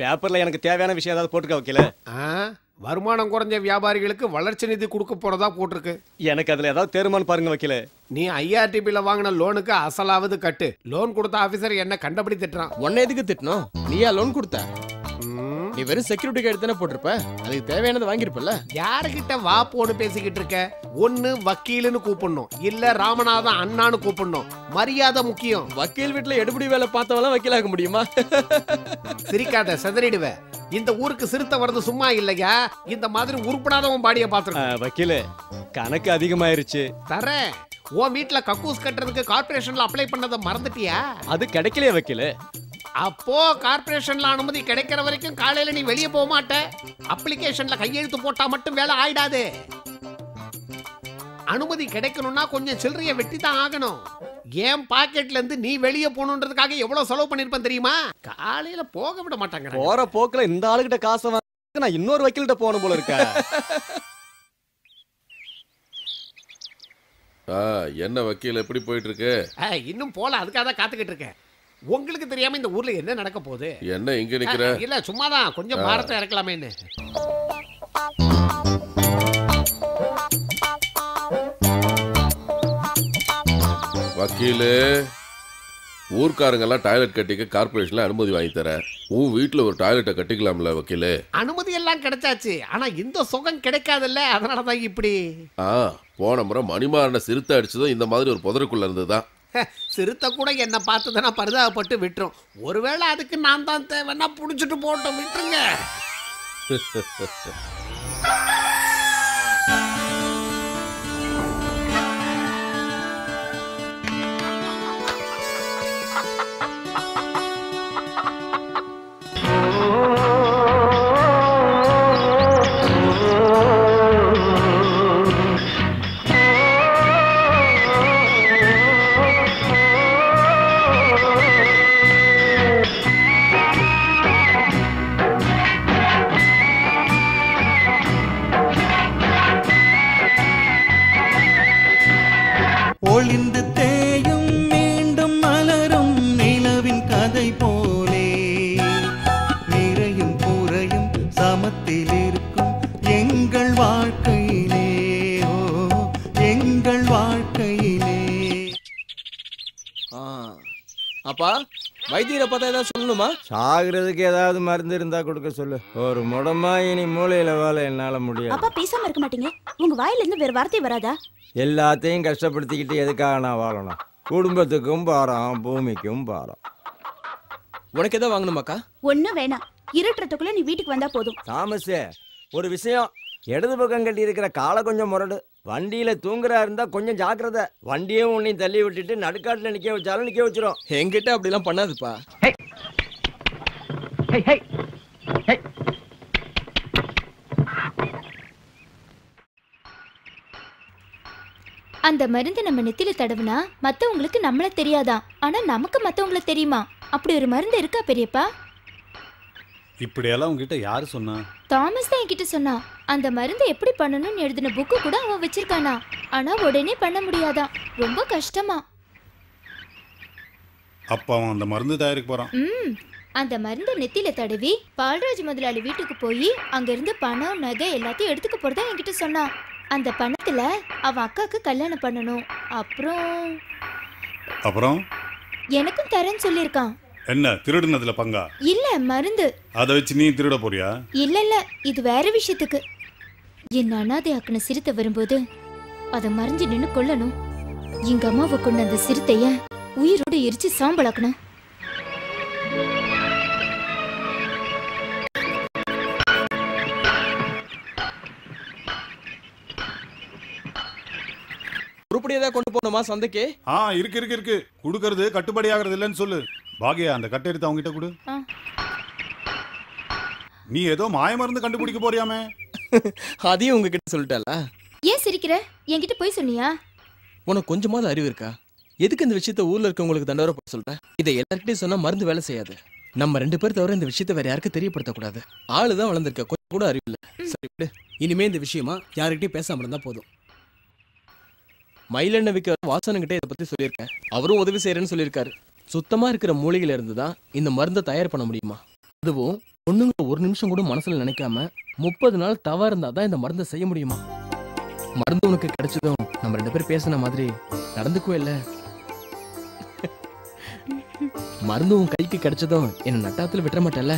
பேப்பர்ல எனக்கு தேவையான விஷயம் ஏதாவது போட்டுக்க வைக்கல ஆ, வருமானம் குறைஞ்ச வியாபாரிகளுக்கு வளர்ச்சி நிதி கொடுக்க போறதா போட்டிருக்கு எனக்கு அதுல ஏதாவது தேருமான்னு பாருங்க வைக்கல நீ ஐஆர்டிபியில் வாங்கின லோனுக்கு அசலாவது கட்டு லோன் கொடுத்த ஆபீசர் என்ன கண்டபடி திட்டுறான் உன்னை எதுக்கு திட்டணும் நீயா லோன் கொடுத்த ம், நீ வெறும் செக்யூரிட்டி கார்டு தானே போட்டிருப்ப அதுக்கு தேவையானது வாங்கியிருப்பல யாருகிட்ட வா போன்னு பேசிக்கிட்டு இருக்க ஒன்னு வக்கீலுன்னு கூப்பிடணும் இல்ல ராமநாதன் அண்ணான்னு கூப்பிடணும் மரியாதை முக்கியம் வக்கீல் வீட்டுல எடுபடி வேலை பார்த்தவெல்லாம் வக்கீலாக்க முடியுமா சிரிக்காத செதறிடுவ இந்த ஊருக்கு சிறுத்தை வர்றது சும்மா இல்லையா இந்த மாதிரி உருப்படாதவன் பாடிய பாத்துருக்க வைக்கல கணக்கு அதிகமாயிருச்சு தரேன் உன் வீட்ல கக்கூஸ் கட்டுறதுக்கு கார்ப்பரேஷன்ல அப்ளை பண்ணதை மறந்துட்டியா அது கிடைக்கலையே வைக்கல அப்போ கார்ப்பரேஷன்ல அனுமதி கிடைக்கிற வரைக்கும் காலையில நீ வெளியே போக மாட்ட அப்ளிகேஷன்ல கையெழுத்து போட்டா மட்டும் வேலை ஆயிடாது அனுமதி கிடைக்கணும்னா கொஞ்சம் சில்லறைய வெட்டி தான் ஆகணும் என் பாக்கெட்ல இருந்து நீ வெளியே போகணுன்றதுக்காக எவ்வளவு செலவு பண்ணிருப்பேன் தெரியுமா காலையில போக விட மாட்டாங்க போற போக்குல இந்த ஆளுகிட்ட காசை வாங்க நான் இன்னொரு வக்கீல்கிட்ட போகணும் போல இருக்கா ஆ என்ன வக்கீல் எப்படி போயிட்டு இருக்கு இன்னும் போல அதுக்காக தான் காத்துக்கிட்டு இருக்கேன் உங்களுக்கு தெரியாம இந்த ஊர்ல என்ன நடக்க போகுது என்ன இங்க நிக்கிற அஹ், இல்ல சும்மாதான் கொஞ்சம் பாரத்தை இறக்கலாமேன்னு வக்கீலு ஊர்க்காரங்கெல்லாம் டாய்லெட் கட்டிக்க கார்பரேஷன்ல அனுமதி வாங்கி தரேன் உன் வீட்டுல ஒரு டாய்லெட்டை கட்டிக்கலாம்ல வக்கீலு அனுமதி எல்லாம் கிடைச்சாச்சு ஆனா இந்த சுகம் கிடைக்காதுல்ல அதனாலதான் இப்படி ஆ போன முறை மணிமாறனை சிறுத்தை அடிச்சதும் இந்த மாதிரி ஒரு புதருக்குள்ள இருந்துதான் ஹ, சிறுத்தை கூட என்ன பார்த்துதானா பரிதாபப்பட்டு விட்டுரும் ஒருவேளை அதுக்கு நான் தான் தேவைன்னா புடிச்சிட்டு போட்டோம் விட்டுருங்க ஒளிந்து தேயும் மீண்டும் மலரும் நிலவின் கதை போலே நிறையும் குறையும் சமத்தில் இருக்கும் எங்கள் வாழ்க்கையிலே ஓ எங்கள் வாழ்க்கையிலே ஆ. அப்பா வைத்தியரை பார்த்தா ஏதாவது சொல்லணுமா சாகிறதுக்கு ஏதாவது மருந்து இருந்தா கொடுக்க சொல்லு ஒரு முடமா இனி மூளையில வேலை என்னால முடியாது அப்பா பேசாம இருக்க மாட்டீங்க உங்க வாயில இருந்து வேற வார்த்தை வராதா எல்லாத்தையும் கஷ்டப்படுத்திக்கிட்டு எதுக்காக நான் வாழணும் குடும்பத்துக்கும் பாரம் பூமிக்கும் பாரம் உனக்கு எதாவது வாங்கணுமாக்கா ஒண்ணும் வேணாம் இருட்டுறதுக்குள்ள நீ வீட்டுக்கு வந்தா போதும் தாமஸே ஒரு விஷயம் இடது பக்கம் கட்டி இருக்கிற காலை கொஞ்சம் முரடு வண்டியில தூங்குறா இருந்தா கொஞ்சம் ஜாக்கிரதை வண்டியும் உன்னையும் தள்ளி விட்டுட்டு நடுக்காட்டுல நிக்க வச்சாலும் நிக்க வச்சிரும் என்கிட்ட அப்படிலாம் பண்ணாதுப்பா அந்த மருந்து நம்ம நெத்தில தடவுனா மத்தவங்களுக்கு நம்மள தெரியாதான் ஆனா நமக்கு மத்தவங்கள தெரியுமா அப்படி ஒரு மருந்து இருக்கா பெரியப்பா இப்படியெல்லாம் உங்ககிட்ட யாரு சொன்னா தாமஸ் தான் என்கிட்ட சொன்னா அந்த மருந்து எப்படி பண்ணணும்னு எழுதின புக்கு கூட அவன் வச்சிருக்கானா ஆனா உடனே பண்ண முடியாதான் ரொம்ப கஷ்டமா அப்ப அவன் அந்த மருந்து தயாரிக்க போறான் ம் அந்த மருந்தை நெத்தில தடவி பால்ராஜ் முதலாளி வீட்டுக்கு போய் அங்க இருந்து பணம் நகை எல்லாத்தையும் எடுத்துக்க போறதா என்கிட்ட சொன்னான் அந்த பணத்துல அவன் அக்காக்கு கல்யாணம் பண்ணணும் அப்புறம் அப்புறம் எனக்கும் தரேன்னு சொல்லியிருக்கான் என்ன திருடுனதுல பங்கா இல்ல மருந்து அதை வச்சு நீ திருட போறியா இல்ல இல்ல இது வேற விஷயத்துக்கு என் அனாதை ஆக்கின சிறுத்தை வரும்போது அதை மறைஞ்சு நின்னு கொல்லணும் எங்க அம்மாவை கொண்ட அந்த சிறுத்தைய உயிரோட எரிச்சு சாம்பலாக்கணும் உருப்படி ஏதாவது கொண்டு போகணுமா சந்தைக்கு ஆ இருக்கு இருக்கு இருக்கு கொடுக்கறது கட்டுப்படி ஆகிறது இல்லைன்னு சொல்லு பாகியா அந்த கட்டை எடுத்து அவங்ககிட்ட கொடு ஆ. நீ ஏதோ மாய மருந்து கண்டுபிடிக்க போறியாமே அதையும் உங்ககிட்ட சொல்லிட்டாளா ஏன் சிரிக்கிற என்கிட்ட போய் சொன்னியா உனக்கு கொஞ்சமாவது அறிவு இருக்கா எதுக்கு இந்த விஷயத்த ஊர்ல இருக்கவங்களுக்கு தண்டவரை போட சொல்ற இதை எல்லார்கிட்டயும் சொன்னா மருந்து வேலை செய்யாது நம்ம ரெண்டு பேர் தவிர இந்த விஷயத்த வேற யாருக்கும் தெரியப்படுத்தக்கூடாது ஆளு தான் வளர்ந்துருக்க கொஞ்சம் கூட அறிவு இல்ல சரி விடு இனிமே இந்த விஷயமா யாருக்கிட்டையும் பேசாம இருந்தா போதும் மயிலெண்ணெய் விற்க வாசனுங்கிட்ட இதை பத்தி சொல்லியிருக்கேன் அவரும் உதவி செய்யறேன்னு சொல்லியிருக்காரு சுத்தமா இருக்கிற மூலிகையில இருந்து தான் இந்த மருந்தை தயார் பண்ண முடியுமா அதுவும் பொண்ணுங்க ஒரு நிமிஷம் கூட மனசுல நினைக்காம முப்பது நாள் தவா இருந்தா தான் இந்த மருந்தை செய்ய முடியுமா மருந்து உனக்கு கிடைச்சதும் நம்ம ரெண்டு பேரும் பேசின மாதிரி நடந்துக்கவே இல்ல மருந்து உன் கைக்கு கிடைச்சதும் என்ன நட்டாத்துல விட்டுற மாட்டேல்ல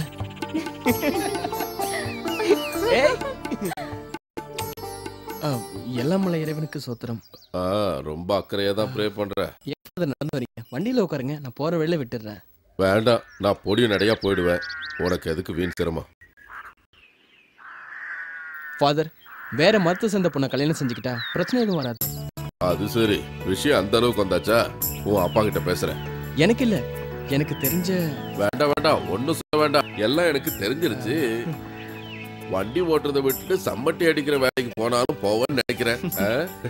ஏய். ஆ, எல்லாம் மலை இறைவனுக்கு சோத்திரம் ஆ ரொம்ப அக்கறையா தான் ப்ரே பண்ற எப்ப நடந்து வரீங்க வண்டியில உட்காருங்க நான் போற வழியில விட்டுடுறேன் வேண்டாம் நான் பொடிய நடையா போயிடுவேன் உனக்கு எதுக்கு வீண் சிரமம் ஃபாதர் வேற மருத்துவ சந்த பொண்ணை கல்யாணம் செஞ்சுக்கிட்டா பிரச்சனை எதுவும் வராது அது சரி விஷயம் அந்த அளவுக்கு வந்தாச்சா உன் அப்பா கிட்ட பேசுறேன் எனக்கு இல்ல எனக்கு தெரிஞ்ச வேண்டாம் வேண்டாம் ஒன்னும் சொல்ல வேண்டாம் எல்லாம் எனக்கு தெரிஞ்சிருச்சு வண்டி ஓட்டுறதை விட்டுட்டு சம்மட்டி அடிக்கிற வேலைக்கு போனாலும் போவேன்னு நினைக்கிறேன் ஆ?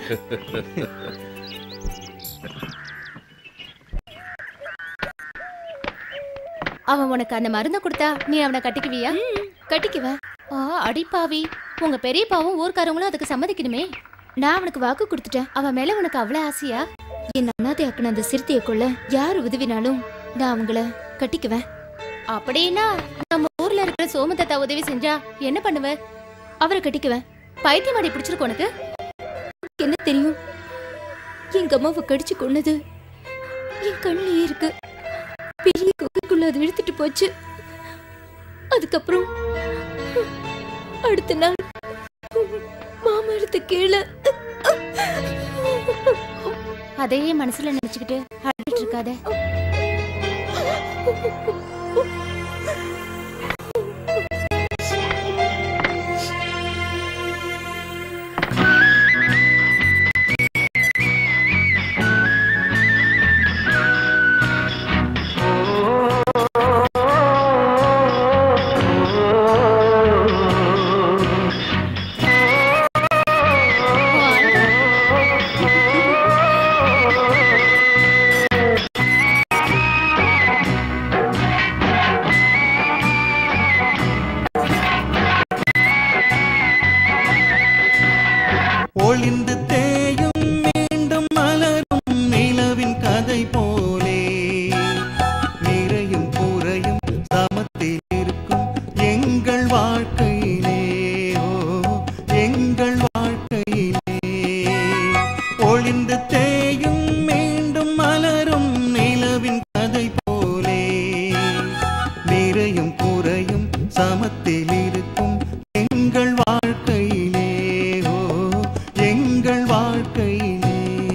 அவன் உனக்கு அந்த மருந்தை கொடுத்தா நீ அவனை கட்டிக்குவியா கட்டிக்குவேன் ஆ அடிப்பாவி உங்க பெரியப்பாவும் ஊர்க்காரங்களும் அதுக்கு சம்மதிக்கணுமே நான் அவனுக்கு வாக்கு கொடுத்துட்டேன் அவன் மேல உனக்கு அவ்வளவு ஆசையா என் அண்ணாத்தை ஆக்கின அந்த சிறுத்தையை கொள்ள யார் உதவினாலும் நான் அவங்கள கட்டிக்குவேன் அப்படின்னா நம்ம ஊர்ல இருக்கிற சோமதத்தா உதவி செஞ்சா என்ன பண்ணுவ அவரை கட்டிக்குவேன் பைத்தியமாடி பிடிச்சிருக்கு உனக்கு என்ன தெரியும் எங்க அம்மாவை கடிச்சு கொன்னது என் கண்ணிலேயே இருக்கு பெரிய குகைக்குள்ள அது இழுத்துட்டு போச்சு அதுக்கப்புறம் அடுத்த நாள் மாமா எடுத்த கீழே அதையே மனசுல நினைச்சுக்கிட்டு அழுதுட்டு இருக்காத ஒளிந்து தேயும் மீண்டும் மலரும் நிலவின் கதை போலே நிறையும் குறையும் சமத்தில் இருக்கும் எங்கள் வாழ்க்கையிலே ஓ எங்கள் வாழ்க்கையிலே ஒளிந்து தேயும் மீண்டும் மலரும் நிலவின் கதை போலே நிறையும் குறையும் சமத்தில் இருக்கும் எங்கள் வாழ்க்கையிலே ஓ எங்கள் வாழ்க்கையிலே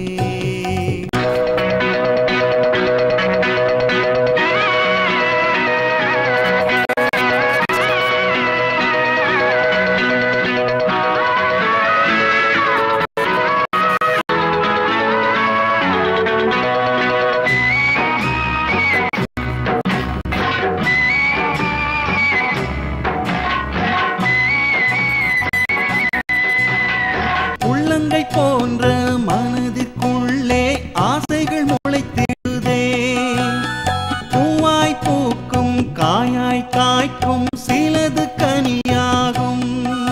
உள்ளங்கை போன்ற மனதிற்குள்ளே ஆசைகள் முளைத்திடுதே பூவாய் பூக்கும் காயாய் காய்க்கும் சிலது கனியாகும்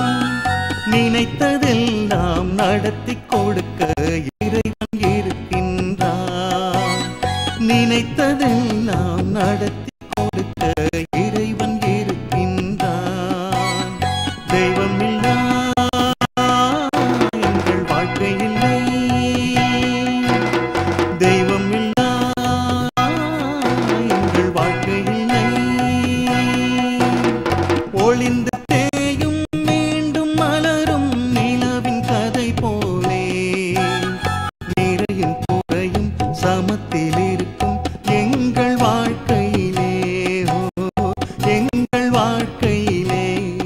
நினைத்ததெல்லாம் நடத்தி கொடுக்க இறைவன் இருக்கின்றான் நினைத்ததெல்லாம் நடத்தி கொடுக்க இறைவன் இருக்கின்றான் தெய்வம் இல்லா எங்கள் வாழ்க்கை இல்லை தெய்வம் இல்லா எங்கள் வாழ்க்கை இல்லை ஒளிந்து தேயும் மீண்டும் மலரும் நிலவின் கதை போலே நிறையும் குறையும் சமத்தில் இருக்கும் எங்கள் வாழ்க்கையிலே ஓ எங்கள் வாழ்க்கையிலே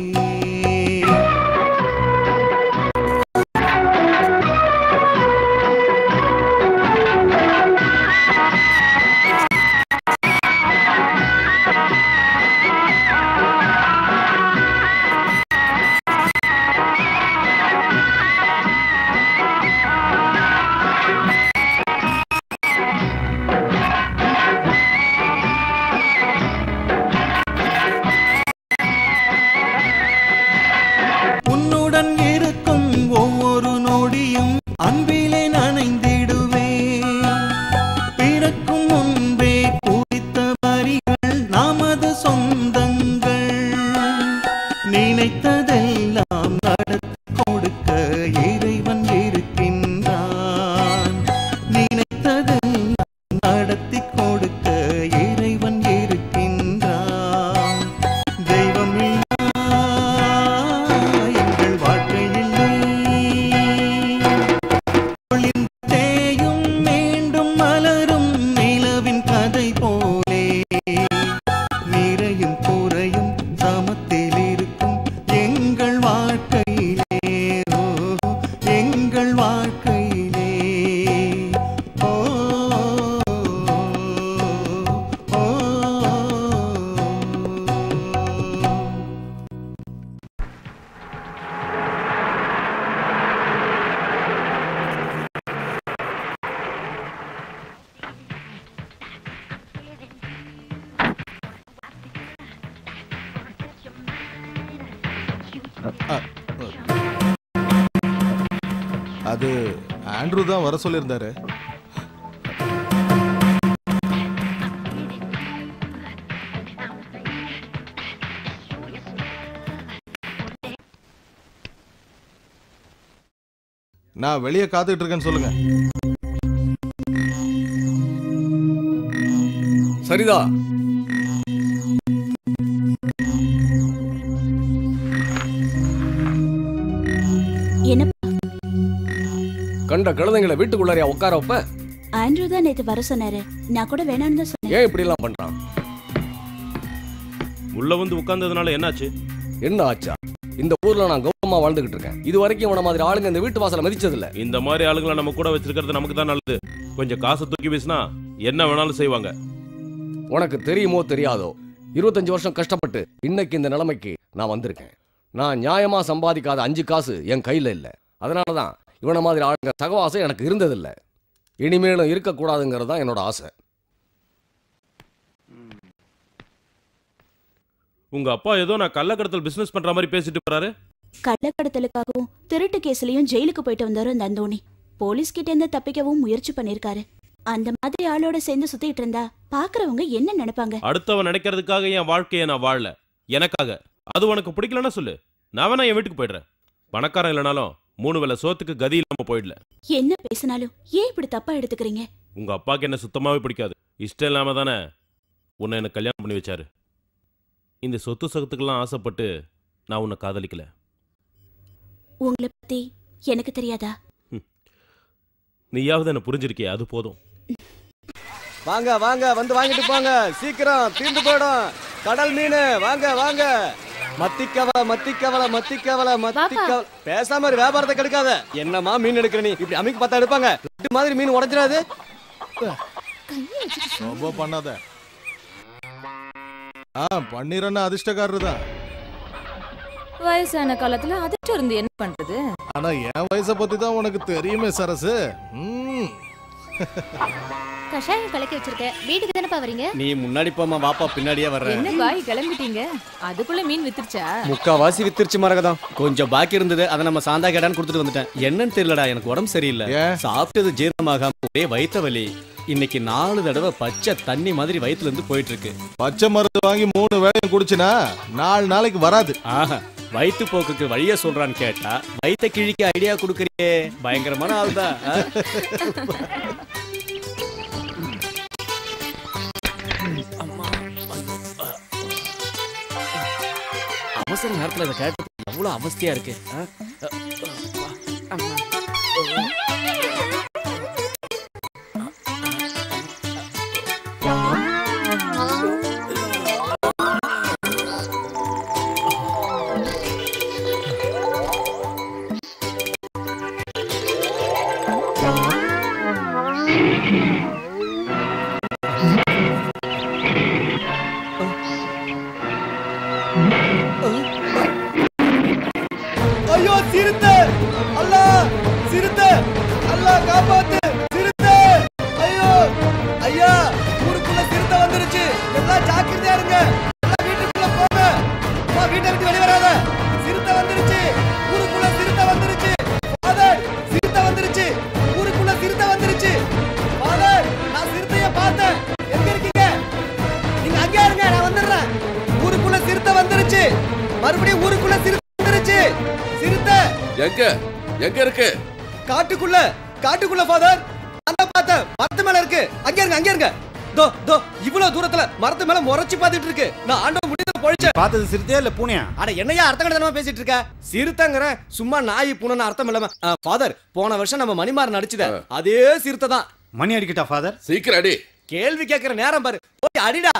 உன்னுடன் இருக்கும் ஒவ்வொரு நொடியும் அன்பிலே நனைந்திடுவேன் பிறக்கும் முன்பே குறித்த வரிகள் நமது சொந்தங்கள் எங்கள் வாழ்க்கையிலே ஓ, ஓ, ஓ. அது ஆண்ட்ரூ தான் வர சொல்லியிருந்தாரு நான் வெளியே காத்துக்கிட்டு இருக்கேன்னு சொல்லுங்க சரிதா என்ன கண்ட கழுதைங்களை வீட்டுக்குள்ளாரியா உட்கார வைப்ப ஆண்ட்ரூ தான் நேத்து வர சொன்னாரு நான் கூட வேணாம்னு தான் சொன்னேன் ஏன் இப்படி எல்லாம் பண்றான் உள்ள வந்து உட்கார்ந்ததுனால என்னாச்சு என்ன ஆச்சா இந்த ஊர்ல நான் கௌரவமா வாழ்ந்துகிட்டு இருக்கேன் இது வரைக்கும் இவன மாதிரி ஆளுங்க இந்த வீட்டு வாசல மதிச்சது இல்ல இந்த மாதிரி ஆளுங்களை நம்ம கூட வச்சிருக்கிறது நமக்கு தான் நல்லது கொஞ்சம் காசை தூக்கி வீசினா என்ன வேணாலும் செய்வாங்க உனக்கு தெரியுமோ தெரியாதோ இருபத்தஞ்சு வருஷம் கஷ்டப்பட்டு இன்னைக்கு இந்த நிலைமைக்கு நான் வந்திருக்கேன் நான் நியாயமா சம்பாதிக்காத அஞ்சு காசு என் கையில இல்ல அதனால தான் இவன மாதிரி ஆளுங்க சகவாசம் எனக்கு இருந்ததில்ல இனிமேலும் இருக்கக்கூடாதுங்கிறது தான் என்னோட ஆசை உங்க அப்பா ஏதோ நான் கள்ளக்கடத்தல் பிசினஸ் பண்ற மாதிரி பேசிட்டு போறாரு கள்ளக்கடத்தலுக்காகவும் திருட்டு கேஸ்லயும் ஜெயிலுக்கு போயிட்டு வந்தாரு அந்த அந்தோணி போலீஸ் கிட்ட இருந்து தப்பிக்கவும் முயற்சி பண்ணிருக்காரு அந்த மாதிரி ஆளோட சேர்ந்து சுத்திட்டு இருந்தா பாக்குறவங்க என்ன நினைப்பாங்க அடுத்தவன் நினைக்கிறதுக்காக என் வாழ்க்கையை நான் வாழல எனக்காக அது உனக்கு பிடிக்கலன்னா சொல்லு நான் வேணா என் வீட்டுக்கு போயிடுறேன் பணக்காரன் இல்லைனாலும் மூணு வேளை சோத்துக்கு கதி இல்லாம போயிடல என்ன பேசினாலும் ஏன் இப்படி தப்பா எடுத்துக்கிறீங்க உங்க அப்பாக்கு என்ன சுத்தமாவே பிடிக்காது இஷ்டம் இல்லாம தானே உன்னை எனக்கு கல்யாணம் பண்ணி வச்சாரு இந்த சொத்து சொத்துக்கெல்லாம் ஆசைப்பட்டு நான் உன்னை காதலிக்கல உங்களை பத்தி எனக்கு தெரியாதா நீயாவது என்ன புரிஞ்சிருக்கிய அது போதும் வாங்க வாங்க வந்து வாங்கிட்டு போங்க சீக்கிரம் தீர்ந்து போயிடும் கடல் மீன் வாங்க வாங்க மத்திக்கவலை மத்திக்கவலை மத்திக்கவலை மத்திக்கவலை பேசாம இரு, வியாபாரத்தை கெடுக்காத என்னமா மீன் எடுக்கிற நீ இப்படி அமைக்கு பார்த்தா எடுப்பாங்க லட்டு மாதிரி மீன் உடைஞ்சிடாது ரொம்ப பண்ணாத ஆ பண்ணிரன்னா அதிர்ஷ்டக்காரர் தான் வயசான காலத்துல அதிர்ஷ்டம் இருந்து என்ன பண்றது ஆனா என் வயசை பத்தி தான் உனக்கு தெரியுமே சரசு ம். கஷாயம் கலக்கி வச்சிருக்கேன் வீட்டுக்கு தானே வரீங்க நீ முன்னாடி போமா வாப்பா பின்னாடியே வர்றேன் என்ன பாய் கிளம்பிட்டீங்க அதுக்குள்ள மீன் வித்துருச்சா முக்காவாசி வித்துருச்சு மரகதம் கொஞ்சம் பாக்கி இருந்தது அதை நம்ம சாந்தா கேடான்னு கொடுத்துட்டு வந்துட்டேன் என்னன்னு தெரியலடா எனக்கு உடம்பு சரியில்லை சாப்பிட்டது ஜீரணமாகாம ஒரே வயித்த வலி இன்னைக்கு நாலு தடவை பச்சை தண்ணி மாதிரி வயித்துல இருந்து போயிட்டு இருக்கு பச்சை மருந்து வாங்கி மூணு வேளையும் குடிச்சுனா நாலு நாளைக்கு வராது ஆஹா வயிற்று போக்குக்கு வழிய சொல்றான்னு கேட்டா வயித்த கிழிக்க ஐடியா கொடுக்கறியே பயங்கரமான ஆள் தான் அவசர நேரத்துல இதை கேட்டது எவ்வளவு அவஸ்தையா இருக்கு ஆ? அம்மா. ஐயோ சிறுத்தை அல்லா சிறுத்தை அல்லா காப்பாத்து சிறுத்தை ஐயோ ஐயா ஊருக்குள்ள சிறுத்தை வந்துருச்சு எல்லாம் ஜாக்கிரதையா இருங்க எல்லாம் வீட்டுக்குள்ள போங்க அம்மா வீட்டை விட்டு வெளிய வராத சிறுத்தை வந்துருச்சு ஊருக்குள்ள சிறுத்தை வந்துருச்சு ஃபாதர் சிறுத்தை வந்துருச்சு ஊருக்குள்ள சிறுத்தை வந்துருச்சு ஃபாதர் நான் சிறுத்தைய பார்த்தேன் எங்க இருக்கீங்க நீங்க அங்கே இருங்க நான் வந்துடுறேன் ஊருக்குள்ள சிறுத்தை வந்துருச்சு மறுபடியும் ஊருக்குள்ள சிறுத்தை வந்துருச்சு சிறுத்தை எங்க எங்க இருக்கு காட்டுக்குள்ள காட்டுக்குள்ள ஃபாதர் நான் தான் பார்த்தேன் மரத்து மேல இருக்கு அங்க இருங்க அங்க இருங்க தோ தோ இவ்வளவு தூரத்துல மரத்து மேல முறைச்சு பார்த்துட்டு இருக்கு நான் ஆண்டவன் முடியல பொழிச்சேன் பார்த்தது சிறுத்தையா இல்ல பூனையா அட என்னையா அர்த்தம் கடத்தனமா பேசிட்டு இருக்க சிறுத்தைங்கிற சும்மா நாய் பூனைன்னு அர்த்தம் இல்லாம ஃபாதர் போன வருஷம் நம்ம மணிமாறன் நடிச்சத அதே சிறுத்தை தான் மணி அடிக்கட்டா ஃபாதர் சீக்கிரம் அடி கேள்வி கேட்கிற நேரம் பாரு போய் அடிடா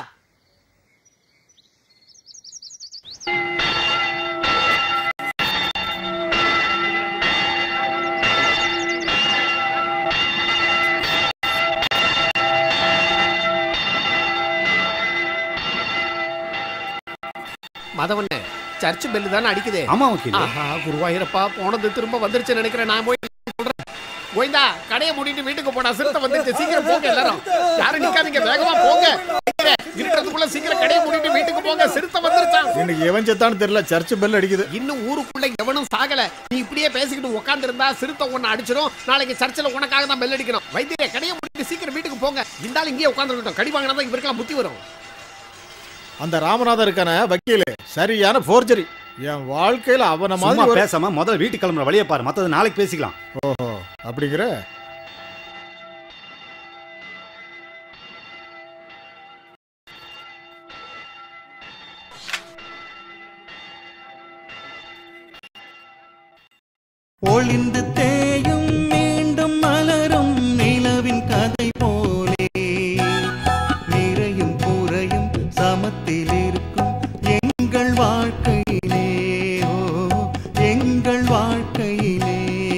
மதவண்ணே சர்ச் பெல்லு தானே அடிக்குது ஆமா, வக்கீலே. ஆஹா குருவாயூரப்பா போனது திரும்ப வந்துருச்சு நினைக்கிறேன் நான் போய் சொல்றேன் கோவிந்தா கடையை மூடிட்டு வீட்டுக்கு போனா சிறுத்தை வந்துருச்சு சீக்கிரம் போங்க எல்லாரும் யாரும் நிக்காதீங்க வேகமா போங்க இருக்கிறதுக்குள்ள சீக்கிரம் கடையை மூடிட்டு வீட்டுக்கு போங்க சிறுத்தை வந்துருச்சான் இன்னைக்கு எவன் செத்தான்னு தெரியல சர்ச் பெல் அடிக்குது இன்னும் ஊருக்குள்ள எவனும் சாகல நீ இப்படியே பேசிக்கிட்டு உட்கார்ந்து இருந்தா சிறுத்தை ஒண்ணு அடிச்சிடும் நாளைக்கு சர்ச்சில் உனக்காக தான் பெல் அடிக்கணும் வைத்தியரே கடையை மூடிட்டு சீக்கிரம் வீட்டுக்கு போங்க இந்த ஆள் இங்கேயே உட்காந்துருக்கட்டும் கடி வாங்கினா தான் இவருக்கெல்லாம் புத்தி வரும் அந்த ராமநாதன் இருக்கான வக்கீல் சரியான போர்ஜரி என் வாழ்க்கையில அவன சும்மா மாதிரி ஒரு- பேசாம முதல்ல வீட்டுக்கு கிளம்புற வழியை பாரு மத்தது நாளைக்கு பேசிக்கலாம் ஓஹோ அப்படிங்கிற ஒளிந்து தேயும் மீண்டும் மலரும் நிலவின் கதை போலே நிறையும் குறையும் சமத்தில் இருக்கும் எங்கள் வாழ்க்கையிலே ஓ எங்கள் வாழ்க்கையிலே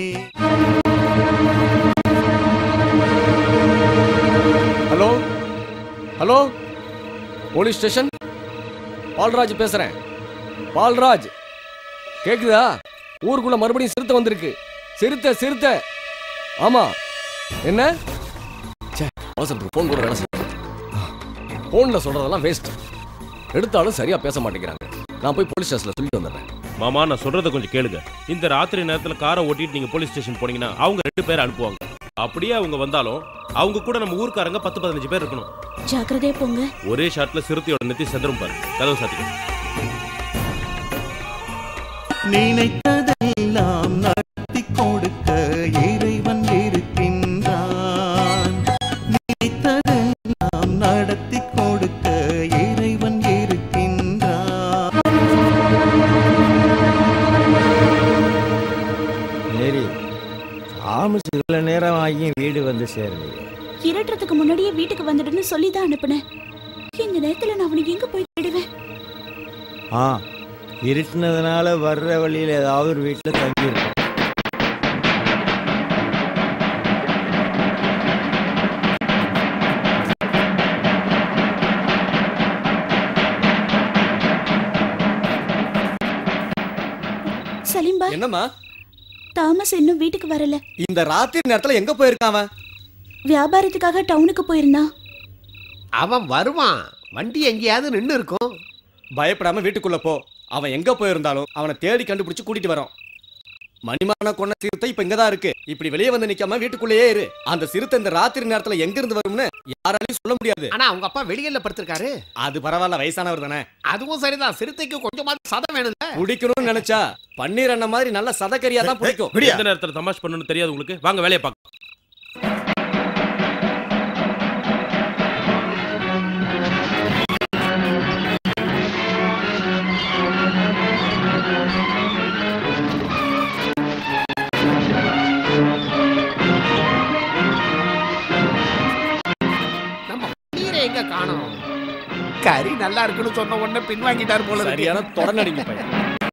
hello hello police station Balraj பேசுறேன் பால்ராஜ் கேக்குதா ஊருக்குள்ள மறுபடியும் சிறுத்தை வந்திருக்கு சிறுத்தை சிறுத்தை ஆமா என்ன ச்சே அவசரத்துக்கு ஃபோன் கூட வேலை செய்யும் ஃபோனில் சொல்றதெல்லாம் வேஸ்ட் எடுத்தாலும் சரியா பேச மாட்டேங்கிறாங்க நான் போய் போலீஸ் ஸ்டேஷன்ல சொல்லிட்டு வந்துடுறேன் மாமா நான் சொல்றத கொஞ்சம் கேளுங்க இந்த ராத்திரி நேரத்துல காரை ஓட்டிட்டு நீங்க போலீஸ் ஸ்டேஷன் போனீங்கன்னா அவங்க ரெண்டு பேரை அனுப்புவாங்க அப்படியே அவங்க வந்தாலும் அவங்க கூட நம்ம ஊர்க்காரங்க பத்து பதினஞ்சு பேர் இருக்கணும் ஜாக்கிரதையா போங்க ஒரே ஷாட்ல சிறுத்தையோட நெத்தி செதறும் பாரு கதவு சாத்திக்க நினைத்ததெல்லாம் நடத்தி கொடுக்க இறைவன் இருக்கின்றான் நினைத்ததெல்லாம் நடத்தி கொடுக்க இறைவன் இருக்கின்றான் மேரி தாமஸ் இவ்வளோ நேரம் ஆகியும் வீடு வந்து சேரலையே இருட்டுறதுக்கு முன்னாடியே வீட்டுக்கு வந்துடுன்னு சொல்லி தான் அனுப்புனேன் இந்த நேரத்துல நான் அவனுக்கு எங்க போய் தேடுவேன் ஆ இருட்டினதுனால வர்ற வழியில் ஏதாவது ஒரு வீட்டில் தங்கியிருக்கும் சலீம்பா என்னம்மா தாமஸ் இன்னும் வீட்டுக்கு வரல இந்த ராத்திரி நேரத்துல எங்க போயிருக்கான் அவன் வியாபாரத்துக்காக டவுனுக்கு போயிருந்தான் அவன் வருவான் வண்டி எங்கேயாவது நின்னு இருக்கும் பயப்படாம வீட்டுக்குள்ள போ அவன் எங்க போயிருந்தாலும் அவனை தேடி கண்டுபிடிச்சு கூட்டிட்டு வரோம் மணிமான கொண்ட சிறுத்தை இப்ப இங்கதான் இருக்கு இப்படி வெளியே வந்து நிக்காம வீட்டுக்குள்ளேயே இரு அந்த சிறுத்தை இந்த ராத்திரி நேரத்துல எங்க இருந்து வரும்னு யாராலையும் சொல்ல முடியாது ஆனா அவங்க அப்பா வெளியில படுத்திருக்காரு அது பரவாயில்ல வயசானவர் தானே அதுவும் சரிதான் சிறுத்தைக்கு கொஞ்சமாவது சதம் வேணும்ல பிடிக்கணும்னு நினைச்சா பன்னீர் அண்ணன் மாதிரி நல்ல சதக்கரியா தான் பிடிக்கும் எந்த நேரத்துல தமாஷ் பண்ணணும்னு தெரியாது உங்களுக்கு வாங்க வேலையை பார்க்க நம்ம நீரை எங்க காணோம் கறி நல்லா இருக்குன்னு சொன்ன உடனே பின்வாங்கிட்டாரு போல இருக்கு. சரியான தொடர்நடிங்க பையன்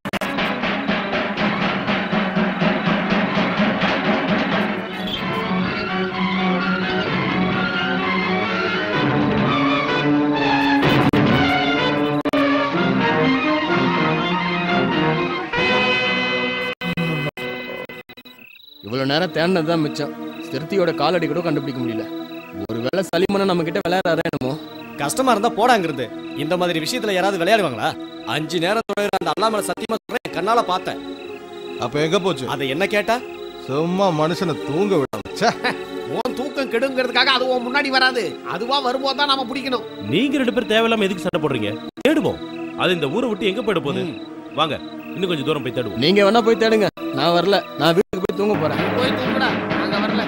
இவ்வளவு நேரம் தேடினது தான் மிச்சம் சிறுத்தையோட காலடி கூட கண்டுபிடிக்க முடியல ஒருவேளை சலிமனை நம்ம கிட்ட விளையாடுறாரா என்னமோ கஷ்டமா இருந்தா போடாங்கிறது இந்த மாதிரி விஷயத்துல யாராவது விளையாடுவாங்களா அஞ்சு நேரம் தொழிற அந்த அல்லாமலை சத்தியமா சொல்றேன் கண்ணால பார்த்தேன் அப்ப எங்க போச்சு அதை என்ன கேட்டா சும்மா மனுஷனை தூங்க விடாம ச்சே. உன் தூக்கம் கெடுங்கிறதுக்காக அது உன் முன்னாடி வராது அதுவா வரும்போது தான் நாம பிடிக்கணும் நீங்க ரெண்டு பேரும் தேவையில்லாம எதுக்கு சண்டை போடுறீங்க தேடுவோம் அது இந்த ஊரை விட்டு எங்க போயிட போகுது வாங்க இன்னும் கொஞ்சம் தூரம் போய் தேடுவோம் நீங்க வேணா போய் தேடுங்க நான் வரல நான் வீட்டுக்கு போய் தூங்க போறேன் போய் தூங்குடா நாங்க வரல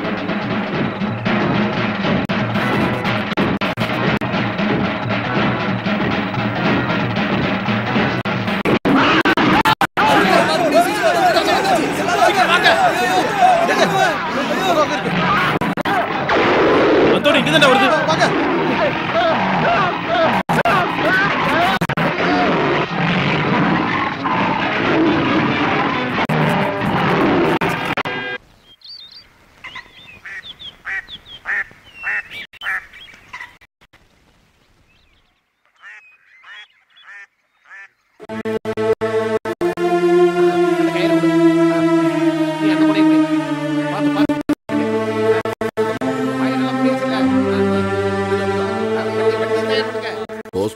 அந்தோட இங்கதான் வருது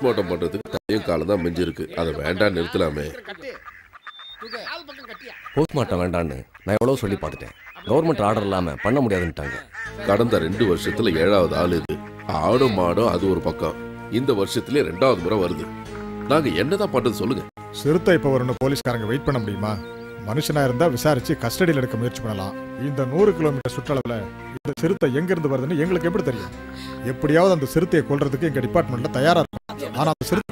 போஸ்ட்மார்ட்டம் பண்றதுக்கு தையும் காலம் தான் மிஞ்சிருக்கு அதை வேண்டாம் நிறுத்தலாமே போஸ்ட்மார்ட்டம் வேண்டான்னு நான் எவ்வளோ சொல்லி பார்த்துட்டேன் கவர்மெண்ட் ஆர்டர் இல்லாமல் பண்ண முடியாதுன்ட்டாங்க கடந்த ரெண்டு வருஷத்துல ஏழாவது ஆள் இது ஆடும் மாடும் அது ஒரு பக்கம் இந்த வருஷத்துல ரெண்டாவது முறை வருது நாங்க என்னதான் பண்றது சொல்லுங்க சிறுத்தை இப்ப வரும்னு போலீஸ்காரங்க வெயிட் பண்ண முடியுமா மனுஷனா இருந்தா விசாரிச்சு கஸ்டடியில் எடுக்க முயற்சி பண்ணலாம் இந்த நூறு கிலோமீட்டர் சுற்றளவுல இந்த சிறுத்தை எங்க இருந்து வருதுன்னு எங்களுக்கு எப்படி தெரியும் எப்படியாவது அந்த சிறுத்தையை கொல்றதுக்கு எங்க டிபார்ட்மெண்ட்ல தயாரா இருக்கும் ஆனா அந்த சிறுத்தை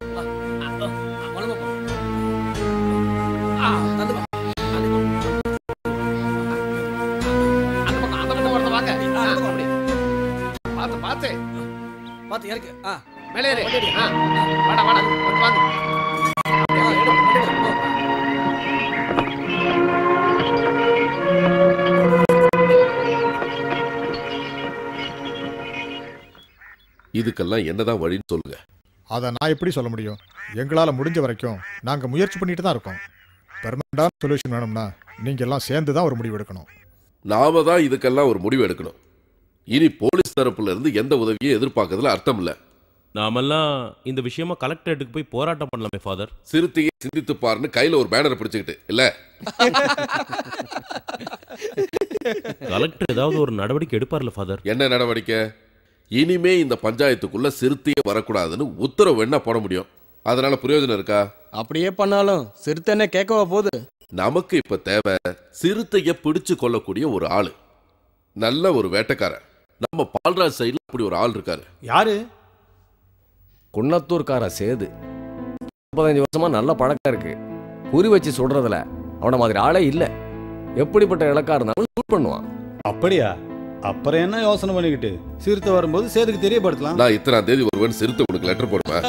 அந்த பக்கம் ஒருத்தன் வாங்க ஆ, அப்படி. பார்த்து பார்த்து பாத்து இறக்கு ஆ மேலே ஏறு. ஆ, வாடா வாடா வந்து வாங்க அப்படியே, எடு, எடு, போ. இதுக்கெல்லாம் என்னதான் வழின்னு சொல்லுங்க அதை நான் எப்படி சொல்ல முடியும் எங்களால முடிஞ்ச வரைக்கும் நாங்க முயற்சி பண்ணிட்டு தான் இருக்கோம் பெர்மனண்டான சொல்யூஷன் வேணும்னா நீங்க எல்லாம் சேர்ந்து தான் ஒரு முடிவு எடுக்கணும் நாம தான் இதுக்கெல்லாம் ஒரு முடிவு எடுக்கணும் இனி போலீஸ் தரப்புல இருந்து எந்த உதவியும் எதிர்பார்க்கறதுல அர்த்தம் இல்ல நாமெல்லாம் இந்த விஷயமா கலெக்டரேட்டுக்கு போய் போராட்டம் பண்ணலாமே ஃபாதர் சிறுத்தையை சிந்தித்து பாருன்னு கையில ஒரு பேனரை பிடிச்சுக்கிட்டு இல்ல கலெக்டர் ஏதாவது ஒரு நடவடிக்கை எடுப்பார்ல ஃபாதர் என்ன நடவடிக்கை இனிமே இந்த பஞ்சாயத்துக்குள்ள சிறுத்தையே வரக்கூடாதுன்னு உத்தரவு என்ன போட முடியும் அதனால பிரயோஜனம் இருக்கா அப்படியே பண்ணாலும் சிறுத்தை என்ன கேட்கவா போகுது நமக்கு இப்ப தேவை சிறுத்தைய பிடிச்சு கொள்ளக்கூடிய ஒரு ஆளு நல்ல ஒரு வேட்டைக்காரன் நம்ம பால்ராஜ் சைடுல அப்படி ஒரு ஆள் இருக்காரு யாரு குன்னத்தூர்கார சேது முப்பத்தஞ்சு வருஷமா நல்ல பழக்கம் இருக்கு குறி வச்சு சுடுறதுல அவன மாதிரி ஆளே இல்ல எப்படிப்பட்ட இலக்கா இருந்தாலும் ஷூட் பண்ணுவான் அப்படியா அப்புறம் என்ன யோசனை பண்ணிக்கிட்டு சிறுத்தை வரும்போது சேதுக்கு தெரியப்படுத்தலாம் நான் இத்தனாம் தேதி ஒருவன் சிறுத்தை உனக்கு லெட்டர் போடுவேன்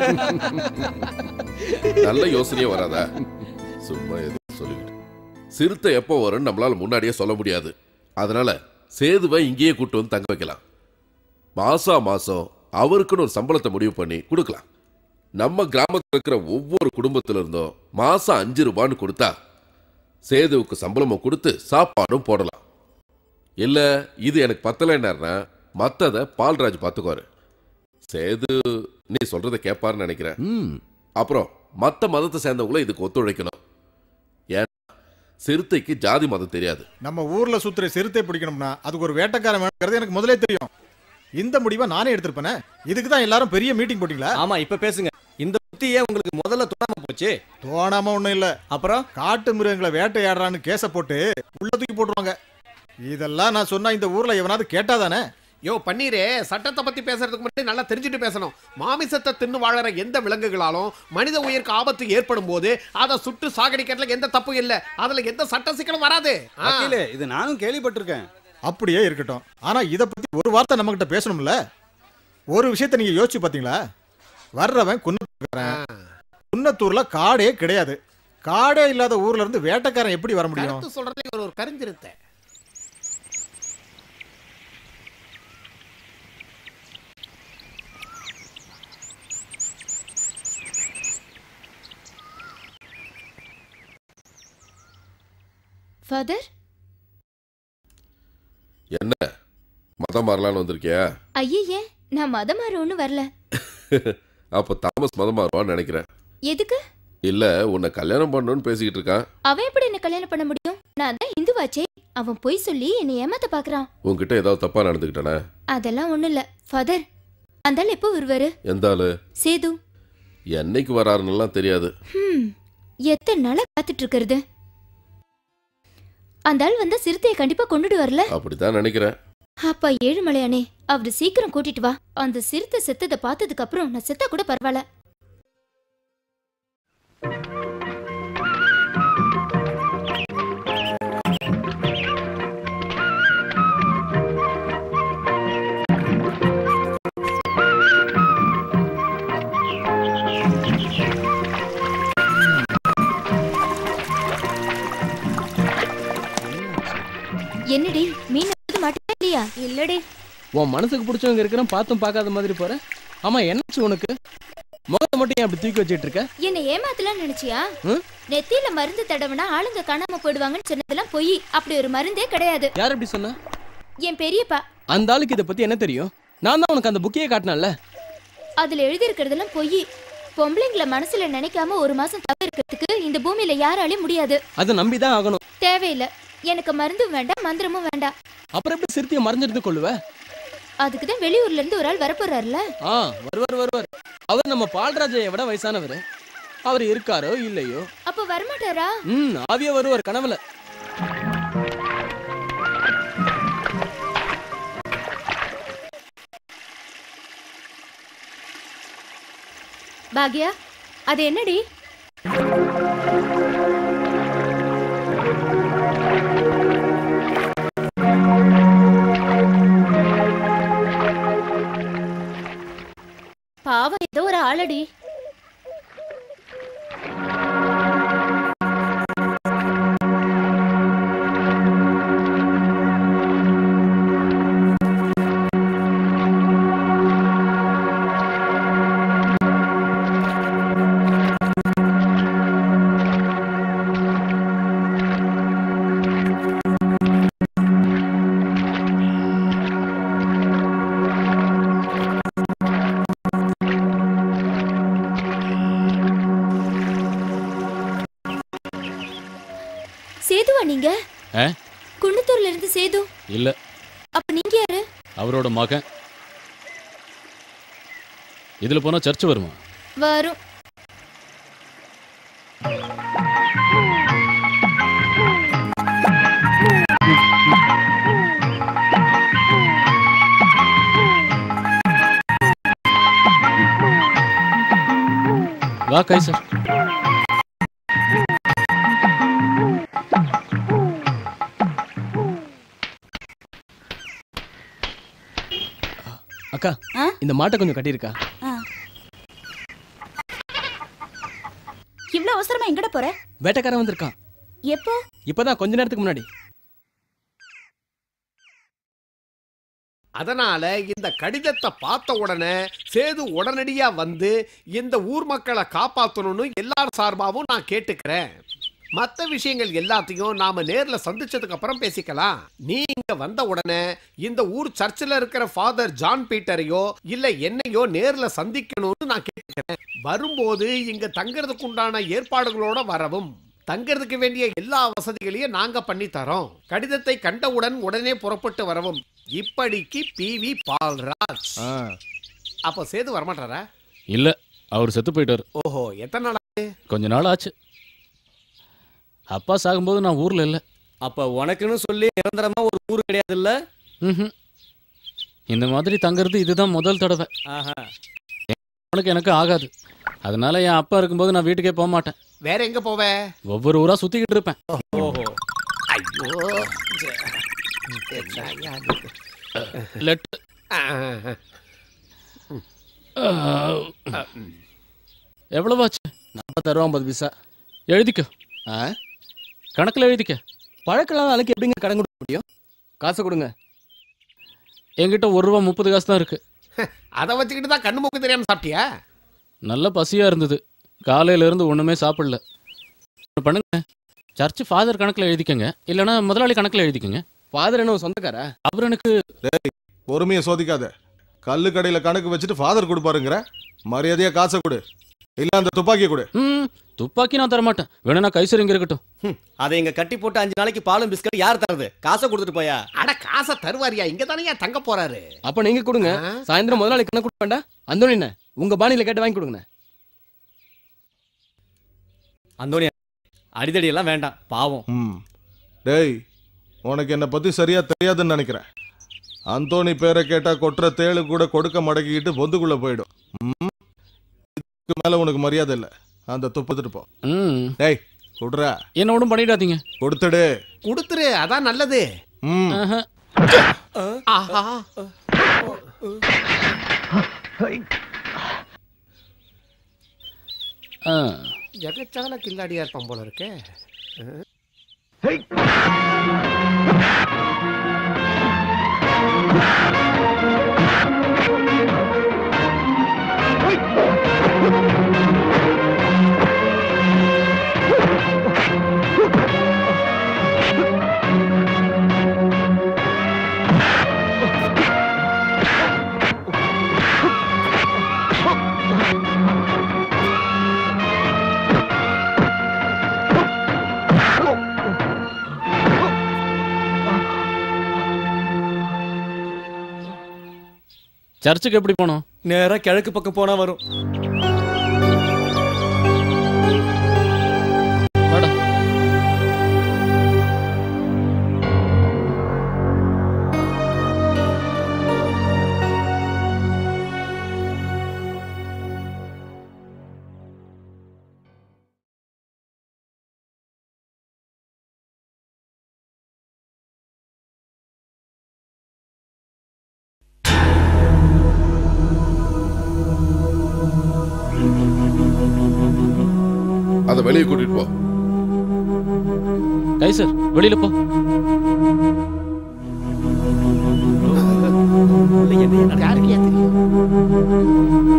நல்ல யோசனையே வராதா சும்மா எதுவும் சொல்லிக்கிட்டு சிறுத்தை எப்போ வரும்னு நம்மளால முன்னாடியே சொல்ல முடியாது அதனால சேதுவை இங்கேயே கூட்டு வந்து தங்க வைக்கலாம் மாசா மாசம் அவருக்குன்னு ஒரு சம்பளத்தை முடிவு பண்ணி கொடுக்கலாம் நம்ம கிராமத்தில் இருக்கிற ஒவ்வொரு குடும்பத்துல இருந்தும் மாசம் அஞ்சு ரூபான்னு கொடுத்தா சேதுவுக்கு சம்பளமும் கொடுத்து சாப்பாடும் போடலாம் இல்ல இது எனக்கு பத்தலைன்னாருன்னா மத்தத பால்ராஜ் பார்த்துக்குவாரு சேது நீ சொல்றத கேட்பாருன்னு நினைக்கிறேன் அப்புறம் மத்த மதத்தை சேர்ந்தவங்களும் இதுக்கு ஒத்துழைக்கணும் ஏன்னா சிறுத்தைக்கு ஜாதி மதம் தெரியாது நம்ம ஊர்ல சுத்துற சிறுத்தை பிடிக்கணும்னா அதுக்கு ஒரு வேட்டைக்காரன் வேணுங்கிறது எனக்கு முதலே தெரியும் இந்த முடிவை நானே எடுத்திருப்பேனே இதுக்கு தான் எல்லாரும் பெரிய மீட்டிங் போட்டீங்களா ஆமா இப்ப பேசுங்க இந்த புத்தியே உங்களுக்கு முதல்ல தோணாம போச்சு தோணாம ஒண்ணும் இல்ல அப்புறம் காட்டு மிருகங்களை வேட்டையாடுறான்னு கேஸ போட்டு உள்ள தூக்கி போட்டுருவாங்க இதெல்லாம் நான் சொன்னா இந்த ஊர்ல எவனாவது கேட்டாதானே யோ பன்னீரே சட்டத்தை பத்தி பேசுறதுக்கு முன்னாடி நல்லா தெரிஞ்சுட்டு பேசணும் மாமிசத்தை தின்னு வாழற எந்த விலங்குகளாலும் மனித உயிருக்கு ஆபத்து ஏற்படும் போது அதை சுட்டு சாகடிக்கிறதுல எந்த தப்பும் இல்ல அதுல எந்த சட்ட சிக்கலும் வராது ஆ. வக்கீலே இது நானும் கேள்விப்பட்டிருக்கேன் அப்படியே இருக்கட்டும் ஆனா இத பத்தி ஒரு வார்த்தை நம்ம கிட்ட பேசணும்ல ஒரு விஷயத்தை நீங்க யோசிச்சு பாத்தீங்களா வர்றவன் குன்னத்தூர்காரன் குன்னத்தூர்ல காடே கிடையாது காடே இல்லாத ஊர்ல இருந்து வேட்டைக்காரன் எப்படி வர முடியும் கருத்து சொல்றதே ஒரு ஒரு கருஞ்சிருத்த ஃபாதர் என்ன மதம் மாறலான்னு வந்திருக்கியா ஐயே நான் மதம் மாற ஒன்றும் வரல அப்ப தாமஸ் மதம் மாறுவான்னு நினைக்கிறேன் எதுக்கு இல்ல உன்னை கல்யாணம் பண்ணணும்னு பேசிக்கிட்டு இருக்கான் அவன் எப்படி என்ன கல்யாணம் பண்ண முடியும் நான் தான் இந்துவாச்சே அவன் பொய் சொல்லி என்னை ஏமாத்த பாக்குறான் உன்கிட்ட ஏதாவது தப்பா நடந்துக்கிட்டானே அதெல்லாம் ஒண்ணும் இல்ல ஃபாதர் அந்த ஆள் எப்போ வருவாரு எந்த ஆளு சேது என்னைக்கு வராருன்னெல்லாம் தெரியாது ஹம் எத்தனை நாளா காத்துட்டு இருக்கிறது அந்த ஆள் வந்தா சிறுத்தையை கண்டிப்பா கொண்டுட்டு வரல அப்படித்தான் நினைக்கிறேன் அப்பா ஏழுமலையானே அவரு சீக்கிரம் கூட்டிட்டு வா அந்த சிறுத்தை செத்ததை பார்த்ததுக்கு அப்புறம் நான் செத்தா கூட பரவாயில்ல என்னடி மீன் எடுத்து மாட்டியா இல்லையா இல்லடி உன் மனசுக்கு பிடிச்சவங்க இருக்கிற பார்த்தும் பார்க்காத மாதிரி போற ஆமா என்னாச்சு உனக்கு முகத்தை மட்டும் ஏன் அப்படி தூக்கி வச்சிட்டு இருக்க என்ன ஏமாத்தலாம் நினைச்சியா ம்? நெத்தியில மருந்து தடவுனா ஆளுங்க காணாம போயிடுவாங்கன்னு சொன்னதெல்லாம் பொய் அப்படி ஒரு மருந்தே கிடையாது யார் அப்படி சொன்னா என் பெரியப்பா அந்த ஆளுக்கு இதை பத்தி என்ன தெரியும் நான் தான் உனக்கு அந்த புக்கையே காட்டினேன்ல அதுல எழுதி இருக்கிறதெல்லாம் பொய் பொம்பளைங்களை மனசுல நினைக்காம ஒரு மாசம் தவிர இருக்கிறதுக்கு இந்த பூமியில யாராலையும் முடியாது அதை நம்பிதான் ஆகணும் தேவையில்லை எனக்கு மருந்தும் வேண்டாம் மந்திரமும் வேண்டாம் அப்புறம் எப்படி சிறுத்தையை மறைஞ்சிருந்து கொள்ளுவ அதுக்கு தான் வெளியூர்ல இருந்து ஒரு ஆள் வரப்போறாருல ஆ வருவார் வருவார் அவர் நம்ம பால்ராஜையை விட வயசானவர் அவர் இருக்காரோ இல்லையோ அப்ப வரமாட்டாரா ம் ஆவியா வருவார் கனவுல பாக்யா அது என்னடி பாவம் ஏதோ ஒரு ஆளடி சேதுவா நீங்க ஆ குன்னத்தூர்ல இருந்து சேது இல்ல அப்ப நீங்க யாரு அவரோட மகன் இதுல போனா சர்ச் வருமா வரும் வா கைசர் அக்கா இந்த மாட்டை கொஞ்சம் கட்டியிருக்கா ஆ. இவ்ளோ அவசரமா எங்கட போற வேட்டைக்காரன் வந்திருக்கான் எப்போ இப்பதான் கொஞ்ச நேரத்துக்கு முன்னாடி அதனால இந்த கடிதத்தை பார்த்த உடனே சேது உடனடியா வந்து இந்த ஊர் மக்களை காப்பாத்தணும்னு எல்லார் சார்பாவும் நான் கேட்டுக்கிறேன் மற்ற விஷயங்கள் எல்லாத்தையும் நாம நேர்ல சந்திச்சதுக்கு அப்புறம் பேசிக்கலாம் நீ இங்க வந்த உடனே இந்த ஊர் சர்ச்சில் இருக்கிற ஃபாதர் ஜான் பீட்டரையோ இல்ல என்னையோ நேர்ல சந்திக்கணும்னு நான் கேட்டுக்கிறேன் வரும்போது இங்க தங்கறதுக்கு உண்டான ஏற்பாடுகளோட வரவும் தங்கறதுக்கு வேண்டிய எல்லா வசதிகளையும் நாங்க பண்ணி தரோம் கடிதத்தை கண்டவுடன் உடனே புறப்பட்டு வரவும் இப்படிக்கு பி வி பால்ராஜ் அப்ப சேது வரமாட்டாரா இல்ல அவர் செத்து போயிட்டாரு ஓஹோ எத்தனை நாள் ஆச்சு? கொஞ்ச நாள் ஆச்சு அப்பா சாகும்போது நான் ஊர்ல இல்ல அப்ப உனக்குன்னு சொல்லி நிரந்தரமா ஒரு ஊர் கிடையாது இல்ல ம்ஹும். இந்த மாதிரி தங்கறது இதுதான் முதல் தடவை ஆஹா உனக்கு எனக்கு ஆகாது அதனால என் அப்பா இருக்கும்போது நான் வீட்டுக்கே போக மாட்டேன் வேற எங்க போவ ஒவ்வொரு ஊரா சுத்திக்கிட்டு இருப்பேன் ஓஹோ ஐயோ லெட்டர் எவ்வளவாச்சு நாற்பத்தாயிரம் ஐம்பது பைசா எழுதிக்கோ கணக்கில் எழுதிக்க பழக்கலாம் நாளைக்கு எப்படிங்க கடன் கொடுக்க முடியும் காசை கொடுங்க என்கிட்ட ஒரு ரூபா முப்பது காசு தான் இருக்கு அதை வச்சுக்கிட்டு தான் கண்ணு மூக்கு தெரியாம சாப்பிட்டியா நல்ல பசியா இருந்தது காலையில இருந்து ஒண்ணுமே சாப்பிடல ஒண்ணு பண்ணுங்க சர்ச் ஃபாதர் கணக்குல எழுதிக்கங்க இல்லைன்னா முதலாளி கணக்குல எழுதிக்கங்க ஃபாதர் என்ன உன் சொந்தக்காரா அவர் எனக்கு பொறுமையை சோதிக்காத கல்லு கடையில கணக்கு வச்சுட்டு ஃபாதர் கொடுப்பாருங்கிற மரியாதையா காசை கொடு இல்ல அந்த துப்பாக்கியை கொடு ம் துப்பாக்கி நான் தர மாட்டேன் வேணும்னா கைசர் இங்க இருக்கட்டும் அதை இங்க கட்டி போட்டு அஞ்சு நாளைக்கு பாலும் பிஸ்கட் யார் தரது காசை கொடுத்துட்டு போயா அட காசை தருவாரியா இங்க தானே தங்க போறாரு அப்ப நீங்க கொடுங்க சாயந்தரம் முதலாளி கணக்கு கொடுக்க வேண்டாம் அந்தோணி என்ன உங்க பாணியில கேட்டு வாங்கி கொடுங்க அந்தோணி அடிதடி எல்லாம் வேண்டாம் பாவம் ம் டேய் உனக்கு என்னை பத்தி சரியா தெரியாதுன்னு நினைக்கிறேன் அந்தோணி பேரை கேட்டா கொட்டுற தேளு கூட கொடுக்க மடக்கிக்கிட்டு பொந்துக்குள்ள போயிடும் ம் இதுக்கு மேல உனக்கு மரியாதை இல்லை அந்த துப்பத்துட்டு போ ம் டேய் கொடுறா என்ன ஒன்றும் பண்ணிடாதீங்க கொடுத்துடு கொடுத்துரு அதான் நல்லது ம் ஆஹா ஆ ஜெகச்சால கில்லாடியா இருப்பான் போல இருக்கே Oh! சர்ச்சுக்கு எப்படி போனோம் நேரா கிழக்கு பக்கம் போனா வரும் அதை வெளியே கூட்டிட்டு போ கை சார் வெளியில போ யாருக்கே தெரியும்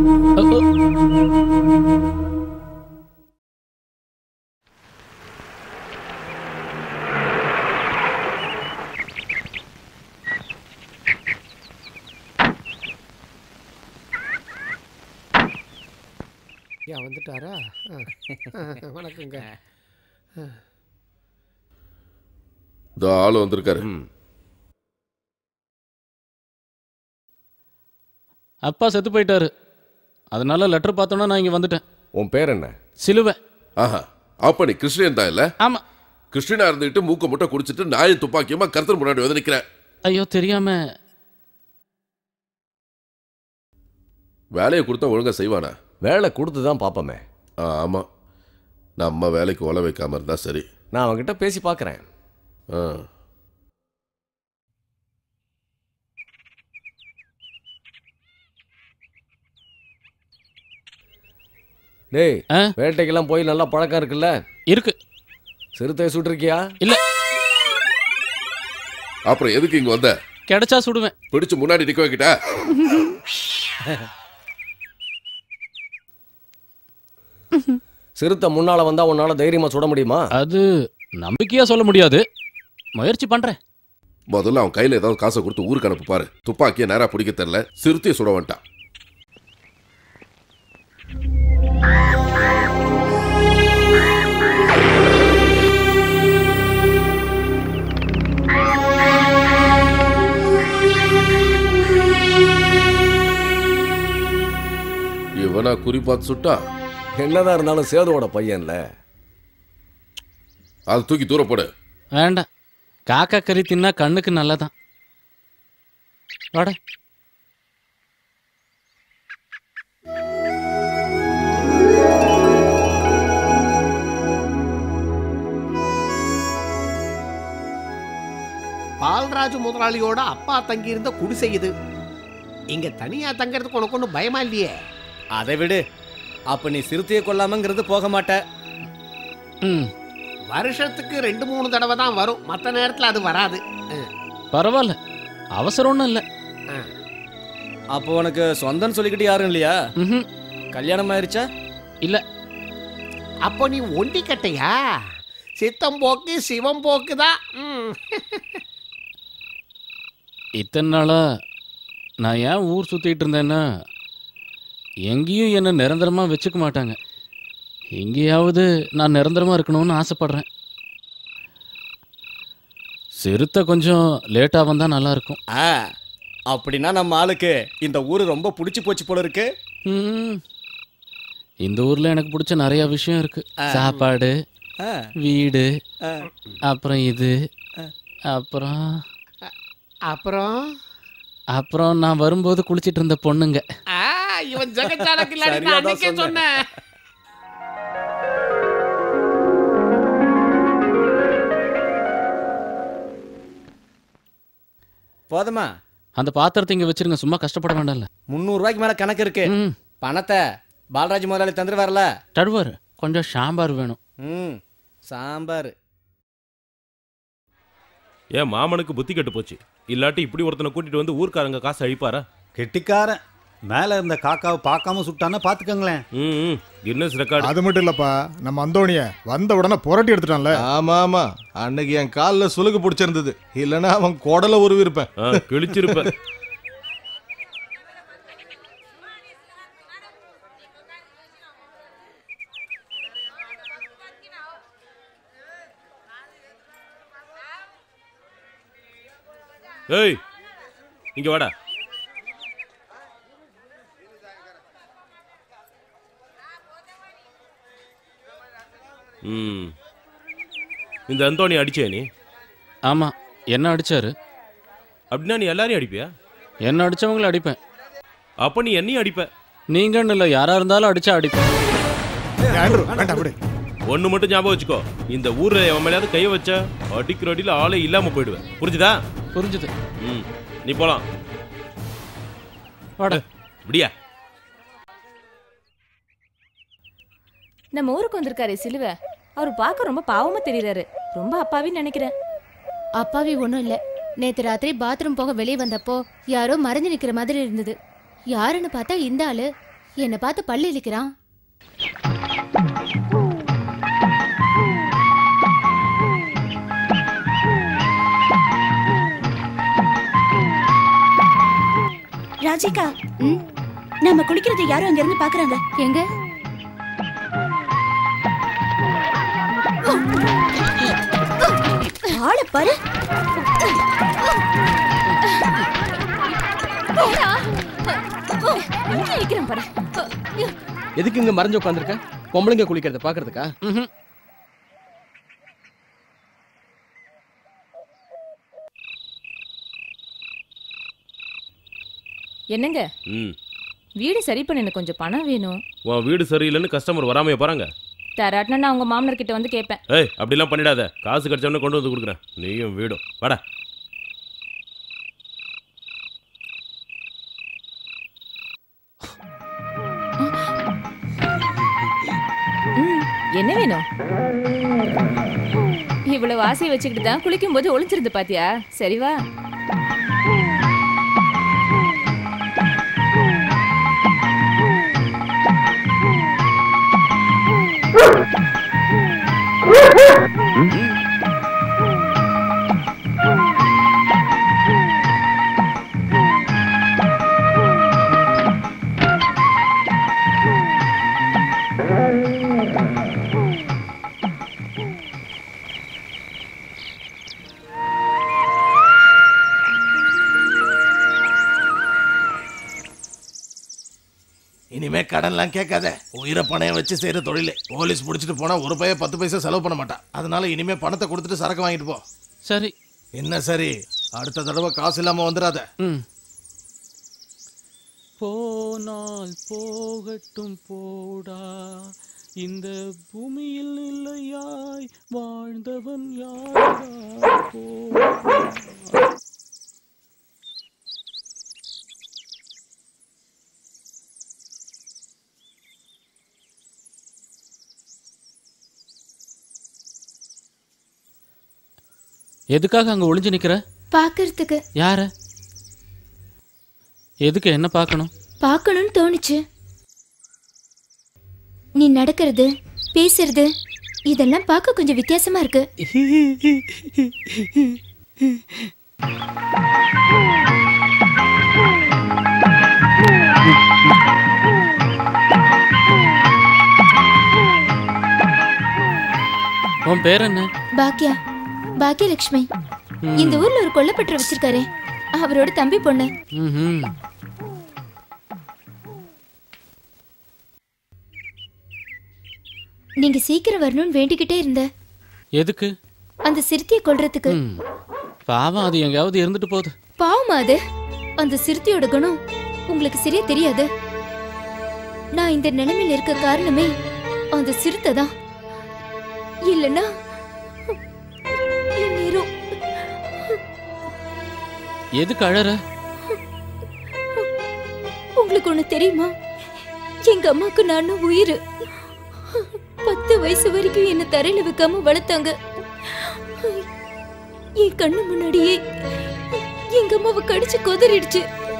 ஐயா வந்துட்டாரா ஆ. ஆ, வணக்கங்க ஆ. இந்த ஆள் வந்திருக்காரு அப்பா செத்து போயிட்டாரு அதனால லெட்டர் பார்த்தோன்னா நான் இங்க வந்துட்டேன் உன் பேர் என்ன சிலுவை ஆஹா அப்ப நீ கிறிஸ்டியன் தான் இல்ல ஆமா கிறிஸ்டியனா இருந்துகிட்டு மூக்க முட்டை குடிச்சிட்டு நாயும் துப்பாக்கியமா கருத்தர் முன்னாடி வந்து நிக்கிற ஐயோ தெரியாம வேலையை கொடுத்தா ஒழுங்கா செய்வானா வேலை கொடுத்து தான் பார்ப்போமே ஆ, ஆமா நம்ம வேலைக்கு ஒல வைக்காம இருந்தா சரி நான் அவன்கிட்ட பேசி பார்க்குறேன் ஆ டேய் வேட்டைக்கெல்லாம் போய் நல்லா பழக்கம் இருக்குல்ல இருக்கு சிறுத்தை சுட்டிருக்கியா இல்ல அப்புறம் எதுக்கு இங்க வந்த கிடைச்சா சுடுவேன் பிடிச்சு முன்னாடி நிக்க வைக்கிட்ட சிறுத்தை முன்னால வந்தா உன்னால தைரியமா சுட முடியுமா அது நம்பிக்கையா சொல்ல முடியாது முயற்சி பண்றேன் முதல்ல அவன் கையில ஏதாவது காசை கொடுத்து ஊருக்கு அனுப்பு பாரு துப்பாக்கியை நேரா பிடிக்க தெரியல சிறுத்தையை சுட வந்துட்டான் இவனா குறி பார்த்து சுட்டா என்னதான் இருந்தாலும் சேதுவோட பையன்ல அதை தூக்கி தூர போடு வேண்டாம் காக்கா கறி தின்னா கண்ணுக்கு நல்லதான் வாட பால்ராஜு முதலாளியோட அப்பா தங்கி இருந்த குடிசை இது இங்க தனியா தங்கறதுக்கு உனக்கு ஒன்றும் பயமா இல்லையே அதை விடு அப்ப நீ சிறுத்தையை கொல்லாமங்கிறது போக மாட்ட வருஷத்துக்கு ரெண்டு மூணு தடவை தான் வரும் மற்ற நேரத்துல அது வராது பரவாயில்ல அவசரம் ஒன்றும் இல்லை அப்போ உனக்கு சொந்தம்னு சொல்லிக்கிட்டு யாரும் இல்லையா கல்யாணம் ஆயிருச்சா இல்ல அப்போ நீ ஒண்டி கட்டையா சித்தம் போக்கு சிவம் போக்கு தான் ம். இத்தனை நாளா நான் ஏன் ஊர் சுத்திட்டு இருந்தேன்னா எங்கேயும் என்னை நிரந்தரமா வச்சுக்க மாட்டாங்க எங்கேயாவது நான் நிரந்தரமா இருக்கணும்னு ஆசைப்படுறேன் சிறுத்தை கொஞ்சம் லேட்டா வந்தா நல்லா இருக்கும் ஆ அப்படின்னா நம்ம ஆளுக்கு இந்த ஊரு ரொம்ப பிடிச்சி போச்சு போல இருக்கு ம். இந்த ஊர்ல எனக்கு பிடிச்ச நிறைய விஷயம் இருக்கு ஆ. சாப்பாடு ஆ. வீடு ஆ. அப்புறம் இது அப்புறம் அப்புறம் அப்புறம் நான் வரும்போது குளிச்சிட்டு இருந்த பொண்ணுங்க ஆ, இவன் ஜெகச்சால கில்லாடி சரியாதான் அன்னைக்கே சொன்ன. சொன்னேன் போதுமா அந்த பாத்திரத்தை இங்க வச்சிருங்க சும்மா கஷ்டப்பட வேண்டாம்ல முந்நூறு ரூபாய்க்கு மேல கணக்கு இருக்கு பணத்தை பாலராஜ் முதலாளி தந்துட்டு வரல தடுவார் கொஞ்சம் சாம்பார் வேணும் ம் சாம்பார் ஏன் மாமனுக்கு புத்தி கெட்டு போச்சு இல்லாட்டி இப்படி ஒருத்தனை கூட்டிட்டு வந்து ஊர்க்காரங்க காசு அழிப்பாரா கெட்டிக்காரன் மேல இருந்த காக்காவை பார்க்காம சுட்டான்னா பாத்துக்கங்களேன் ம் கின்னஸ் ரெக்கார்டு அது மட்டும் இல்லப்பா நம்ம அந்தோணிய வந்த உடனே புரட்டி எடுத்துட்டான்ல ஆமா ஆமா அன்னைக்கு என் கால்ல சுலுக்கு பிடிச்சிருந்தது இல்லைன்னா அவன் குடல உருவி இருப்பேன் கிழிச்சிருப்ப ஏய் இங்க வாடா ம் இந்த அந்தோணி அடிச்சே நீ ஆமா என்ன அடிச்சாரு அப்படின்னா நீ எல்லாரையும் அடிப்பியா என்ன அடிச்சவங்கள அடிப்பேன் அப்ப நீ என்னையும் அடிப்ப நீங்கன்னு இல்லை யாரா இருந்தாலும் அடிச்சா அடிப்பேன் வேண்டாம் விடு ஒண்ணு மட்டும் ஞாபகம் வச்சுக்கோ இந்த ஊர்ல எவன் மேலேயாவது கைய வச்ச அடிக்கிற அடியில ஆளே இல்லாம போயிடுவேன் புரிஞ்சுதா புரிஞ்சுது ம் நீ போலாம் வாட இப்படியா நம்ம ஊருக்கு வந்திருக்காரு சிலுவை அவர் பார்க்க ரொம்ப பாவமா தெரியறாரு ரொம்ப அப்பாவின்னு நினைக்கிறேன் அப்பாவி ஒன்றும் இல்லை நேத்து ராத்திரி பாத்ரூம் போக வெளியே வந்தப்போ யாரோ மறைஞ்சு நிக்கிற மாதிரி இருந்தது யாருன்னு பார்த்தா இந்த ஆளு என்னை பார்த்து பல்லு இழிக்கிறான் ராஜிகா நம்ம குளிக்கிறது யாரும் அங்க இருந்து பாக்குறாங்க எங்க ஆள பாரு நிக்கிறேன் பாரு எதுக்கு இங்க மறைஞ்சு உட்காந்துருக்க பொம்பளைங்க குளிக்கிறத பாக்குறதுக்கா என்னங்க ம் வீடு சரி பண்ண எனக்கு கொஞ்சம் பணம் வேணும் உன் வீடு சரியில்லைன்னு கஸ்டமர் வராமையா போறாங்க தராட்டினா நான் உங்க மாமனார் கிட்ட வந்து கேட்பேன் ஏய் அப்படிலாம் பண்ணிடாத காசு கிடைச்சவொடனே கொண்டு வந்து கொடுக்குறேன் நீயும் வீடும் வாடா ம், என்ன வேணும் இவ்வளவு ஆசையை வச்சுக்கிட்டு தான் குளிக்கும் போது ஒளிஞ்சிருந்து பாத்தியா சரி வா இனிமே கடன்லாம் கேட்காத உயிரை பணையம் வச்சு செய்யற தொழில் போலீஸ் பிடிச்சிட்டு போனா ஒரு பைய பத்து பைசா செலவு பண்ண மாட்டான் அதனால இனிமே பணத்தை கொடுத்துட்டு சரக்கு வாங்கிட்டு போ சரி என்ன சரி அடுத்த தடவை காசு இல்லாம வந்துடாத ம் போனால் போகட்டும் போடா இந்த பூமியில் இல்லையாய் வாழ்ந்தவன் யாரா போடா எதுக்காக அங்க ஒளிஞ்சு நிக்கிற பார்க்கறதுக்கு யார எதுக்கு என்ன பார்க்கணும் பார்க்கணும்னு தோணுச்சு நீ நடக்கிறது பேசுறது இதெல்லாம் பார்க்க கொஞ்சம் வித்தியாசமா இருக்கு உன் பேர் என்ன பாக்கியா பாக்கியலட்சுமி ம். இந்த ஊர்ல ஒரு கொல்லப்பட்டு வச்சிருக்காரு அவரோட தம்பி பொண்ணு ம்ஹும். நீங்க சீக்கிரம் வரணும்னு வேண்டிக்கிட்டே இருந்த எதுக்கு அந்த சிறுத்தையை கொல்றதுக்கு ம். பாவம் அது எங்கேயாவது இருந்துட்டு போகுது பாவமா அது அந்த சிறுத்தையோட குணம் உங்களுக்கு சரியா தெரியாது நான் இந்த நிலைமையில இருக்க காரணமே அந்த சிறுத்தை தான் இல்லைன்னா என் நேரம் எதுக்கு அழற உங்களுக்கு ஒண்ணு தெரியுமா எங்க அம்மாக்கு நான் உயிர் பத்து வயசு வரைக்கும் என்ன தரையில வைக்காம வளர்த்தாங்க என் கண்ணு முன்னாடியே எங்க அம்மாவை கடிச்சு கொதறிடுச்சு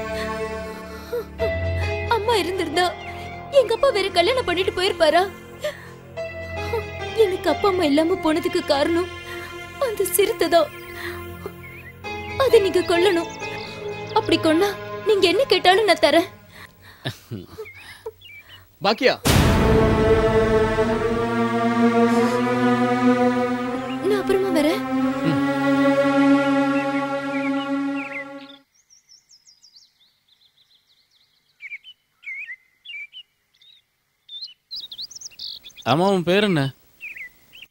அம்மா இருந்திருந்தா எங்க அப்பா வேற கல்யாணம் பண்ணிட்டு போயிருப்பாரா எனக்கு அப்பா அம்மா இல்லாம போனதுக்கு காரணம் அந்த சிறுத்தை தான் அதை நீங்க கொல்லணும் அப்படி கொன்னா நீங்க என்ன கேட்டாலும் நான் தரேன் பாக்கியா நான் அப்புறமா வரேன் ஆமா உன் பேர் என்ன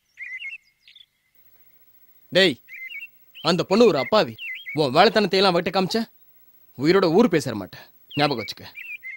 டேய் அந்த பொண்ணு ஒரு அப்பாவி உன் வேலைத்தனத்தை எல்லாம் விட்டு காமிச்ச உயிரோட ஊர் பேசற மாட்டேன் ஞாபகம் வச்சுக்க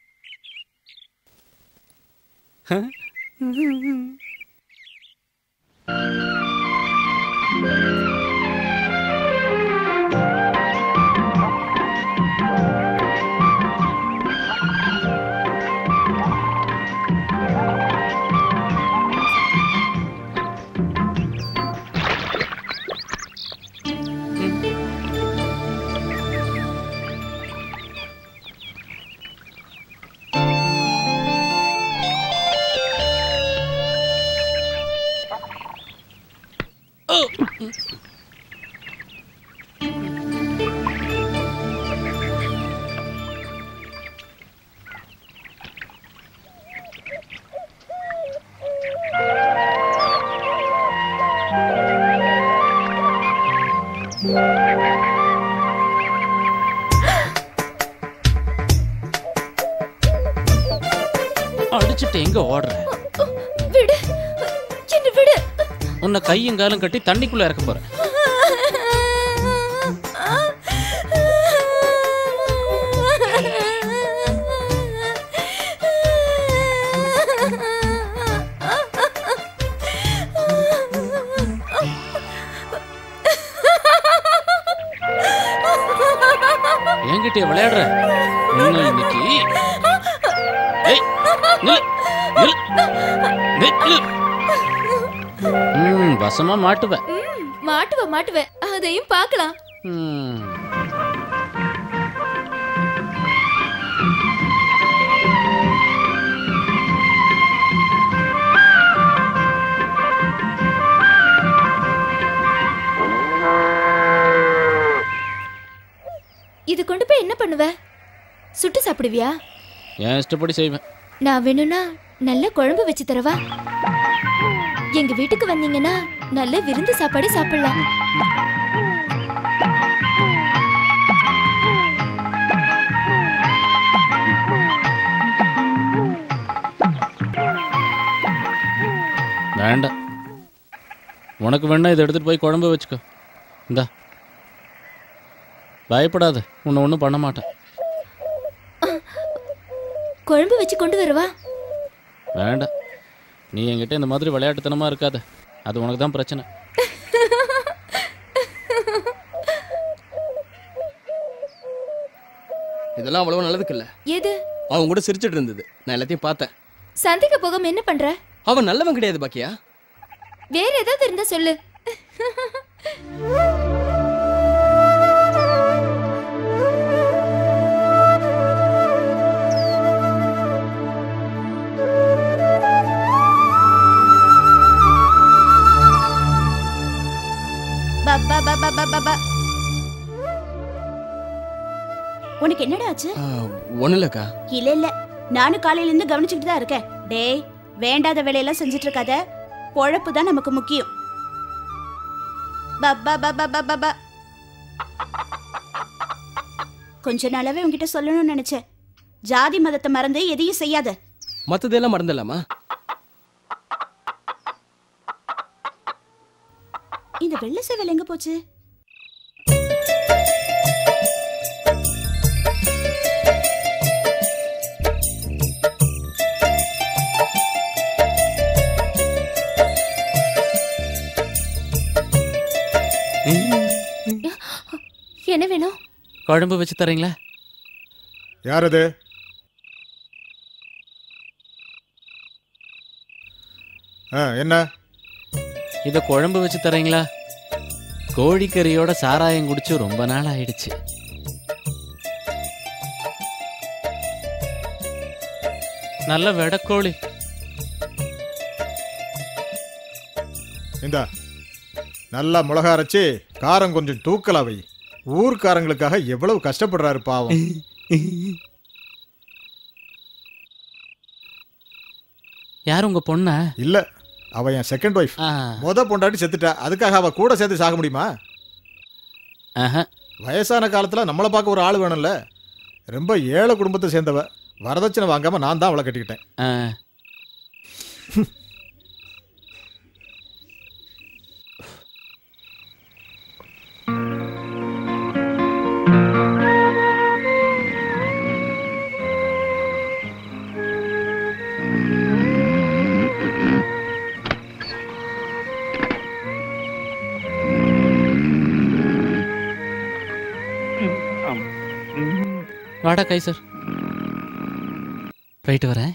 அடிச்சுட்டு எங்க ஓடுற விடு என்ன விடு உன்னை கையும் காலும் கட்டி தண்ணிக்குள்ள இறக்க போறேன் என்கிட்ட விளையாடுற இன்னும் இன்னைக்கு ஏய், நில்லு, நில்லு, நில்லு. ம், வசமா மாட்டுவேன் ம், மாட்டுவ மாட்டுவ அதையும் பார்க்கலாம் ம். இது கொண்டு போய் என்ன பண்ணுவ சுட்டு சாப்பிடுவியா என் இஷ்டப்படி செய்வேன் நான் வேணும்னா நல்ல குழம்பு வச்சு தரவா எங்க வீட்டுக்கு வந்தீங்கன்னா நல்ல விருந்து சாப்பாடு சாப்பிடலாம் வேண்டாம் உனக்கு வேணா இதை எடுத்துட்டு போய் குழம்பு வச்சுக்கோ இந்தா பயப்படாத உன்னை ஒன்றும் பண்ண மாட்டேன் குழம்பு வச்சு கொண்டு வரவா வேண்டாம் நீ என்கிட்ட இந்த மாதிரி விளையாட்டுத்தனமா இருக்காத அது உனக்கு தான் பிரச்சனை இதெல்லாம் அவ்வளவு நல்லதுக்கு இல்ல எது அவன் கூட சிரிச்சிட்டு இருந்தது நான் எல்லாத்தையும் பார்த்தேன் சந்திக்க போகாம என்ன பண்ற அவன் நல்லவன் கிடையாது பாக்கியா வேற ஏதாவது இருந்தா சொல்லு பப்பா பப்பா பப்பா உனக்கு என்னடா ஆச்சு ஒன்றும் இல்லக்கா இல்ல இல்ல நானும் காலையில இருந்து கவனிச்சுக்கிட்டு தான் இருக்கேன் டேய் வேண்டாத வேலையெல்லாம் செஞ்சுட்டு இருக்காத பொழப்பு தான் நமக்கு முக்கியம் பப்பா பப்பா பப்பா கொஞ்ச நாளாவே உன்கிட்ட சொல்லணும்னு நினைச்சேன் ஜாதி மதத்தை மறந்து எதையும் செய்யாத மற்றதெல்லாம் மறந்துடலாமா இந்த வெள்ளை சேவல் எங்க போச்சு என்ன வேணும் குழம்பு வச்சு தரீங்களா யார் அது ஆ என்ன இதை குழம்பு வச்சு தரீங்களா கோழிக்கறியோட சாராயம் குடிச்சு ரொம்ப நாள் ஆயிடுச்சு நல்ல வெடக்கோழி இந்தா நல்லா மிளகா அரைச்சி காரம் கொஞ்சம் தூக்கலா வை ஊர்க்காரங்களுக்காக எவ்வளவு கஷ்டப்படுறாரு பாவம் யார் உங்க பொண்ண இல்ல அவ என் செகண்ட் ஒய்ஃப் முத பொண்டாட்டி செத்துட்டா அதுக்காக அவ கூட சேர்த்து சாக முடியுமா வயசான காலத்துல நம்மளை பார்க்க ஒரு ஆள் வேணும்ல ரொம்ப ஏழை குடும்பத்தை சேர்ந்தவ வரதட்சணை வாங்காம நான் தான் அவளை கட்டிக்கிட்டேன் வாடா கைசர் போயிட்டு வரேன்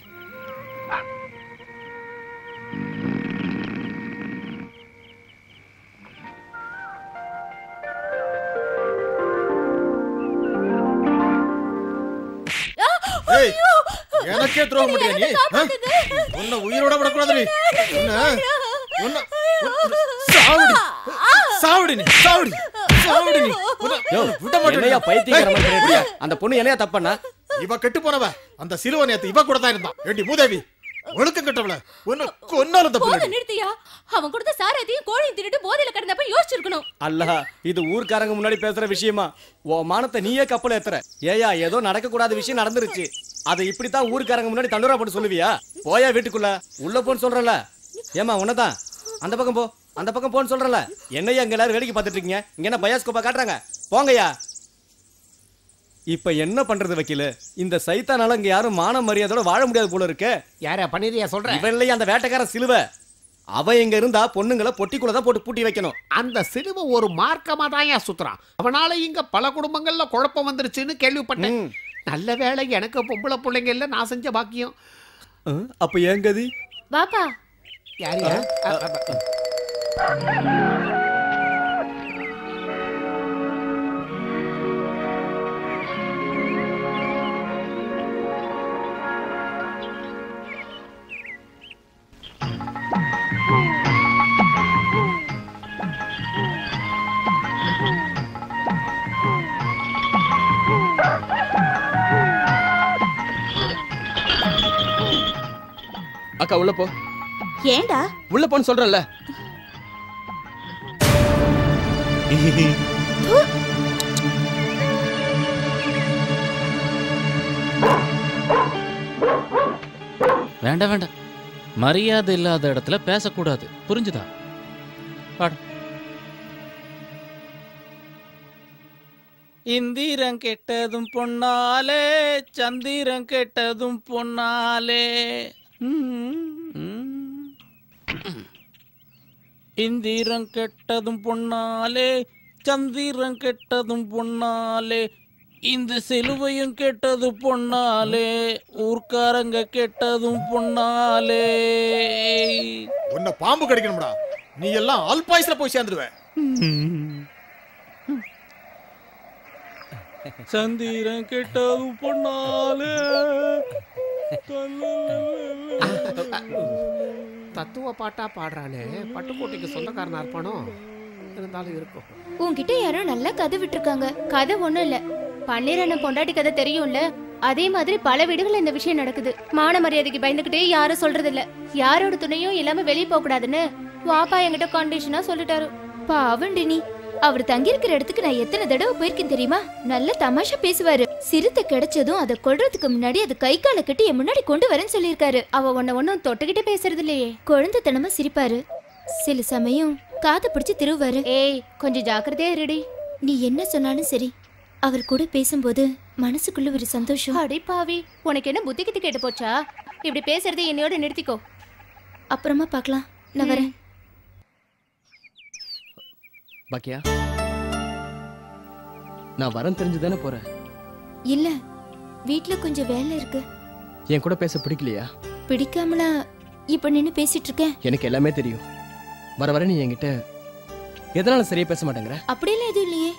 ஏய், எனக்கே துரோகம் பண்றியா நீ ஆ? உன்னை உயிரோட விடக்கூடாது நீ உன்னை உன்னை உன்னை- சாவுடி சாவுடி நீ சாவுடி சாவுடி நீ உன்னை- யோ, விட மாட்டேன் என்னையா பைத்தியக்கார மாதிரி ஏய், பண்ணிட்டியா? அந்த பொண்ணு என்னையா தப்பண்ணா இவ கெட்டு போனவ அந்த சிறுவன் நேத்து இவ கூட தான் இருந்தான் ஏண்டி மூதேவி ஒழுக்கம் கெட்டவள உன்னை கொன்னாலும் தப்பு போதும் இல்லடி. நிறுத்தியா அவன் கொடுத்த சாரத்தையும் கோழியும் தின்னுட்டு போதையில கிடந்தப்ப யோசிச்சிருக்கணும் அல்ல இது ஊர்க்காரங்க முன்னாடி பேசுற விஷயமா உன் மானத்தை நீயே கப்பல் ஏத்துற ஏயா ஏதோ நடக்க கூடாத விஷயம் நடந்துருச்சு அதை இப்படித்தான் ஊர்க்காரங்க முன்னாடி தண்டோரா போட்டு சொல்லுவியா போயா வீட்டுக்குள்ள உள்ள போன்னு சொல்றல ஏமா உன்னதான் அந்த பக்கம் போ அந்த பக்கம் போன்னு சொல்றல என்னையா அங்க எல்லாரும் வேடிக்கை பார்த்துட்டு இருக்கீங்க இங்க என்ன பயாஸ்கோப்பா காட்டுறாங்க போங்கய்யா இப்ப என்ன பண்றது வக்கீலு இந்த சைத்தானால இங்க யாரும் மான மரியாதையோட வாழ முடியாது போல இருக்கு யார பண்ணிரியா சொல்ற இவன் இல்லையா அந்த வேட்டைக்காரன் சிலுவை அவன் இங்க இருந்தா பொண்ணுங்களை பொட்டிக்குள்ள தான் போட்டு பூட்டி வைக்கணும் அந்த சிலுவை ஒரு மார்க்கமா தான் சுத்துறான் அவனால இங்க பல குடும்பங்கள்ல குழப்பம் வந்துருச்சுன்னு கேள்விப்பட்டேன் நல்ல வேளை எனக்கு பொம்பளை பிள்ளைங்க இல்ல நான் செஞ்ச பாக்கியம் அப்ப ஏன் கதி வாப்பா யாரியா அக்கா உள்ள போ ஏன்டா உள்ள போன்னு சொல்றேன்ல வேண்டாம் வேண்டாம் மரியாதை இல்லாத இடத்துல பேசக்கூடாது புரிஞ்சுதா பாடு இந்திரம் கெட்டதும் பொன்னாலே சந்திரம் கெட்டதும் பொன்னாலே இந்திரம் கெட்டதும் பொன்னாலே சந்திரம் கெட்டதும் பொன்னாலே இந்த சிலுவையும் கெட்டது பொன்னாலே ஊர்க்காரங்க கெட்டதும் பொன்னாலே உன்னை பாம்பு கடிக்கணும்டா நீ எல்லாம் அல்பாயுஸ்ல போய் சேர்ந்துடுவ சந்திரன் கெட்டதும் பொன்னாலே தத்துவ பாட்டா பாடுறானே பட்டுக்கோட்டைக்கு சொந்தக்காரனா இருப்பானோ இருந்தாலும் இருக்கும் உன்கிட்ட யாரோ நல்லா கதை விட்டுருக்காங்க கதை ஒண்ணும் இல்ல பன்னீரண்ணன் பொண்டாட்டி கதை தெரியும்ல அதே மாதிரி பல வீடுகள் இந்த விஷயம் நடக்குது மான மரியாதைக்கு பயந்துகிட்டே யாரும் சொல்றது இல்ல யாரோட துணையும் இல்லாம வெளியே போக கூடாதுன்னு வாப்பா என்கிட்ட கண்டிஷனா சொல்லிட்டாரு பாவண்டி நீ அவர் தங்கியிருக்கிற இடத்துக்கு நான் எத்தனை தடவை போயிருக்கேன் தெரியுமா நல்ல தமாஷா பேசுவாரு சிறுத்தை கிடைச்சதும் அதை கொல்றதுக்கு முன்னாடி அது கை காலை கட்டி என் முன்னாடி கொண்டு வரேன்னு சொல்லியிருக்காரு அவ உன்ன ஒன்னும் தொட்டுக்கிட்டே பேசுறது இல்லையே குழந்தைத்தனமா சிரிப்பாரு சில சமயம் காதை பிடிச்சு திருவாரு ஏய் கொஞ்சம் ஜாக்கிரதையா இருடி நீ என்ன சொன்னாலும் சரி அவர் கூட பேசும்போது மனசுக்குள்ள ஒரு சந்தோஷம் அடே பாவி உனக்கு என்ன புத்தி கித்தி கேட்டு போச்சா இப்படி பேசுறதை என்னையோட நிறுத்திக்கோ அப்புறமா பார்க்கலாம் நான் வரேன் பாக்கியா நான் வரேன் தெரிஞ்சு தானே போறேன் இல்ல வீட்ல கொஞ்சம் வேலை இருக்கு என் கூட பேச பிடிக்கலையா பிடிக்காமலா இப்ப நின்னு பேசிட்டு இருக்கேன் எனக்கு எல்லாமே தெரியும் வர வர நீ என்கிட்ட எதனால சரியா பேச மாட்டேங்கிற அப்படியெல்லாம் எதுவும் இல்லையே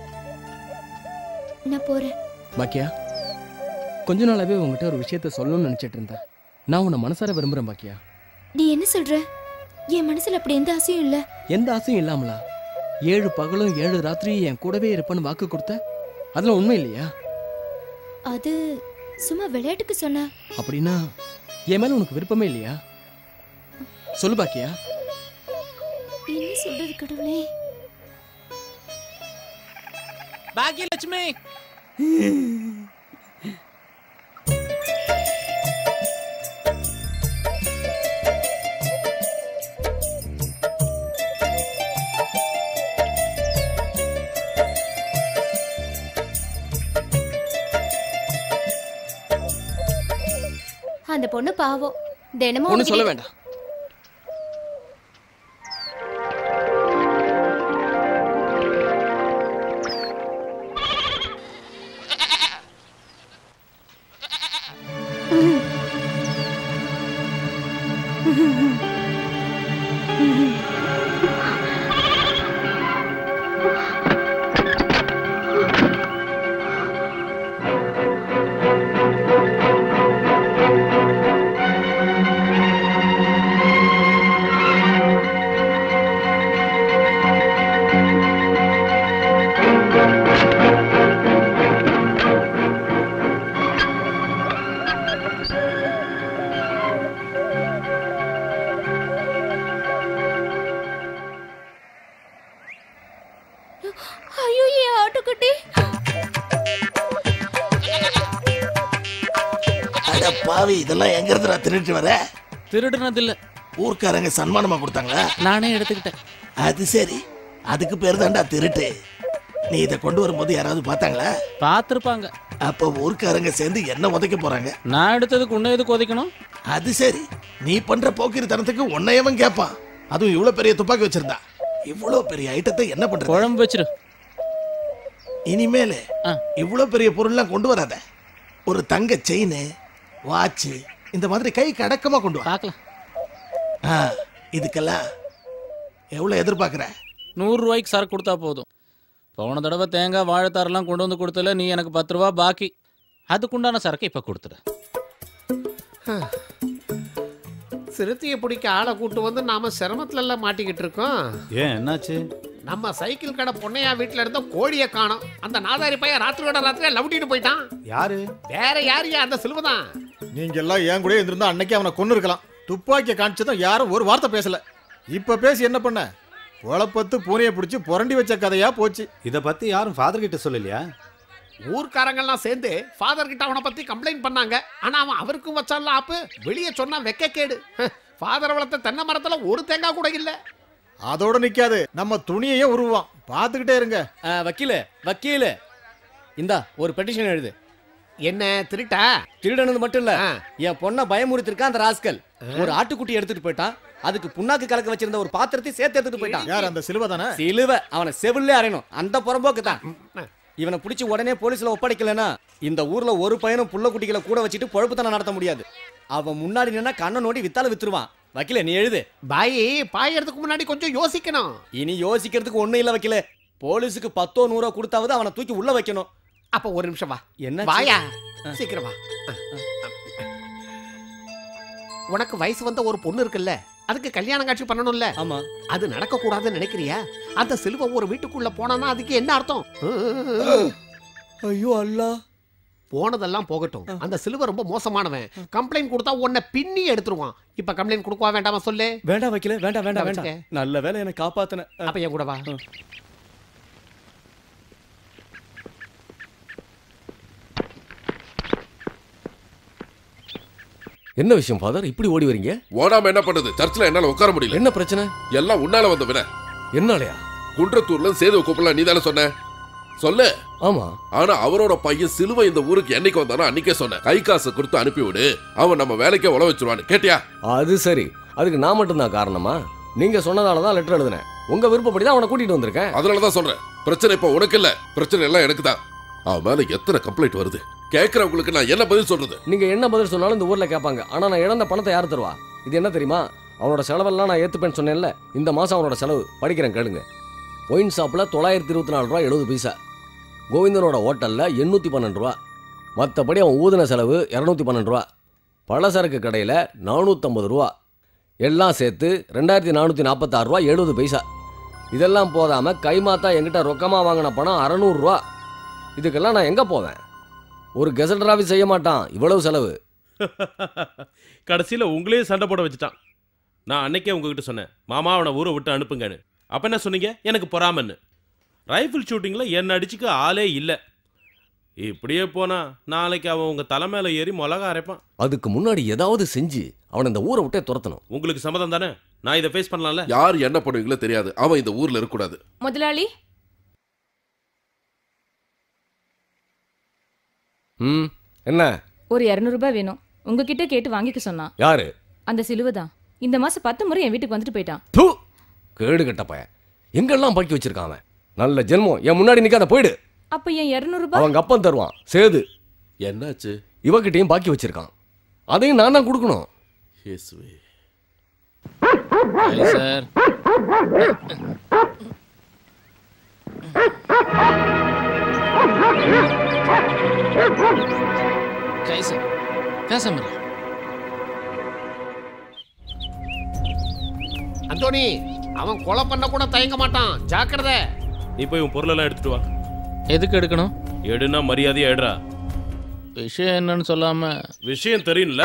நான் போறேன் பாக்கியா கொஞ்ச நாளாவே உங்ககிட்ட ஒரு விஷயத்த சொல்லணும்னு நினைச்சிட்டு இருந்தேன் நான் உன்னை மனசார விரும்புறேன் பாக்கியா நீ என்ன சொல்ற என் மனசுல அப்படி எந்த ஆசையும் இல்ல எந்த ஆசையும் இல்லாமலா ஏழு பகலும் ஏழு ராத்திரியும் என் கூடவே இருப்பேன்னு வாக்கு கொடுத்த அதெல்லாம் உண்மை இல்லையா அது சும்மா விளையாட்டுக்கு சொன்ன அப்படின்னா என் மேல உனக்கு விருப்பமே இல்லையா சொல்லு பாக்கியா என்ன சொல்றது கடவுளே பாக்கியலட்சுமி அந்த பொண்ணு பாவம் தினமும் ஒன்னும் சொல்ல அவகிட்ட- வேண்டாம் பாவி இதெல்லாம் எங்க இருந்துடா திருட்டு வர திருடுனது இல்ல ஊர்க்காரங்க சன்மானமா கொடுத்தாங்களா நானே எடுத்துக்கிட்டேன் அது சரி அதுக்கு பேர் தான்டா திருட்டு நீ இதை கொண்டு வரும்போது யாராவது பார்த்தாங்களா பார்த்துருப்பாங்க அப்போ ஊர்க்காரங்க சேர்ந்து என்ன உதைக்க போறாங்க நான் எடுத்ததுக்கு உன்னை எதுக்கு உதைக்கணும் அது சரி நீ பண்ற போக்கிரித்தனத்துக்கு உன்னையவன் கேட்பான் அதுவும் இவ்வளவு பெரிய துப்பாக்கி வச்சிருந்தா இவ்வளவு பெரிய ஐட்டத்தை என்ன பண்ற குழம்பு வச்சிரு இனிமேல இவ்வளவு பெரிய பொருள்லாம் கொண்டு வராத ஒரு தங்க செயின் வாட்ச் இந்த மாதிரி கை அடக்கமா கொண்டு வா பார்க்கலாம் ஆ, இதுக்கெல்லாம் எவ்வளவு எதிர்பார்க்குற நூறு ரூபாய்க்கு சரக்கு கொடுத்தா போதும் போன தடவை தேங்காய் வாழைத்தாரெல்லாம் கொண்டு வந்து கொடுத்தல நீ எனக்கு பத்து ரூபா பாக்கி அதுக்குண்டான சரக்கு இப்போ கொடுத்துரு சிறுத்தையை பிடிக்க ஆளை கூட்டு வந்து நாம சிரமத்துல எல்லாம் மாட்டிக்கிட்டு இருக்கோம் ஏன் என்னாச்சு நம்ம சைக்கிள் கடை பொன்னையா வீட்டுல இருந்த கோழியை காணோம் அந்த நாதாரி பையன் ராத்திரியோட ராத்திரியா லவுட்டிட்டு போயிட்டான் யாரு வேற யாரையா அந்த சிலுவதான் நீங்க எல்லாம் என் கூட இருந்திருந்தா அன்னைக்கு அவனை கொன்னு இருக்கலாம் துப்பாக்கியை காமிச்சதும் யாரும் ஒரு வார்த்தை பேசல இப்ப பேசி என்ன பண்ண குழப்பத்து பூனையை பிடிச்சி புரண்டி வச்ச கதையா போச்சு இதை பத்தி யாரும் ஃபாதர் கிட்ட சொல்லலையா ஊர்க்காரங்கெல்லாம் சேர்ந்து ஃபாதர் கிட்ட அவனை பத்தி கம்ப்ளைண்ட் பண்ணாங்க ஆனா அவன் அவருக்கும் வச்சான்ல ஆப்பு வெளியே சொன்னா வெக்க கேடு ஃபாதர் வளர்த்த தென்னை மரத்துல ஒரு தேங்காய் கூட இல்ல அதோட நிக்காது நம்ம துணியையும் உருவான் பார்த்துக்கிட்டே இருங்க வக்கீல வக்கீல இந்தா ஒரு பெட்டிஷன் எழுது என்ன திருட்டா திருடனது மட்டும் இல்ல என் பொண்ணை பயமுறுத்திருக்கான் அந்த ராஸ்கல் ஒரு ஆட்டுக்குட்டி எடுத்துட்டு போயிட்டான் அதுக்கு புண்ணாக்கு கலக்க வச்சிருந்த ஒரு பாத்திரத்தை சேர்த்து எடுத்துட்டு போயிட்டான் யார் அந்த சிலுவை தானே சிலுவை அவனை செவிலே அறையணும் அந்த புறம்போக்கு தான் இவனை பிடிச்சி உடனே போலீஸ்ல ஒப்படைக்கலனா இந்த ஊர்ல ஒரு பையனும் புள்ள குட்டிகளை கூட வச்சுட்டு பொழப்புத்தனம் நடத்த முடியாது அவன் முன்னாடி நின்னா கண்ணை நோண்டி வித்தால வித்துருவான் வக்கீல நீ எழுது பாய் பாயறதுக்கு முன்னாடி கொஞ்சம் யோசிக்கணும் இனி யோசிக்கிறதுக்கு ஒண்ணும் இல்ல வக்கீல போலீஸுக்கு பத்தோ நூறோ கொடுத்தாவது அவனை தூக்கி உள்ள வைக்கணும் அப்ப ஒரு நிமிஷம் வா என்ன வாயா சீக்கிரம் வா உனக்கு வயசு வந்த ஒரு பொண்ணு இருக்குல்ல அதுக்கு கல்யாணம் காட்சி பண்ணணும்ல ஆமா அது நடக்க கூடாதுன்னு நினைக்கிறியா அந்த சிலுவை ஒரு வீட்டுக்குள்ள போனானா அதுக்கு என்ன அர்த்தம் ஐயோ அல்லா போனதெல்லாம் போகட்டும் அந்த சிலுவை ரொம்ப மோசமானவன் கம்ப்ளைண்ட் கொடுத்தா உன்னை பின்னி எடுத்துருவான் இப்ப கம்ப்ளைண்ட் கொடுக்கவா வேண்டாமா சொல்லு வேண்டாம் வைக்கல வேண்டாம் வேண்டாம் வேண்டாம் வச்சுக்க. நல்ல வேலை என்னை காப்பாத்தின அப்ப என் கூட வா என்ன விஷயம் ஃபாதர் இப்படி ஓடி வரீங்க ஓடாம என்ன பண்ணுது சர்ச்சில் என்னால உட்கார முடியல என்ன பிரச்சனை எல்லாம் உன்னால வந்த வின என்னாலயா குன்றத்தூர்ல சேது கூப்பிடலாம் நீ தானே சொன்ன சொல்லு ஆமா ஆனா அவரோட பையன் சிலுவை இந்த ஊருக்கு என்னைக்கு வந்தானோ அன்னைக்கே சொன்னேன் கை காசு கொடுத்து அனுப்பி விடு அவன் நம்ம வேலைக்கே உழ வச்சிருவான்னு கேட்டியா அது சரி அதுக்கு நான் மட்டும்தான் காரணமா நீங்க சொன்னதால தான் லெட்டர் எழுதினேன் உங்க விருப்பப்படி தான் அவனை கூட்டிட்டு வந்திருக்கேன் அதனாலதான் சொல்றேன் பிரச்சனை இப்ப உனக்கு இல்ல பிரச்சனை எல்லாம் எனக்கு தான் அவன் மேல எத்தனை கம்ப்ளைண்ட் வருது கேட்கறவங்களுக்கு நான் என்ன பதில் சொல்றது நீங்க என்ன பதில் சொன்னாலும் இந்த ஊர்ல கேட்பாங்க ஆனா நான் இழந்த பணத்தை யார் தருவா இது என்ன தெரியுமா அவனோட செலவெல்லாம் நான் ஏத்துப்பேன்னு சொன்னேன்ல இந்த மாசம் அவனோட செலவு படிக்கிறேன் கேளுங்க ஒயின் ஷாப்பில் தொள்ளாயிரத்தி இருபத்தி நாலு ரூபா எழுபது பைசா கோவிந்தனோட ஹோட்டலில் எண்ணூற்றி பன்னெண்டு ரூபா மற்றபடி அவன் ஊதின செலவு இரநூத்தி பன்னெண்டு ரூபா பலசரக்கு கடையில் நானூற்றம்பது ரூபா எல்லாம் சேர்த்து ரெண்டாயிரத்தி நானூற்றி நாற்பத்தாறு ரூபா எழுபது பைசா இதெல்லாம் போதாமல் கைமாத்தா என்கிட்ட ரொக்கமாக வாங்கின பணம் அறநூறுரூவா இதுக்கெல்லாம் நான் எங்கே போவேன் ஒரு கெசட் ஆஃபீஸ் செய்ய மாட்டான் இவ்வளவு செலவு கடைசியில் உங்களே சண்டை போட வச்சுட்டான் நான் அன்னைக்கே உங்ககிட்ட சொன்னேன் மாமா அவனை ஊரை விட்டு அனுப்புங்கன்னு அப்போ என்ன சொன்னீங்க எனக்கு பொறாமன்னு ரைஃபிள் ஷூட்டிங்கில் என்ன அடிச்சுக்க ஆளே இல்லை இப்படியே போனா நாளைக்கு அவன் உங்கள் தலை மேலே ஏறி மிளகா அரைப்பான் அதுக்கு முன்னாடி ஏதாவது செஞ்சு அவனை இந்த ஊரை விட்டே துரத்தணும் உங்களுக்கு சம்மதம் தானே நான் இதை ஃபேஸ் பண்ணலாம்ல யார் என்ன பண்ணுவீங்களோ தெரியாது அவன் இந்த ஊர்ல இருக்கக்கூடாது முதலாளி ம் என்ன ஒரு இரநூறுபா வேணும் உங்ககிட்ட கேட்டு வாங்கிக்க சொன்னான் யாரு அந்த சிலுவை தான் இந்த மாசம் பத்து முறை என் வீட்டுக்கு வந்துட்டு போயிட்டான் தூ கேடு கட்ட பையன் எங்கெல்லாம் பக்கி வச்சிருக்கான் அவன் நல்ல ஜென்மம் என் முன்னாடி நிக்காத போயிடு அப்ப என் இரநூறுபா அவங்க அப்பன் தருவான் சேது என்னாச்சு இவகிட்டையும் பாக்கி வச்சிருக்கான் அதையும் நான் தான் கொடுக்கணும் இயேசுவே சார் கைசா பேசாம இரு. அந்தோனி அவன் கொலை பண்ண கூட தயங்க மாட்டான் ஜாக்கிரதை நீ போய் உன் பொருளெல்லாம் எடுத்துட்டு வா எதுக்கு எடுக்கணும் எடுனா மரியாதையா எடுறா விஷயம் என்னன்னு சொல்லாம விஷயம் தெரியும்ல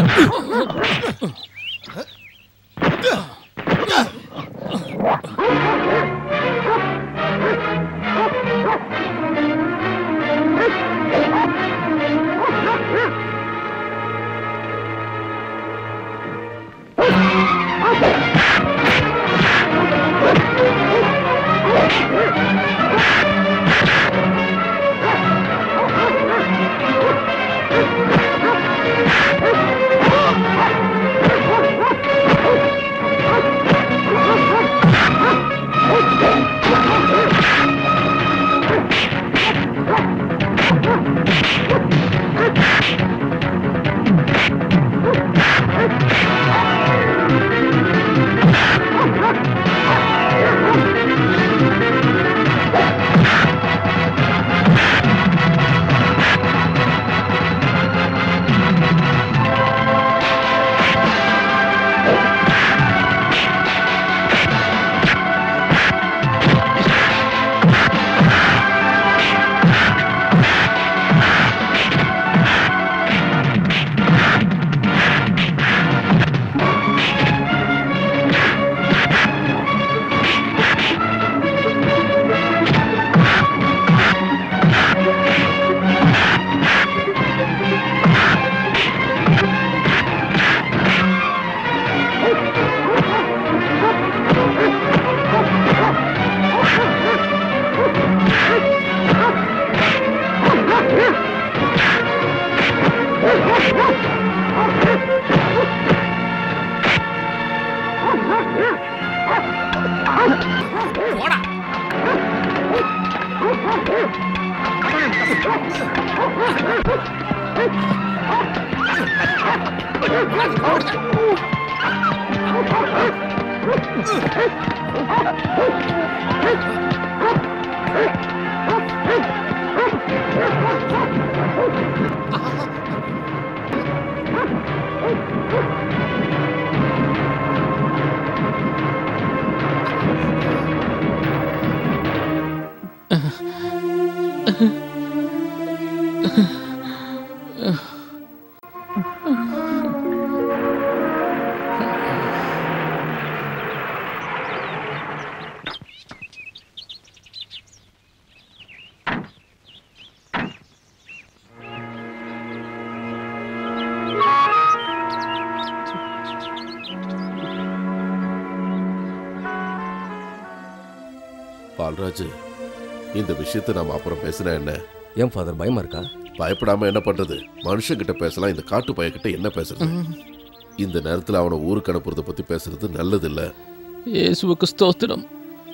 பால்ராஜ் இந்த விஷயத்தை நாம அப்புறம் பேசினா என்ன ஏன் ஃபாதர் பயமா இருக்கா பயப்படாம என்ன பண்றது மனுஷங்கிட்ட பேசலாம் இந்த காட்டு பையன்கிட்ட என்ன பேசுறது இந்த நேரத்துல அவனை ஊருக்கு அனுப்புறத பத்தி பேசுறது நல்லது இல்ல இயேசுவுக்கு ஸ்தோத்திரம்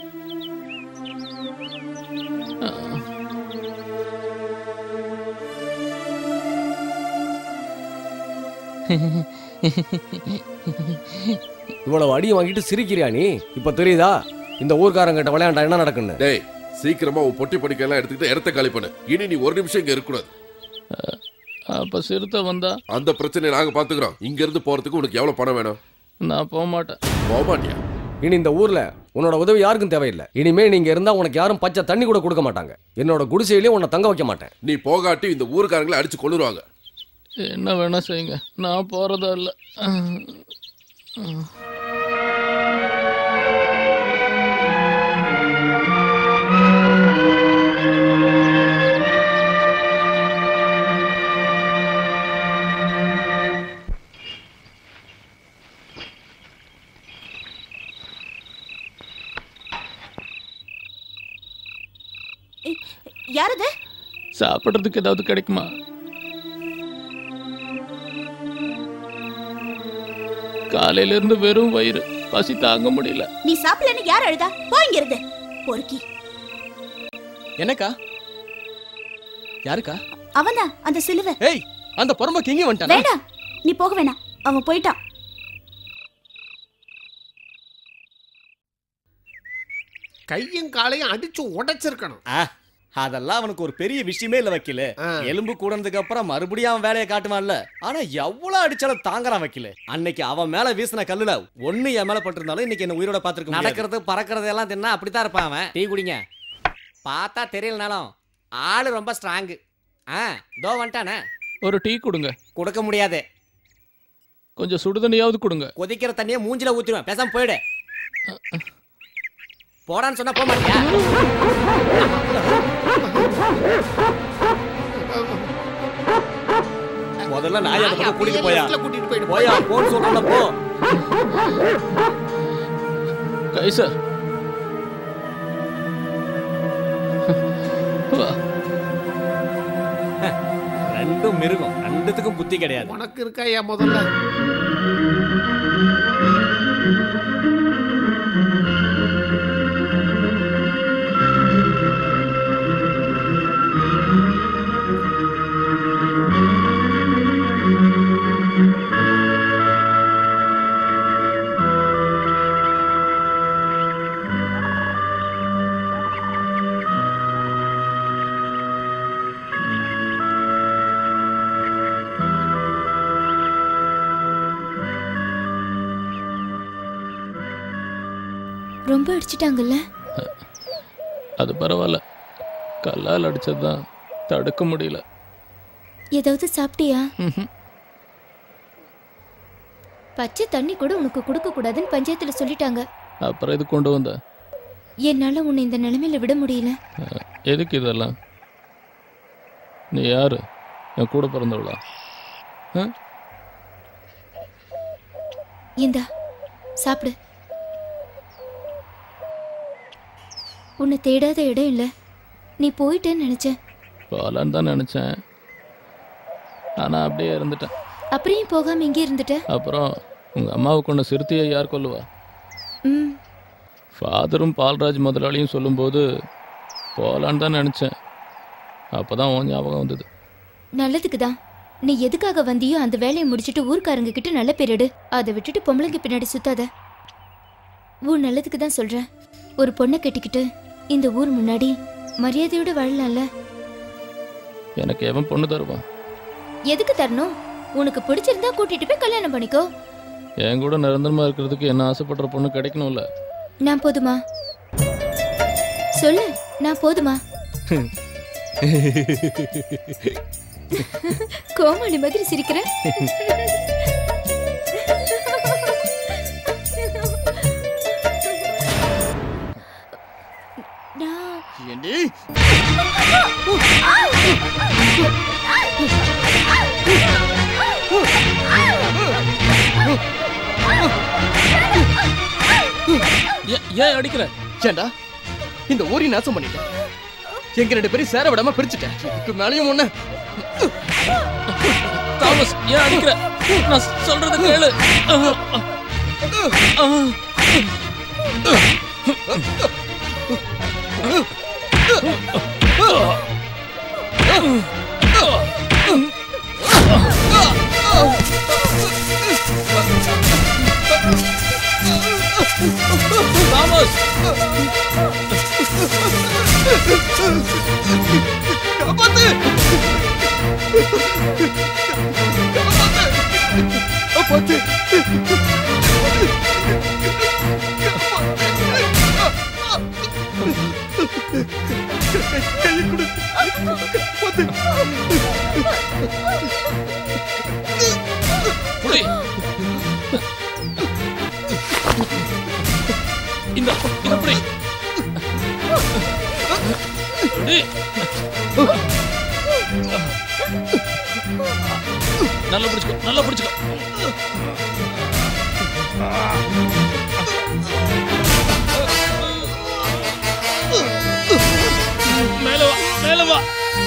இவ்வளவு அடியை வாங்கிட்டு சிரிக்கிறியா நீ இப்ப தெரியுதா இந்த ஊர்க்காரங்கிட்ட விளையாண்டா என்ன நடக்குன்னு டேய் சீக்கிரமா உன் பொட்டி படிக்கலாம் எடுத்துக்கிட்டு இடத்த காலி பண்ணு இனி நீ ஒரு நிமிஷம் இங்க இருக்கக்கூடாது அப்ப சிறுத்தை வந்தா அந்த பிரச்சனையை நாங்க பாத்துக்கிறோம் இங்க இருந்து போறதுக்கு உனக்கு எவ்வளவு பணம் வேணும் நான் போக மாட்டேன் போக மாட்டியா இனி இந்த ஊர்ல உன்னோட உதவி யாருக்கும் தேவையில்லை இனிமே நீங்க இருந்தா உனக்கு யாரும் பச்சை தண்ணி கூட கொடுக்க மாட்டாங்க என்னோட குடிசையிலேயே உன்னை தங்க வைக்க மாட்டேன் நீ போகாட்டி இந்த ஊருக்காரங்களை அடிச்சு கொள்ளுருவாங்க என்ன வேணா செய்யுங்க நான் போறதா இல்ல யாரது சாப்பிடுறதுக்கு ஏதாவது கிடைக்குமா காலையில இருந்து வெறும் வயிறு பசி தாங்க முடியல நீ சாப்பிடலன்னு யார் அழுதா போ இங்க இருந்து பொறுக்கி என்னக்கா யாருக்கா அவன்தான் அந்த சிலுவை ஏய் அந்த பொறம்பக்கு எங்கேயும் வந்துட்டானா வேண்டாம் நீ போக வேணாம் அவன் போயிட்டான் கையும் காலையும் அடிச்சு உடைச்சிருக்கணும் ஆ, அதெல்லாம் அவனுக்கு ஒரு பெரிய விஷயமே இல்ல வக்கீல எலும்பு கூடனதுக்கு அப்புறம் மறுபடியும் அவன் வேலையை காட்டுவான்ல ஆனா எவ்வளவு அடிச்சாலும் தாங்கறான் வக்கீல அன்னைக்கு அவன் மேல வீசின கல்லுல ஒண்ணு என் மேல பட்டிருந்தாலும் இன்னைக்கு என்ன உயிரோட பாத்துருக்க நடக்கிறது பறக்கிறது எல்லாம் தின்னா அப்படித்தான் இருப்பான் அவன் டீ குடிங்க பார்த்தா தெரியலனாலும் ஆளு ரொம்ப ஸ்ட்ராங்கு ஆ தோ வந்துட்டானே ஒரு டீ கொடுங்க கொடுக்க முடியாது கொஞ்சம் சுடுதண்ணியாவது கொடுங்க கொதிக்கிற தண்ணியை மூஞ்சில ஊத்திடுவேன் பேசாம போயிடு போடான்னு சொன்னா போக மாட்டியா முதல்ல நாய் அந்த பக்கம் கூட்டிட்டு போயா கூட்டிட்டு போயிடு போயா போன்னு சொல்றல போ கைசர் வா ரெண்டும் மிருகம் ரெண்டுத்துக்கும் புத்தி கிடையாது உனக்கு இருக்கா ஏன் முதல்ல ரொம்ப அடிச்சிட்டாங்கல்ல அது பரவாயில்ல கல்லால் அடிச்சதுதான் தடுக்க முடியல ஏதாவது சாப்பிட்டியா ம்ஹும். பச்சை தண்ணி கூட உனக்கு கொடுக்க கூடாதுன்னு பஞ்சாயத்துல சொல்லிட்டாங்க அப்புறம் இது கொண்டு வந்த என்னால உன்னை இந்த நிலைமையில விட முடியல அஹ், எதுக்கு இதெல்லாம் நீ யாரு என் கூட பிறந்தவளா ஆ? இந்தா சாப்பிடு உன்னை தேடாத இடம் இல்ல நீ போயிட்டேன்னு நினைச்சேன் போகலான்னு தான் நினச்சேன் ஆனால் அப்படியே இருந்துட்டேன் அப்புறம் ஏன் போகாம இங்கே இருந்துட்ட அப்புறம் உங்கள் அம்மாவை கொண்ட சிறுத்தையை யார் கொல்லுவா ம் ஃபாதரும் பால்ராஜ் முதலாளியும் சொல்லும்போது போகலான்னு தான் நினச்சேன் அப்போ தான் உன் ஞாபகம் வந்தது நல்லதுக்கு தான் நீ எதுக்காக வந்தியோ அந்த வேலையை முடிச்சிட்டு ஊர்க்காரங்க கிட்ட நல்ல பேர் எடு அதை விட்டுட்டு பொம்பளைங்க பின்னாடி சுத்தாத ஊர் நல்லதுக்கு தான் சொல்றேன் ஒரு பொண்ணை கட்டிக்கிட்டு இந்த ஊர் முன்னாடி மரியாதையோட வாழலாம்ல எனக்கு எவன் பொண்ணு தருவான் எதுக்கு தரணும் உனக்கு பிடிச்சிருந்தா கூட்டிட்டு போய் கல்யாணம் பண்ணிக்கோ என் கூட நிரந்தரமா இருக்கிறதுக்கு என்ன ஆசைப்படுற பொண்ணு கிடைக்கணும்ல நான் போதுமா சொல்லு நான் போதுமா கோமாளி மாதிரி சிரிக்கிறேன் ஏண்டி ஏ- ஏன் அடிக்கிற ஏண்டா இந்த ஊரி நாசம் பண்ணிட்டேன் எங்க ரெண்டு பேரும் சேர விடாம பிரிச்சுட்டேன் இதுக்கு மேலேயும் ஒண்ணு தாமஸ் ஏன் அடிக்கிற நான் சொல்றது கேளு தாமஸ் காப்பாத்து காப்பாத்து கையை கொடு காப்பாத்து புடி இந்த இந்த புடி புடி. நல்லா பிடிச்சுக்கோ நல்லா பிடிச்சுக்கோ மேல வா மேல வா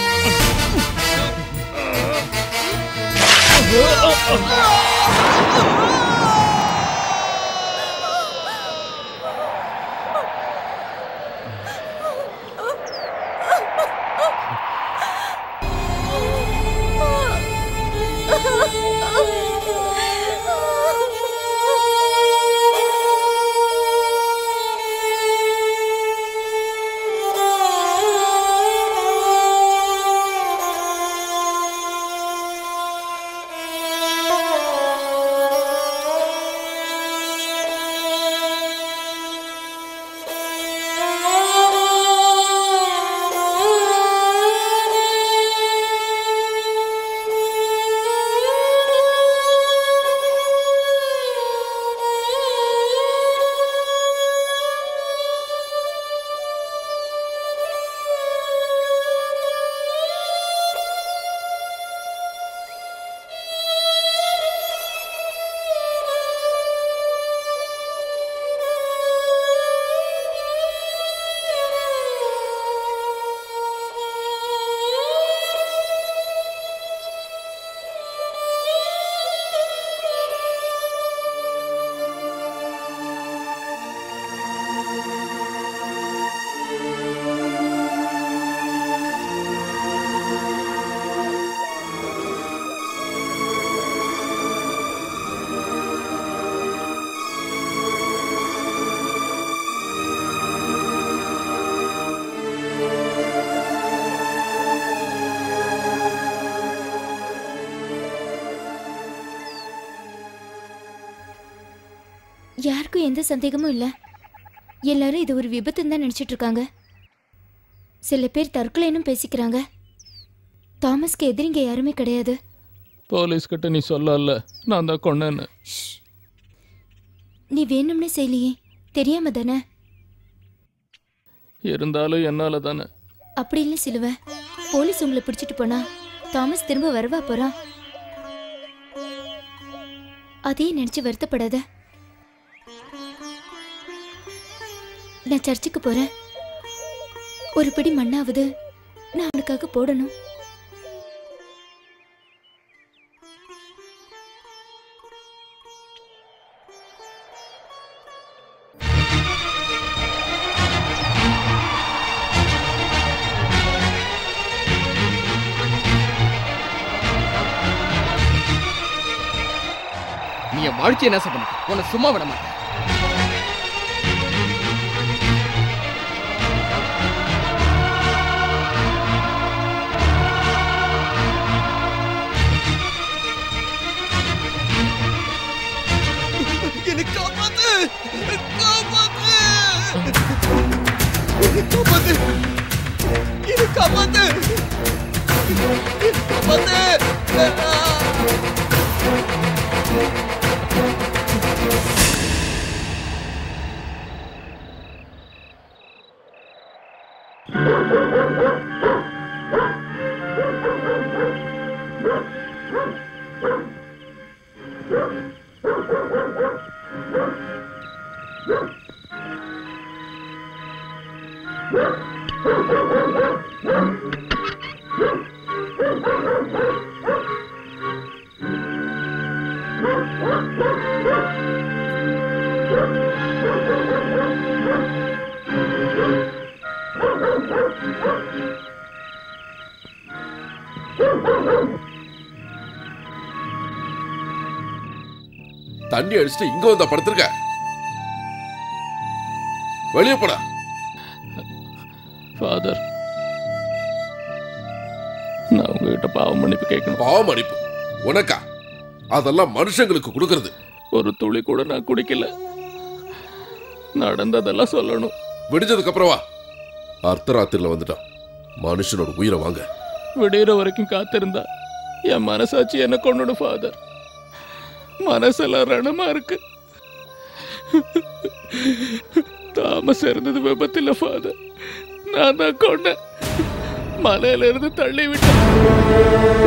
யாருக்கும் எந்த சந்தேகமும் இல்ல எல்லாரும் இது ஒரு விபத்துன்னு தான் நினைச்சிட்டு இருக்காங்க சில பேர் தற்கொலைன்னு பேசிக்கிறாங்க தாமஸ்க்கு எதிரிங்க யாருமே கிடையாது போலீஸ் கிட்ட நீ சொல்லல நான் தான் கொண்டேன்னு நீ வேணும்னே செய்யலையே தெரியாம தானே இருந்தாலும் என்னால தானே அப்படி இல்லை சிலுவ போலீஸ் உங்களை பிடிச்சிட்டு போனா தாமஸ் திரும்ப வரவா போறான் அதையே நினைச்சு வருத்தப்படாத நான் சர்ச்சுக்கு போறேன் ஒரு பிடி மண்ணாவது நான் அவனுக்காக போடணும் என் வாழ்க்கையை நாசம் பண்ணிட்ட உன்னை சும்மா விட மாட்டேன் என்னை காப்பாத்து காப்பாத்து என்னை காப்பாத்து என்னை காப்பாத்து என்னை காப்பாத்து தண்ணி அடிச்சுட்டு இங்க வந்தா படுத்திருக்க வெளியே போடா ஃபாதர் நான் உங்ககிட்ட பாவம் மன்னிப்பு கேட்கணும் பாவம் அடிப்பு உனக்கா அதெல்லாம் மனுஷங்களுக்கு கொடுக்கறது ஒரு துளி கூட நான் குடிக்கல நடந்ததெல்லாம் சொல்லணும் விடிஞ்சதுக்கு அப்புறம் வா அர்த்தராத்திரில வந்துட்டான் மனுஷனோட உயிரை வாங்க விடியற வரைக்கும் காத்திருந்தா என் மனசாட்சி என்ன கொண்டுடும் ஃபாதர் மனசெல்லாம் ரணமா இருக்கு தாமஸ் இருந்தது விபத்தில் ஃபாதர் நான் தான் கொண்டேன் மலையில இருந்து தள்ளி விட்டேன்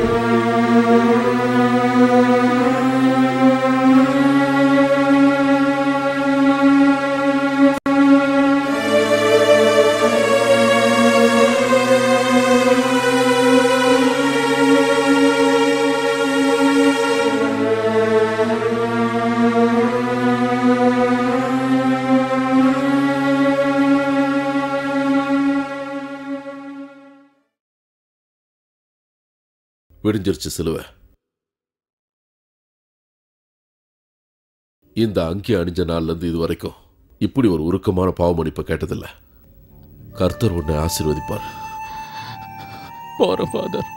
விடிஞ்சிருச்சு சிலுவை இந்த அங்கி அணிஞ்ச நாள்ல இருந்து இது வரைக்கும் இப்படி ஒரு உருக்கமான பாவமன்னிப்பை கேட்டதில்ல கர்த்தர் உன்னை ஆசீர்வதிப்பார் போறேன் ஃபாதர்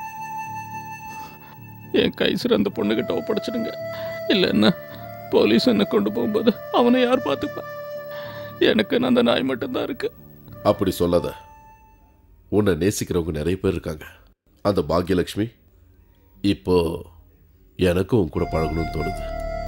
என் கை சிறந்த பொண்ணுகிட்ட ஒப்படைச்சிடுங்க இல்லைன்னா போலீஸ் என்ன கொண்டு போகும்போது அவனை யார் பார்த்துப்பா எனக்கு அந்த நாய் மட்டும்தான் இருக்கு அப்படி சொல்லாத உன்னை நேசிக்கிறவங்க நிறைய பேர் இருக்காங்க அந்த பாக்யலட்சுமி இப்போ எனக்கும் உன் கூட பழகணும்னு தோணுது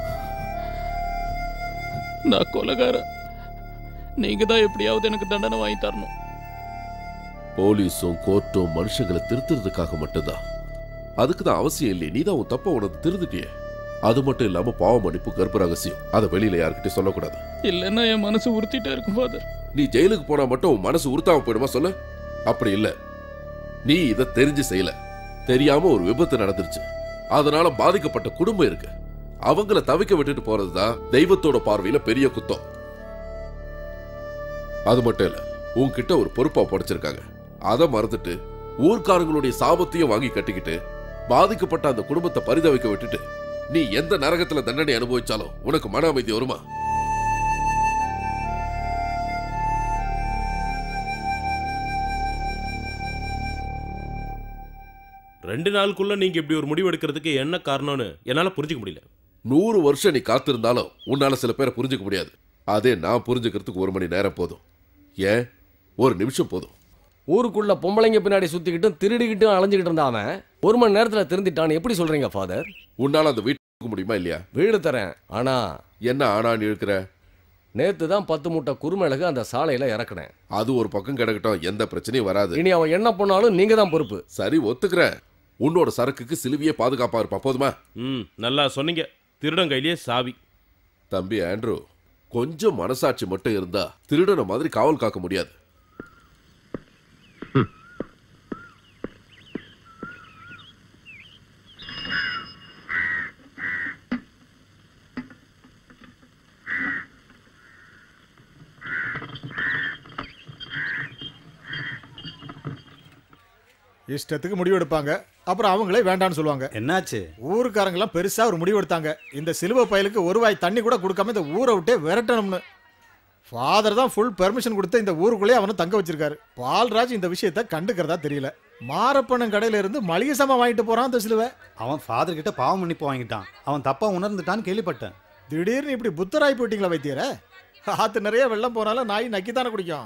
நான் கொலகாரன் நீங்க தான் எப்படியாவது எனக்கு தண்டனை வாங்கி தரணும் போலீஸும் கோர்ட்டும் மனுஷங்களை திருத்துறதுக்காக மட்டும்தான் அதுக்கு தான் அவசியம் இல்லை நீ தான் உன் தப்ப உனக்கு திருந்துட்டியே அது மட்டும் இல்லாம பாவ மன்னிப்பு கர்ப்ப ரகசியம் அதை வெளியில யார்கிட்டயும் சொல்லக்கூடாது இல்லைன்னா என் மனசு உறுத்திட்டே இருக்கும் ஃபாதர் நீ ஜெயிலுக்கு போனா மட்டும் உன் மனசு உறுத்தாம போயிடுமா சொல்லு அப்படி இல்ல நீ இதை தெரிஞ்சு செய்யல தெரியாம ஒரு விபத்து நடந்துருச்சு அதனால பாதிக்கப்பட்ட குடும்பம் இருக்கு அவங்கள தவிக்க விட்டுட்டு போறதுதான் தெய்வத்தோட பார்வையில பெரிய குத்தம் அது மட்டும் இல்ல உன்கிட்ட ஒரு பொறுப்பா படைச்சிருக்காங்க அதை மறந்துட்டு ஊர்க்காரங்களுடைய சாபத்தையும் வாங்கி கட்டிக்கிட்டு பாதிக்கப்பட்ட அந்த குடும்பத்தை பரிதவிக்க விட்டுட்டு நீ எந்த நரகத்துல தண்டனை அனுபவிச்சாலும் உனக்கு மன அமைதி வருமா ரெண்டு நாளுக்குள்ள நீங்க இப்படி ஒரு முடிவு எடுக்கிறதுக்கு என்ன காரணம்னு என்னால புரிஞ்சுக்க முடியல நூறு வருஷம் நீ காத்திருந்தாலும் உன்னால சில பேரை புரிஞ்சுக்க முடியாது அதே நான் புரிஞ்சுக்கிறதுக்கு ஒரு மணி நேரம் போதும் ஏன் ஒரு நிமிஷம் போதும் ஊருக்குள்ள பொம்பளைங்க பின்னாடி சுத்திக்கிட்டும் திருடிக்கிட்டும் அலைஞ்சுக்கிட்டு இருந்தா அவன் ஒரு மணி நேரத்துல திருந்திட்டான்னு எப்படி சொல்றீங்க ஃபாதர் உன்னால அந்த வீட்டுக்கு போக முடியுமா இல்லையா வீடு தரேன் ஆனா என்ன ஆனான்னு இழுக்கிற நேத்து தான் பத்து மூட்டை குறுமிளகு அந்த சாலையில இறக்குனேன் அது ஒரு பக்கம் கிடக்கட்டும் எந்த பிரச்சனையும் வராது இனி அவன் என்ன பண்ணாலும் நீங்க தான் பொறுப்பு சரி ஒத்துக்கிறேன் உன்னோட சரக்குக்கு சிலுவியே பாதுகாப்பா இருப்பா போதுமா ம் நல்லா சொன்னீங்க திருடன் கையிலேயே சாவி தம்பி ஆண்ட்ரூ கொஞ்சம் மனசாட்சி மட்டும் இருந்தா திருடனை மாதிரி காவல் காக்க முடியாது இஷ்டத்துக்கு முடிவு எடுப்பாங்க அப்புறம் அவங்களே வேண்டாம்னு சொல்லுவாங்க என்னாச்சு ஊருக்காரங்க எல்லாம் பெருசா ஒரு முடிவு எடுத்தாங்க இந்த சிலுவை பயலுக்கு ஒரு வாய் தண்ணி கூட கொடுக்காம இந்த ஊரை விட்டே விரட்டணும்னு ஃபாதர் தான் ஃபுல் பெர்மிஷன் கொடுத்து இந்த ஊருக்குள்ளே அவனை தங்க வச்சிருக்காரு பால்ராஜ் இந்த விஷயத்த கண்டுக்கிறதா தெரியல மாரப்பண்ணன் கடையில இருந்து மளிகை சாமான் வாங்கிட்டு போறான் அந்த சிலுவை அவன் ஃபாதர் கிட்ட பாவ மன்னிப்பு வாங்கிட்டான் அவன் தப்பா உணர்ந்துட்டான்னு கேள்விப்பட்டேன் திடீர்னு இப்படி புத்தராய் போயிட்டீங்களா வைத்தியர ஆத்து நிறைய வெள்ளம் போனாலும் நாய் நக்கித்தானே குடிக்கும்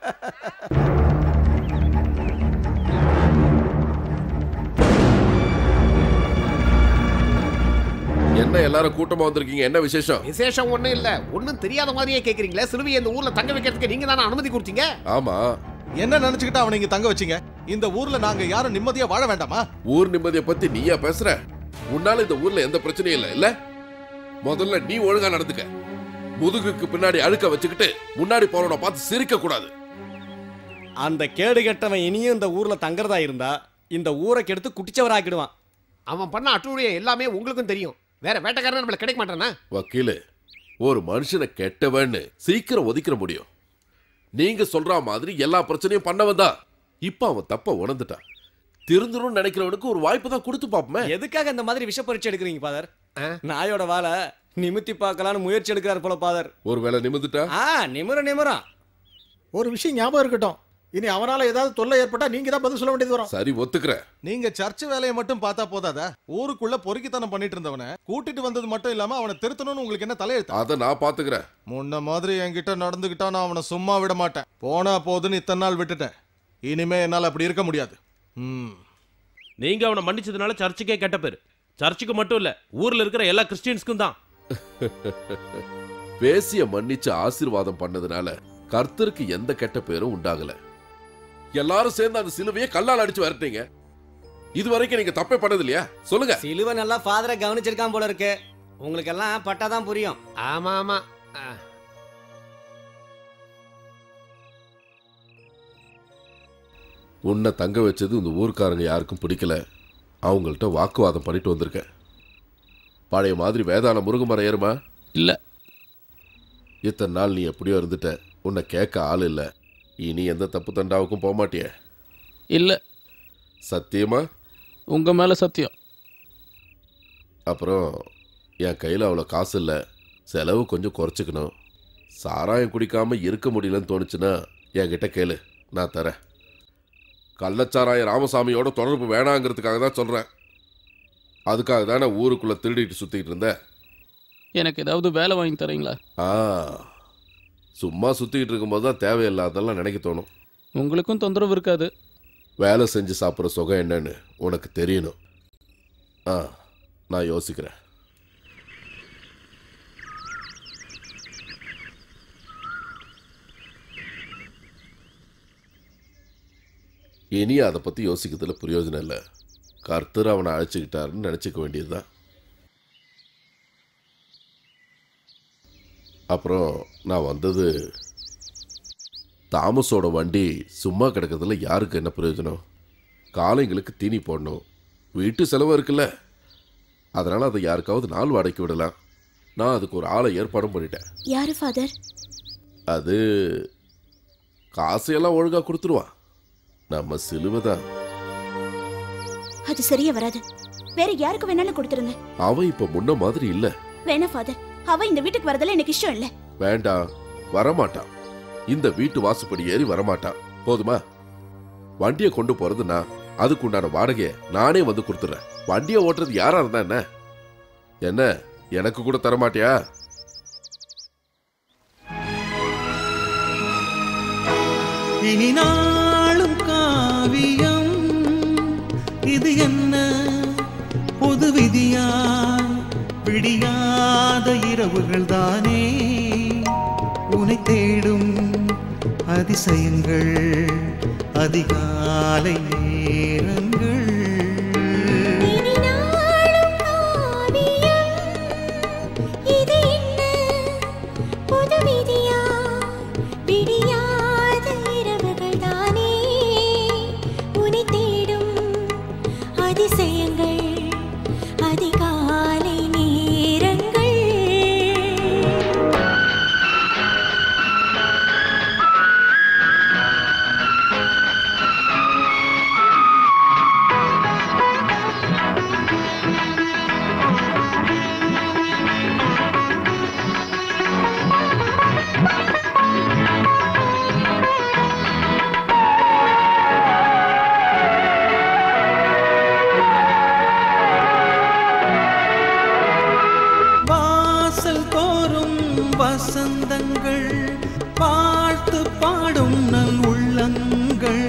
என்ன எல்லாரும் கூட்டமா வந்திருக்கீங்க என்ன விசேஷம் விசேஷம் ஒண்ணும் இல்ல ஒண்ணும் தெரியாத மாதிரியே கேக்குறீங்களே சிலுவையை இந்த ஊர்ல தங்க வைக்கிறதுக்கு நீங்க தானே அனுமதி கொடுத்தீங்க ஆமா என்ன நினைச்சுக்கிட்டு அவனை இங்க தங்க வச்சீங்க இந்த ஊர்ல நாங்க யாரும் நிம்மதியா வாழ வேண்டாமா ஊர் நிம்மதியை பத்தி நீயா பேசுற உன்னால இந்த ஊர்ல எந்த பிரச்சனையும் இல்ல இல்ல முதல்ல நீ ஒழுங்கா நடந்துக்க முதுகுக்கு பின்னாடி அழுக்க வச்சுக்கிட்டு முன்னாடி போறவனை பார்த்து சிரிக்க கூடாது அந்த கேடு கெட்டவன் இனியும் இந்த ஊர்ல தங்குறதா இருந்தா இந்த ஊரை கெடுத்து குட்டிச்சவராக்கிடுவான் அவன் பண்ண அட்டூழியம் எல்லாமே உங்களுக்கும் தெரியும் வேற வேட்டைக்காரன் நம்மள கிடைக்க மாட்டானா வக்கீலு ஒரு மனுஷனை கெட்டவன்னு சீக்கிரம் ஒதுக்கிற முடியும் நீங்க சொல்ற மாதிரி எல்லா பிரச்சனையும் பண்ணவன் தான் இப்ப அவன் தப்ப உணர்ந்துட்டான் திருந்தணும்னு நினைக்கிறவனுக்கு ஒரு வாய்ப்பு தான் கொடுத்து பாப்போமே எதுக்காக இந்த மாதிரி விஷ பரீட்சை எடுக்கிறீங்க ஃபாதர் நாயோட வாழை நிமித்தி பார்க்கலான்னு முயற்சி எடுக்கிறார் போல ஃபாதர் ஒருவேளை நிமிந்துட்டா ஆ நிமிர நிமிரம் ஒரு விஷயம் ஞாபகம் இருக்கட்டும் இனி அவனால ஏதாவது தொல்லை ஏற்பட்டா நீங்க தான் பதில் சொல்ல வேண்டியது வரும் சரி ஒத்துக்கிறேன் நீங்க சர்ச் வேலையை மட்டும் பார்த்தா போதாதா ஊருக்குள்ள பொறுக்கித்தனம் பண்ணிட்டு இருந்தவனை கூட்டிட்டு வந்தது மட்டும் இல்லாம அவனை திருத்தணும்னு உங்களுக்கு என்ன தலையெழுத்து அதை நான் பாத்துக்கிறேன் முன்ன மாதிரி என்கிட்ட நடந்துகிட்டா நான் அவனை சும்மா விட மாட்டேன் போனா போதுன்னு இத்தனை நாள் விட்டுட்டேன் இனிமே என்னால் அப்படி இருக்க முடியாது ம் நீங்க அவனை மன்னிச்சதுனால சர்ச்சுக்கே கெட்ட பேர் சர்ச்சுக்கு மட்டும் இல்ல ஊர்ல இருக்கிற எல்லா கிறிஸ்டியன்ஸ்க்கும் தான் பேசிய மன்னிச்சு ஆசீர்வாதம் பண்ணதுனால கர்த்தருக்கு எந்த கெட்ட பேரும் உண்டாகல எல்லாரும் சேர்ந்து அந்த சிலுவையை கல்லால் அடிச்சு விரட்டீங்க இது வரைக்கும் நீங்க தப்பே பண்ணது இல்லையா சொல்லுங்க சிலுவை நல்லா ஃபாதரை கவனிச்சிருக்கான் போல இருக்கு உங்களுக்கு எல்லாம் பட்டாதான் புரியும் ஆமா ஆமா உன்னை தங்க வச்சது இந்த ஊர்க்காரங்க யாருக்கும் பிடிக்கல அவங்கள்ட்ட வாக்குவாதம் பண்ணிட்டு வந்திருக்கேன் பழைய மாதிரி வேதாள முருகமரம் ஏறுமா இல்ல இத்தனை நாள் நீ எப்படியோ இருந்துட்ட உன்னை கேட்க ஆள் இல்லை இனி எந்த தப்பு தண்டாவுக்கும் போக மாட்டியே இல்ல சத்தியமா உங்க மேல சத்தியம் அப்புறம் என் கையில் அவ்வளோ காசு இல்லை செலவு கொஞ்சம் குறைச்சிக்கணும் சாராயம் குடிக்காம இருக்க முடியலன்னு தோணுச்சுன்னா என்கிட்ட கேளு நான் தரேன் கள்ளச்சாராய ராமசாமியோட தொடர்பு வேணாங்கிறதுக்காக தான் சொல்கிறேன் அதுக்காக தானே ஊருக்குள்ளே திருடிட்டு சுற்றிக்கிட்டு இருந்தேன் எனக்கு ஏதாவது வேலை வாங்கி தரீங்களா ஆ சும்மா சுற்றிக்கிட்டு இருக்கும்போது தான் தேவையில்லாதெல்லாம் நினைக்க தோணும் உங்களுக்கும் தொந்தரவு இருக்காது வேலை செஞ்சு சாப்பிட்ற சுகம் என்னன்னு உனக்கு தெரியணும் ஆ நான் யோசிக்கிறேன் இனி அதை பற்றி யோசிக்கிறதுல பிரயோஜனம் இல்லை கர்த்தர் அவனை அழைச்சிக்கிட்டாருன்னு நினச்சிக்க வேண்டியதுதான் அப்புறம் நான் வந்தது தாமஸோட வண்டி சும்மா கிடக்கிறதுல யாருக்கு என்ன பிரயோஜனம் காளைங்களுக்கு தீனி போடணும் வீட்டு செலவு இருக்குல்ல அதனால் அதை யாருக்காவது நாள் வாடகைக்கு விடலாம் நான் அதுக்கு ஒரு ஆளை ஏற்பாடும் பண்ணிட்டேன் யாரு ஃபாதர் அது காசையெல்லாம் ஒழுங்காக கொடுத்துருவான் நம்ம சிலுவை தான் அது சரியா வராது வேற யாருக்கு வேணாலும் கொடுத்துருங்க அவன் இப்போ முன்ன மாதிரி இல்லை வேணா ஃபாதர் அவ இந்த வீட்டுக்கு வரதுல எனக்கு இஷ்டம் இல்ல வேண்டாம் வரமாட்டான் இந்த வீட்டு வாசுப்படி ஏறி வரமாட்டான் போதுமா வண்டியை கொண்டு போறது நான் அதுக்கு உண்டான வாடகையை நானே வந்து கொடுத்துறேன் வண்டியை ஓட்டுறது யாரா இருந்தா என்ன என்ன எனக்கு கூட தரமாட்டியா இனி நாளும் காவியம் இது என்ன பொது விதியா விடியாத இரவுகள் தானே உனை தேடும் அதிசயங்கள் அதிகாலை நேரங்கள் இது என்ன புது விதியா விடியாத இரவுகள் தானே உனை தேடும் அதிசயங்கள் அதிகாலை நேரங்கள் ஆ வசந்தங்கள் வாழ்த்து பாடும் நல் உள்ளங்கள்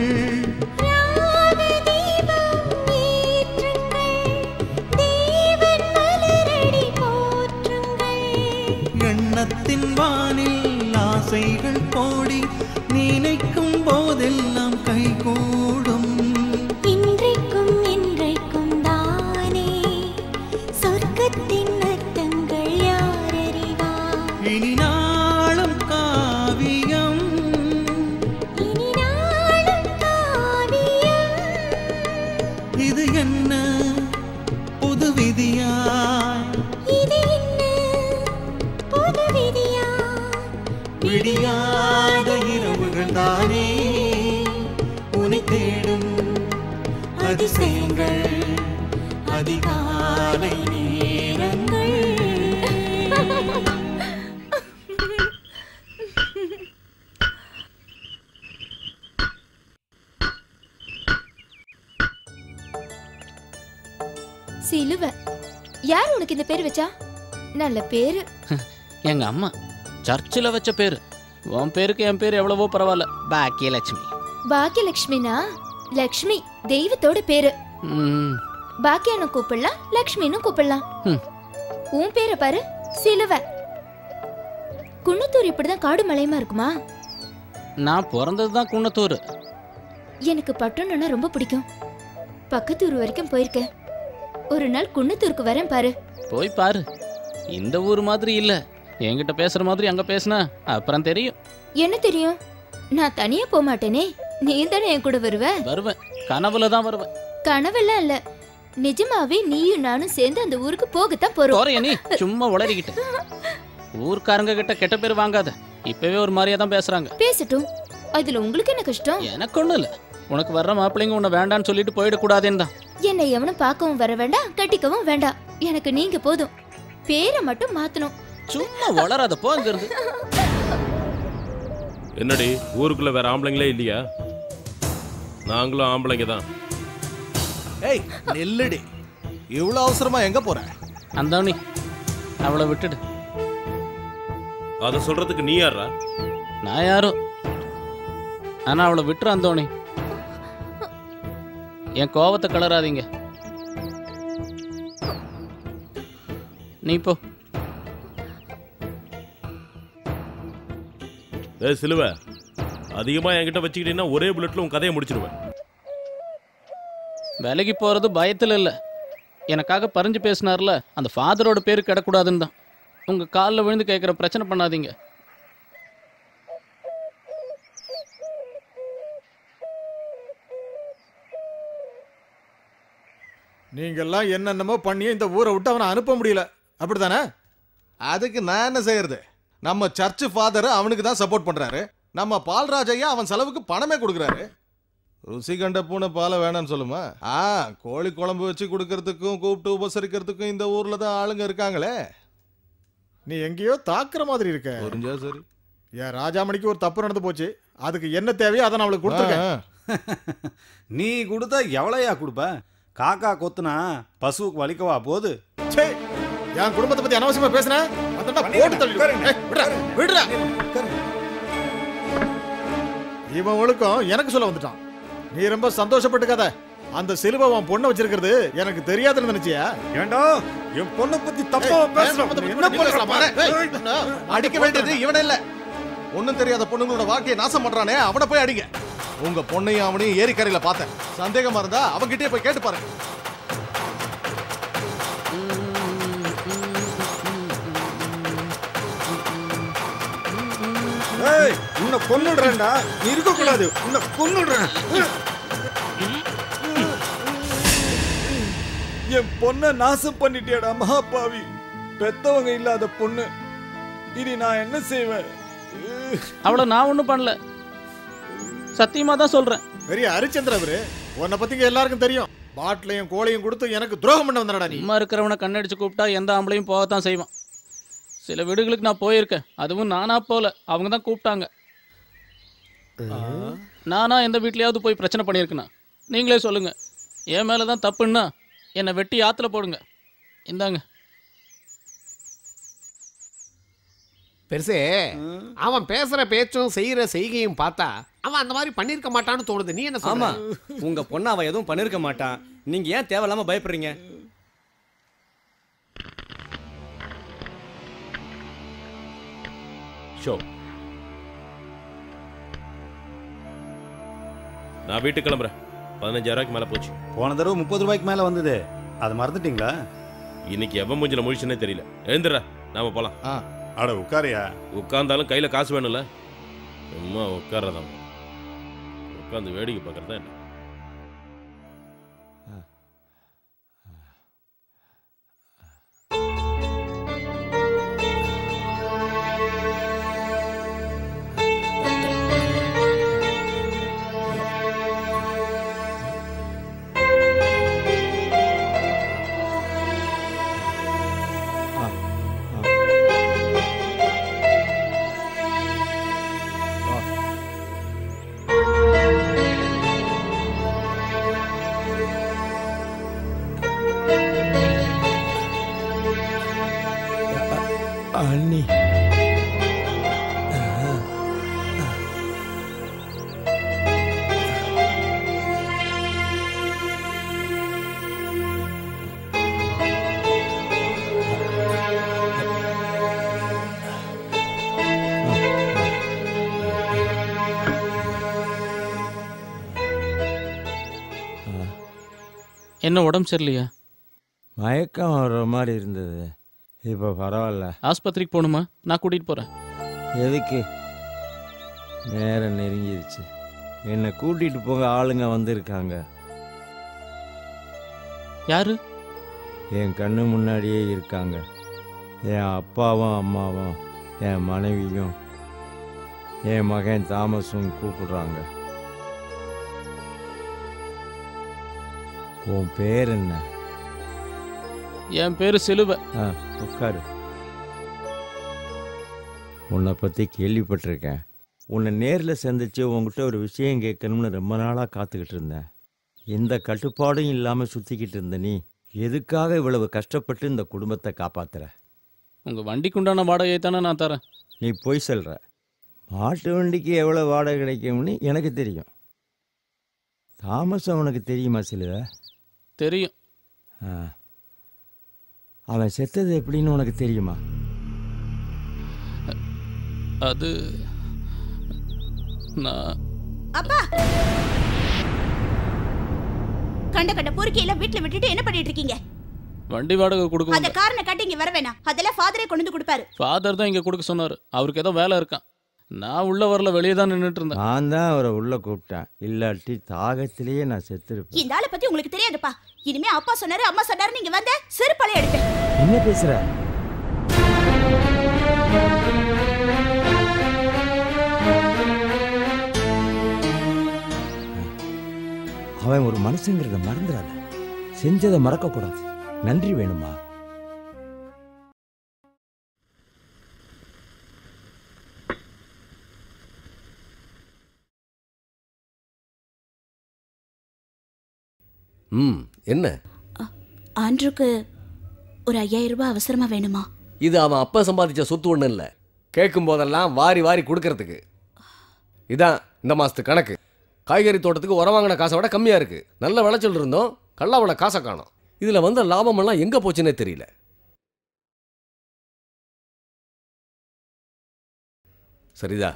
எண்ணத்தின் வானில் ஆசைகள் கோடி நினைக்கும் போதெல்லாம் கைகூடும் இன்றைக்கும் இன்றைக்கும் தானே சொர்க்கத்தின் அர்த்தங்கள் யார் அறிவார் இனி நாளும் காவியம் இனி நாளும் காவியம் இது என்ன புது விதியாய் இது என்ன புது விதியா விடியாத இரவுகள் தானே உனை தேடும் அதிசயங்கள் அதிகாலை நேரங்கள் சிலுவ யார் உனக்கு இந்த பேர் வச்சா நல்ல பேரு எங்க அம்மா சர்ச்சில் வச்ச பேரு உன் பேருக்கு என் பேர் எவ்வளவோ பரவாயில்ல பாக்கியலட்சுமி பாக்கியலட்சுமினா லக்ஷ்மி தெய்வத்தோட பேரு ம், பாக்கியானு கூப்பிடலாம் லக்ஷ்மின்னு கூப்பிடலாம் ம். உன் பேரை பாரு சிலுவ குன்னத்தூர் இப்படிதான் காடு மலையமா இருக்குமா நான் பிறந்தது தான் குன்னத்தூர் எனக்கு பட்டணம்னா ரொம்ப பிடிக்கும் பக்கத்தூர் வரைக்கும் போயிருக்கேன் ஒரு நாள் குன்னத்தூருக்கு வரேன் பாரு போய் பாரு இந்த ஊர் மாதிரி இல்ல என்கிட்ட பேசுற மாதிரி அங்க பேசுனா அப்புறம் தெரியும் என்ன தெரியும் நான் தனியா போக மாட்டேனே நீ தானே என் கூட வருவ வருவேன் கனவுல தான் வருவேன் கனவெல்லாம் இல்ல நிஜமாவே நீயும் நானும் சேர்ந்து அந்த ஊருக்கு போகத்தான் போறோம் குறைய நீ சும்மா உளறிக்கிட்டு ஊர்க்காரங்க கிட்ட கெட்ட பேர் வாங்காத இப்பவே ஒரு மாதிரியா தான் பேசுறாங்க பேசட்டும் அதுல உங்களுக்கு என்ன கஷ்டம் எனக்கு ஒண்ணும் இல்ல உனக்கு வர்ற மாப்பிள்ளைங்க உன்னை வேண்டான்னு சொல்லிட்டு போயிடக்கூடாதுன்னு தான் என்னை எவனும் பார்க்கவும் வர வேண்டாம் கட்டிக்கவும் வேண்டாம் எனக்கு நீங்க போதும் பேரை மட்டும் மாத்தணும் சும்மா வளராத போ அங்க இருந்து என்னடி ஊருக்குள்ள வேற ஆம்பளைங்களே இல்லையா நாங்களும் ஆம்பளைங்க தான் ஏய் நெல்லுடி இவ்வளவு அவசரமா எங்க போற அந்தவனி அவளை விட்டுடு அதை சொல்றதுக்கு நீ யாரா நான் யாரோ ஆனா அவளை விட்டுரு அந்தோணி என் கோவத்தை கலராதீங்க நீ போ ஏ சிலுவ அதிகமா என்கிட்ட வச்சுக்கிட்டீங்கன்னா ஒரே புல்லட்ல உன் கதையை முடிச்சிருவேன் விலகி போறது பயத்துல இல்ல எனக்காக பறிஞ்சு பேசினார்ல அந்த ஃபாதரோட பேரு கிடக்கூடாதுன்னு தான் உங்க காலில் விழுந்து கேட்குற பிரச்சனை பண்ணாதீங்க நீங்கெல்லாம் என்னென்னமோ பண்ணி இந்த ஊரை விட்டு அவனை அனுப்ப முடியல அப்படிதானே அதுக்கு நான் என்ன செய்யறது நம்ம சர்ச் ஃபாதர் அவனுக்கு தான் சப்போர்ட் பண்றாரு நம்ம பால்ராஜ் ஐயா அவன் செலவுக்கு பணமே கொடுக்குறாரு ருசி கண்ட பூனை பாலை வேணாம்னு சொல்லுமா ஆ கோழி குழம்பு வச்சு கொடுக்கறதுக்கும் கூப்பிட்டு உபசரிக்கிறதுக்கும் இந்த ஊர்ல தான் ஆளுங்க இருக்காங்களே நீ எங்கேயோ தாக்குற மாதிரி இருக்க புரிஞ்சா சரி என் ராஜாமணிக்கு ஒரு தப்பு நடந்து போச்சு அதுக்கு என்ன தேவையோ அதை நான் அவளுக்கு கொடுத்துருக்கேன் நீ கொடுத்தா எவ்வளையா கொடுப்ப காக்கா கொத்துனா பசுவுக்கு வலிக்கவா போகுது ச்சே, என் குடும்பத்தை பத்தி அனாவசியமா பேசுன வந்தா போட்டு தள்ளி விடுறா விடுறா இவன் ஒழுக்கம் எனக்கு சொல்ல வந்துட்டான் நீ ரொம்ப சந்தோஷப்பட்டுக்காத அந்த சிலுவை உன் பொண்ணை வச்சிருக்கிறது எனக்கு தெரியாதுன்னு நினைச்சியா ஏண்டா என் பொண்ணை பத்தி தப்பா பேசுறோம் என்ன பேசலாமா? ஏய், பண்ற அடிக்க வேண்டியது இவன இல்ல ஒண்ணும் தெரியாத பொண்ணுங்களோட வாழ்க்கையை நாசம் பண்றானே அவனை போய் அடிங்க உங்க பொண்ணையும் அவனையும் ஏரிக்கரையில பார்த்தேன் சந்தேகமா இருந்தா அவன்கிட்டயே போய் கேட்டு பாருங்க ஏய் உன்னை கொன்னுடுறேன்டா நீ இருக்க கூடாது உன்னை கொன்னுடுறேன் என் பொண்ணை நாசம் பண்ணிட்டியாடா மகாபாவி பெத்தவங்க இல்லாத பொண்ணு இனி நான் என்ன செய்வேன் அவளை நான் ஒன்றும் பண்ணல சத்தியமா தான் சொல்றேன் பெரிய ஹரிச்சந்திர அவரு உன்னை பத்திங்க எல்லாருக்கும் தெரியும் பாட்டிலையும் கோழியும் கொடுத்து எனக்கு துரோகம் பண்ண வந்தடா நீ சும்மா இருக்கிறவனை கண்ணடிச்சு கூப்பிட்டா எந்த ஆம்பளையும் போகத்தான் செய்வான் சில வீடுகளுக்கு நான் போயிருக்கேன் அதுவும் நானா போல அவங்க தான் கூப்பிட்டாங்க நானா எந்த வீட்லயாவது போய் பிரச்சனை பண்ணியிருக்கேனா நீங்களே சொல்லுங்க என் மேல தான் தப்புன்னா என்னை வெட்டி ஆத்துல போடுங்க இந்தாங்க பெருசே அவன் பேசுற பேச்சும் செய்யற செய்கையும் பார்த்தா அவன் அந்த மாதிரி பண்ணிருக்க மாட்டான்னு தோணுது நீ என்ன ஆமா சொல்ற உங்க பொண்ணை அவன் எதுவும் பண்ணிருக்க மாட்டான் நீங்க ஏன் தேவையில்லாம பயப்படுறீங்க ஷோ நான் வீட்டுக்கு கிளம்புறேன் பதினஞ்சாயிரம் ரூபாய்க்கு மேலே போச்சு போன தடவை முப்பது ரூபாய்க்கு மேலே வந்தது அதை மறந்துட்டீங்களா இன்னைக்கு எவன் மூஞ்சில முழிச்சுனே தெரியல எழுந்துடுறா நாம போலாம் அட உட்காரியா உட்கார்ந்தாலும் கையில காசு வேணும்ல சும்மா உட்கார்றதான் உட்காந்து வேடிக்கை பார்க்கறதா என்ன அண்ணி என்ன உடம்பு சரியில்லையா மயக்கம் வர்ற மாதிரி இருந்தது இப்போ பரவாயில்ல ஆஸ்பத்திரிக்கு போகணுமா நான் கூட்டிகிட்டு போகிறேன் எதுக்கு நேரம் நெருங்கிருச்சு என்னை கூட்டிட்டு போக ஆளுங்க வந்திருக்காங்க யாரு என் கண்ணு முன்னாடியே இருக்காங்க என் அப்பாவும் அம்மாவும் என் மனைவியும் என் மகன் தாமஸும் கூப்பிடுறாங்க உன் பேர் என்ன என் பேர் சிலுவை ஆ உட்காரு உன்னை பற்றி கேள்விப்பட்டிருக்கேன் உன்னை நேரில் சந்திச்சு உங்ககிட்ட ஒரு விஷயம் கேட்கணும்னு ரொம்ப நாளாக காத்துக்கிட்டு இருந்தேன் எந்த கட்டுப்பாடும் இல்லாமல் சுற்றிக்கிட்டு இருந்த நீ எதுக்காக இவ்வளவு கஷ்டப்பட்டு இந்த குடும்பத்தை காப்பாத்துற உங்கள் வண்டிக்கு உண்டான வாடகையை தானே நான் தரேன் நீ பொய் சொல்கிற மாட்டு வண்டிக்கு எவ்வளோ வாடகை கிடைக்கும்னு எனக்கு தெரியும் தாமஸ் உனக்கு தெரியுமா சிலுவ தெரியும் ஆ அவன் செத்தது எப்படின்னு உனக்கு தெரியுமா அது நான் அப்பா கண்ட கண்ட பொறுக்கையில வீட்டுல விட்டுட்டு என்ன பண்ணிட்டு இருக்கீங்க வண்டி வாடகை கொடுக்க அந்த காரனை காட்டி இங்க வர வேணாம் அதெல்லாம் ஃபாதரே கொண்டு வந்து கொடுப்பாரு ஃபாதர் தான் இங்கே கொடுக்க சொன்னார் அவருக்கு ஏதோ வேலை இருக்கான் நான் உள்ள வரல வெளியே தான் நின்றுட்டு இருந்தேன் நான் தான் அவரை உள்ள கூப்பிட்டேன் இல்லாட்டி தாகத்திலேயே நான் செத்துருப்பேன் இந்த ஆளை பத்தி உங்களுக்கு தெரியாதுப்பா இனிமே அப்பா சொன்னாரு அம்மா சொன்னாரு நீங்க வந்த செருப்பாலே எடுப்பேன் என்ன பேசுற அவன் ஒரு மனுஷங்கிறத மறந்துடாத செஞ்சதை மறக்கக்கூடாது நன்றி வேணுமா ம் என்ன ஆண்ட்ருக்கு ஒரு ஐயாயிரம் ரூபாய் அவசரமா வேணுமா இது அவன் அப்பா சம்பாதிச்ச சொத்து ஒன்றும் இல்லை கேட்கும் போதெல்லாம் வாரி வாரி கொடுக்கறதுக்கு இதான் இந்த மாசத்து கணக்கு காய்கறி தோட்டத்துக்கு உரம் வாங்கின காசை விட கம்மியாக இருக்கு நல்ல விளைச்சல் இருந்தோம் கல்லாவோட காசை காணோம் இதில் வந்த லாபமெல்லாம் எங்கே போச்சுன்னே தெரியல சரிதா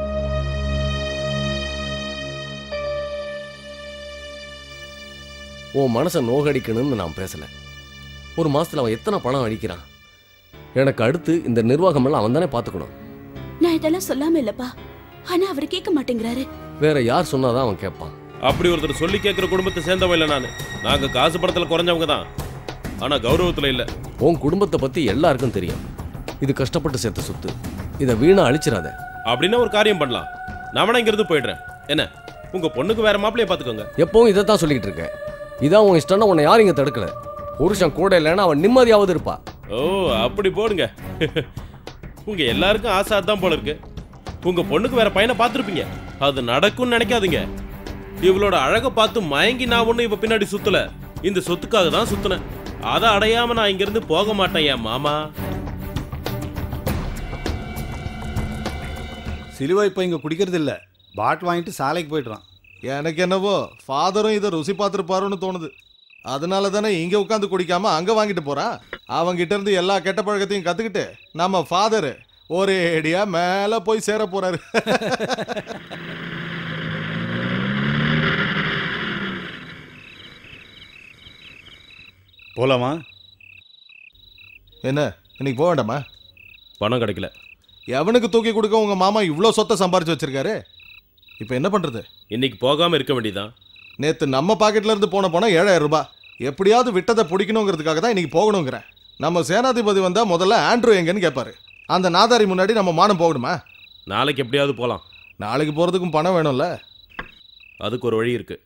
உன் மனசை நோகடிக்கணும்னு நான் பேசல ஒரு மாசத்துல அவன் எத்தனை பணம் அடிக்கிறான் எனக்கு அடுத்து இந்த நிர்வாகம் எல்லாம் அவன் தானே பார்த்துக்கணும் நான் இதெல்லாம் சொல்லாம இல்லப்பா ஆனா அவர் கேட்க மாட்டேங்கிறாரு வேற யார் சொன்னாதான் அவன் கேட்பான் அப்படி ஒருத்தர் சொல்லி கேட்குற குடும்பத்தை சேர்ந்தவன் இல்லை நான் நாங்க காசு படத்துல குறைஞ்சவங்க தான் ஆனா கௌரவத்துல இல்ல உன் குடும்பத்தை பத்தி எல்லாருக்கும் தெரியும் இது கஷ்டப்பட்டு சேர்த்த சொத்து இதை வீணா அழிச்சிடாத அப்படின்னா ஒரு காரியம் பண்ணலாம் நான் வேணா இங்கிருந்து போயிடுறேன் என்ன உங்க பொண்ணுக்கு வேற மாப்பிளைய பாத்துக்கோங்க எப்பவும் இதை தான் சொல்லிக்கிட்டு இருக்க இதான் உன் இஷ்டம்னா உன்னை யாரும் இங்க தடுக்கல புருஷன் கூட இல்லைன்னா அவன் நிம்மதியாவது இருப்பா ஓ அப்படி போடுங்க உங்க எல்லாருக்கும் ஆசை அதான் போல இருக்கு உங்க பொண்ணுக்கு வேற பையனை பார்த்துருப்பீங்க அது நடக்கும்னு நினைக்காதீங்க இவளோட அழகை பார்த்து மயங்கி நான் ஒன்றும் இவ பின்னாடி சுத்தல இந்த சொத்துக்காக தான் சுத்தினேன் அதை அடையாம நான் இங்கிருந்து போக மாட்டேன் என் மாமா சிலுவை இப்போ இங்கே குடிக்கிறது இல்லை பாட்டில் வாங்கிட்டு சாலைக்கு போயிடுறான் எனக்கு என்னவோ ஃபாதரும் இதை ருசி பார்த்துருப்பாருன்னு தோணுது அதனால தானே இங்க உட்காந்து குடிக்காம அங்க வாங்கிட்டு போறான் அவங்கிட்ட இருந்து எல்லா கெட்ட பழக்கத்தையும் கத்துக்கிட்டு நம்ம ஃபாதர் ஒரே அடியா மேல போய் சேர போறாரு போலாமா என்ன இன்னைக்கு போக வேண்டாமா பணம் கிடைக்கல எவனுக்கு தூக்கி கொடுக்க உங்க மாமா இவ்வளோ சொத்தை சம்பாரிச்சு வச்சிருக்காரு இப்போ என்ன பண்றது இன்னைக்கு போகாம இருக்க வேண்டியதான் நேத்து நம்ம பாக்கெட்ல இருந்து போன பணம் ஏழாயிரம் ரூபாய் எப்படியாவது விட்டதை பிடிக்கணுங்கிறதுக்காக தான் இன்னைக்கு போகணுங்கிறேன் நம்ம சேனாதிபதி வந்தா முதல்ல ஆண்ட்ரூ எங்கன்னு கேட்பாரு அந்த நாதாரி முன்னாடி நம்ம மானம் போகணுமா நாளைக்கு எப்படியாவது போலாம் நாளைக்கு போறதுக்கும் பணம் வேணும்ல அதுக்கு ஒரு வழி இருக்கு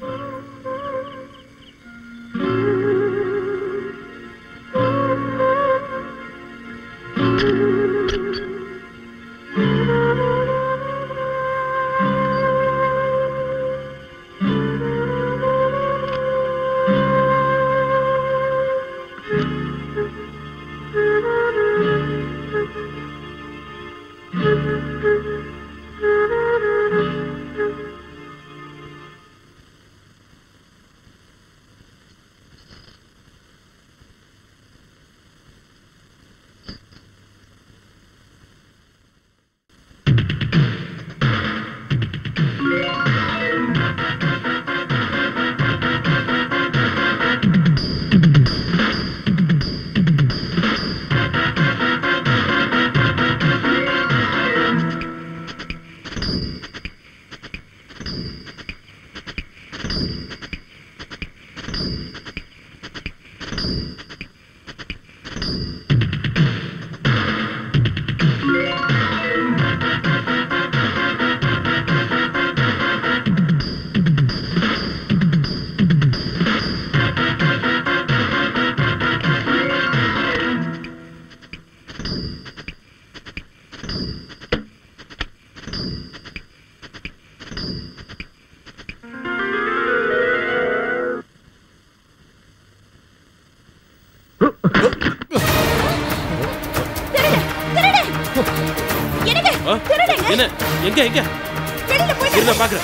ஆ? என்ன எங்க எங்க இருந்த பாக்குறேன்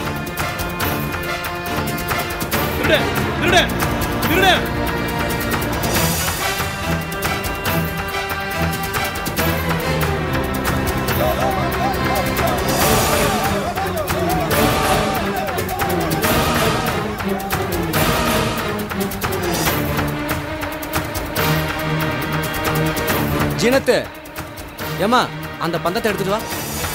திருட திருட திருட ஜினத்து ஏமா அந்த பந்தத்தை எடுத்துட்டு வா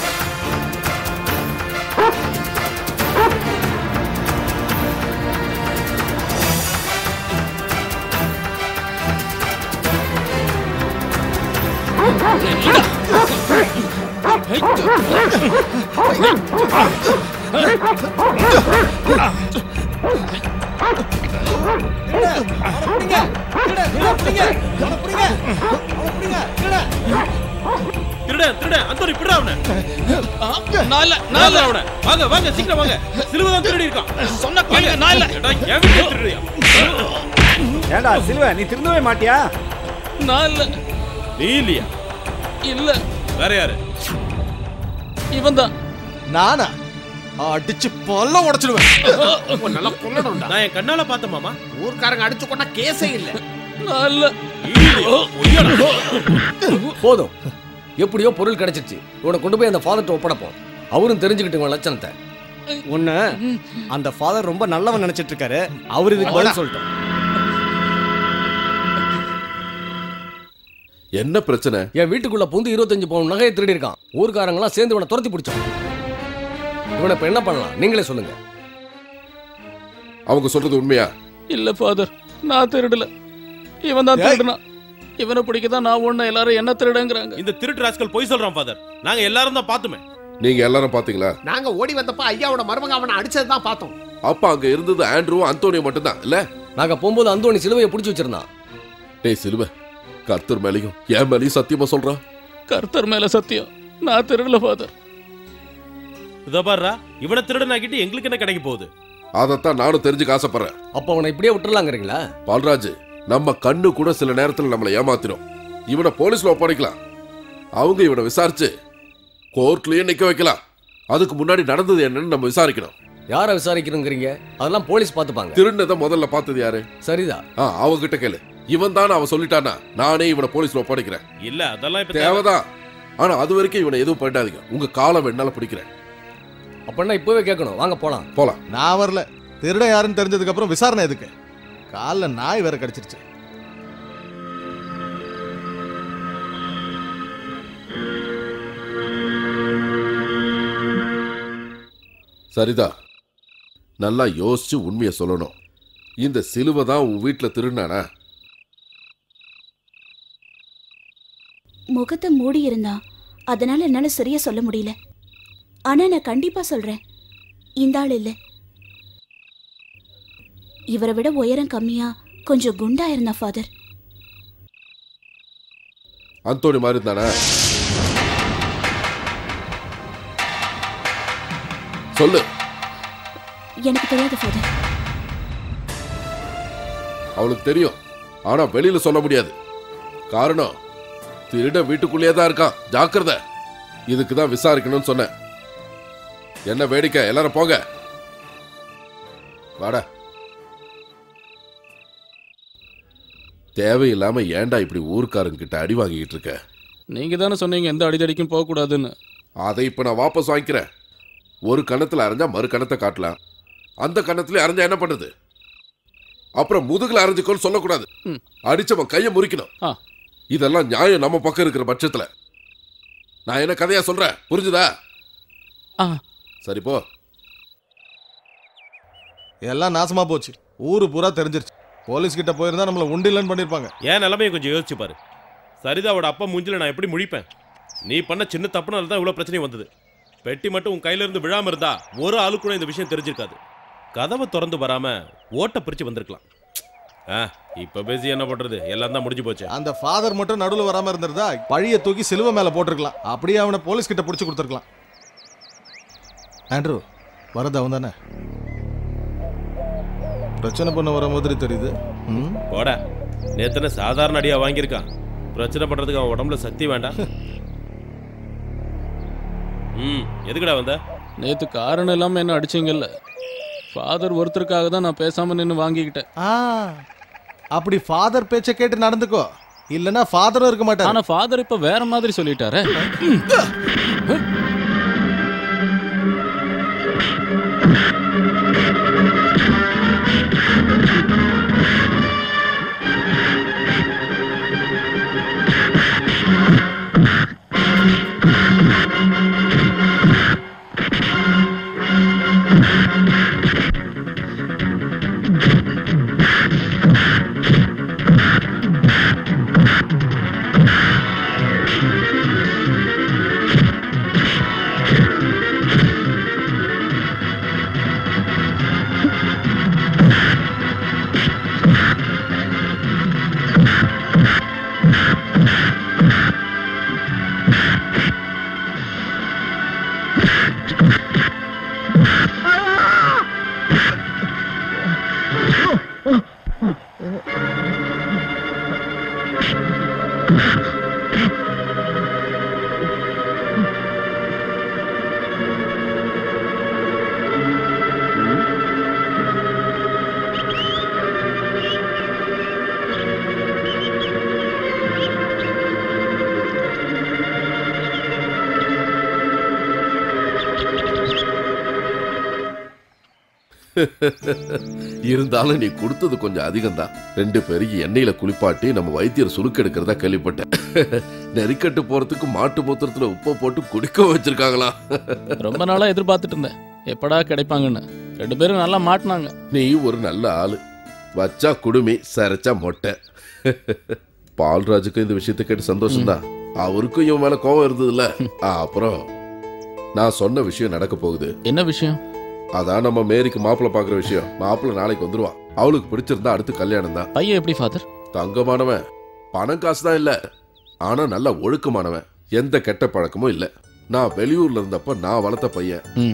திருட திருட அந்தோனி பிடா அவனை நான் இல்ல நான் இல்ல அவனை வாங்க வாங்க சீக்கிரம் வாங்க சிலுவை தான் திருடி இருக்கான் சொன்ன கேளுங்க நான் இல்ல என் வீட்டுல திருடியா ஏண்டா சிலுவை நீ திருந்தவே மாட்டியா நான் இல்ல நீ இல்லையா இல்ல வேற யாரு இவன் தான் நானா அடிச்சு பல்ல உடைச்சிடுவேன் நல்லா கொல்லணும்டா நான் என் கண்ணால பார்த்தேன் மாமா ஊர்க்காரங்க அடிச்சு கொண்டா கேஸே இல்ல நான் இல்ல போதும் எப்படியோ பொருள் கிடைச்சிருச்சு இவனை கொண்டு போய் அந்த ஃபாதர்ட்ட ஒப்படைப்போம் அவரும் தெரிஞ்சுக்கிட்டு லட்சணத்தை ஒண்ணு அந்த ஃபாதர் ரொம்ப நல்லவன் நினைச்சிட்டு இருக்காரு அவர் இதுக்கு பதில் சொல்லிட்டோம் என்ன பிரச்சனை என் வீட்டுக்குள்ள புந்து இருபத்தஞ்சு பவுன் நகையை திருடி இருக்கான் ஊர்க்காரங்களாம் சேர்ந்து இவனை துரத்தி பிடிச்சோம் இவனை இப்ப என்ன பண்ணலாம் நீங்களே சொல்லுங்க அவங்க சொல்றது உண்மையா இல்ல ஃபாதர் நான் திருடல இவன் தான் திருடுனான் இவனை பிடிக்க தான் நான் ஒண்ணு எல்லாரும் என்ன திருடங்கிறாங்க இந்த திருட்டு ராஸ்கல் பொய் சொல்றான் ஃபாதர் நாங்க எல்லாரும் தான் பார்த்துமே நீங்க எல்லாரும் பாத்தீங்களா நாங்க ஓடி வந்தப்ப ஐயாவோட மருமக அவனை அடிச்சது தான் பார்த்தோம் அப்ப அங்க இருந்தது ஆண்ட்ரூவும் அந்தோனியும் மட்டும்தான் இல்ல நாங்க போகும்போது அந்தோணி சிலுவையை பிடிச்சி வச்சிருந்தான் டேய் சிலுவை கர்த்தர் மேலையும் என் மேலையும் சத்தியமா சொல்றான் கர்த்தர் மேல சத்தியம் நான் திருடல ஃபாதர் இதோ பாருடா இவனை திருடனாக்கிட்டு எங்களுக்கு என்ன கிடைக்க போகுது அதைத்தான் நானும் தெரிஞ்சுக்க ஆசைப்படுறேன் அப்ப அவனை இப்படியே விட்டுறலாங்கிறீங்களா பால்ராஜ் நம்ம கண்ணு கூட சில நேரத்துல நம்மளை ஏமாத்திரும் இவனை போலீஸ்ல ஒப்படைக்கலாம் அவங்க இவனை விசாரிச்சு கோர்ட்லயே நிக்க வைக்கலாம் அதுக்கு முன்னாடி நடந்தது என்னன்னு நம்ம விசாரிக்கணும் யாரை விசாரிக்கணுங்கிறீங்க அதெல்லாம் போலீஸ் பார்த்துப்பாங்க திருநதை முதல்ல பார்த்தது யாரு சரிதான் ஆ அவகிட்ட கேளு இவன் தான் அவன் சொல்லிட்டானா நானே இவனை போலீஸ்ல ஒப்படைக்கிறேன் இல்ல அதெல்லாம் இப்ப தேவை- தேவைதான் ஆனா அது வரைக்கும் இவனை எதுவும் பண்ணிடாதீங்க உங்க காலம் வேணாலும் பிடிக்கிறேன் அப்படின்னா இப்பவே கேட்கணும் வாங்க போலாம் போலாம் நான் வரல திருடன் யாருன்னு தெரிஞ்சதுக்கு அப்புறம் விசாரணை எதுக்கு காலில் நாய் வேற கடிச்சிருச்சு சரிதா நல்லா யோசிச்சு உண்மையை சொல்லணும் இந்த சிலுவை தான் உன் வீட்டில் திருநானா முகத்தை மூடி இருந்தான் அதனால என்னால சரியா சொல்ல முடியல ஆனா நான் கண்டிப்பா சொல்றேன் இந்த ஆள் இல்ல இவரை விட உயரம் கம்மியா கொஞ்சம் குண்டா இருந்தா ஃபாதர் அந்தோணி மாதிரி இருந்தானா சொல்லு எனக்கு தெரியாது ஃபாதர் அவளுக்கு தெரியும் ஆனா வெளியில சொல்ல முடியாது காரணம் திருட வீட்டுக்குள்ளேயே தான் இருக்கான் ஜாக்கிரதை இதுக்கு தான் விசாரிக்கணும்னு சொன்னேன் என்ன வேடிக்கை எல்லாரும் போங்க வாடா தேவையில்லாம ஏன்டா இப்படி ஊர்க்காரங்க கிட்ட அடி வாங்கிக்கிட்டு இருக்க நீங்க தானே சொன்னீங்க எந்த அடிதடிக்கும் போகக்கூடாதுன்னு அதை இப்ப நான் வாபஸ் வாங்கிக்கிறேன் ஒரு கணத்துல அரைஞ்சா மறு கணத்தை காட்டலாம் அந்த கணத்துல அரைஞ்சா என்ன பண்ணுது அப்புறம் முதுகுல அரைஞ்சுக்கோன்னு சொல்லக்கூடாது அடிச்சவன் கையை முறிக்கணும் இதெல்லாம் நியாயம் நம்ம பக்கம் இருக்கிற பட்சத்துல நான் என்ன கதையா சொல்றேன் புரிஞ்சுதா சரி போ எல்லாம் நாசமா போச்சு ஊரு பூரா தெரிஞ்சிருச்சு போலீஸ் கிட்ட போயிருந்தா நம்மள உண்டில்லன்னு பண்ணிருப்பாங்க என் நிலைமையை கொஞ்சம் யோசிச்சு பாரு சரிதாவோட அப்பா மூஞ்சில நான் எப்படி முழிப்பேன் நீ பண்ண சின்ன தப்புனால தான் இவ்வளோ பிரச்சனை வந்தது பெட்டி மட்டும் உன் கையில இருந்து விழாம இருந்தா ஒரு ஆளு கூட இந்த விஷயம் தெரிஞ்சிருக்காது கதவை திறந்து வராம ஓட்டை பிரிச்சு வந்திருக்கலாம் ஆ இப்ப பேசி என்ன பண்றது எல்லாம் தான் முடிஞ்சு போச்சு அந்த ஃபாதர் மட்டும் நடுவுல வராம இருந்திருந்தா பழிய தூக்கி சிலுவை மேல போட்டிருக்கலாம் அப்படியே அவனை போலீஸ் கிட்ட பிடிச்சு கொடுத்துருக்கலாம் ஆண்ட்ரூ வரது அவன் தானே பிரச்சனை பண்ண வர மாதிரி தெரியுது ம் போடா நேத்தன சாதாரண அடியா வாங்கியிருக்கான் பிரச்சனை பண்றதுக்கு அவன் உடம்புல சக்தி வேண்டாம் ம் எதுக்குடா வந்த நேத்து காரணம் இல்லாம என்ன அடிச்சீங்கல்ல ஃபாதர் ஒருத்தருக்காக தான் நான் பேசாம நின்று வாங்கிக்கிட்டேன் ஆ அப்படி ஃபாதர் பேச்ச கேட்டு நடந்துக்கோ இல்லனா ஃபாதரும் இருக்க மாட்டார் ஆனா ஃபாதர் இப்ப வேற மாதிரி சொல்லிட்டாரே இருந்தாலும் நீ கொடுத்தது கொஞ்சம் அதிகம்தான் ரெண்டு பேரும் எண்ணெயில குளிப்பாட்டி நம்ம வைத்தியர் சுருக்கு எடுக்கிறதா கேள்விப்பட்டேன் நெறிக்கட்டு போறதுக்கு மாட்டு மூத்திரத்துல உப்பை போட்டு குடிக்க வச்சிருக்காங்களா ரொம்ப நாளா எதிர்பார்த்துட்டு இருந்தேன் எப்படா கிடைப்பாங்கன்னு ரெண்டு பேரும் நல்லா மாட்டினாங்க நீ ஒரு நல்ல ஆளு வச்சா குடுமி சரைச்சா மொட்டை பால்ராஜுக்கும் இந்த விஷயத்தை கேட்டு சந்தோஷம்தான் அவருக்கும் இவன் மேல கோவம் இருந்ததுல்ல அப்புறம் நான் சொன்ன விஷயம் நடக்க போகுது என்ன விஷயம் அதான் நம்ம மேரிக்கு மாப்பிள்ளை பாக்குற விஷயம் மாப்பிள்ளை நாளைக்கு வந்துருவான் அவளுக்கு பிடிச்சிருந்தா அடுத்து கல்யாணம் தான் பையன் எப்படி ஃபாதர் தங்கமானவன் பணம் காசு தான் இல்ல ஆனா நல்ல ஒழுக்கமானவன் எந்த கெட்ட பழக்கமும் இல்ல நான் வெளியூர்ல இருந்தப்ப நான் வளர்த்த பையன் ம்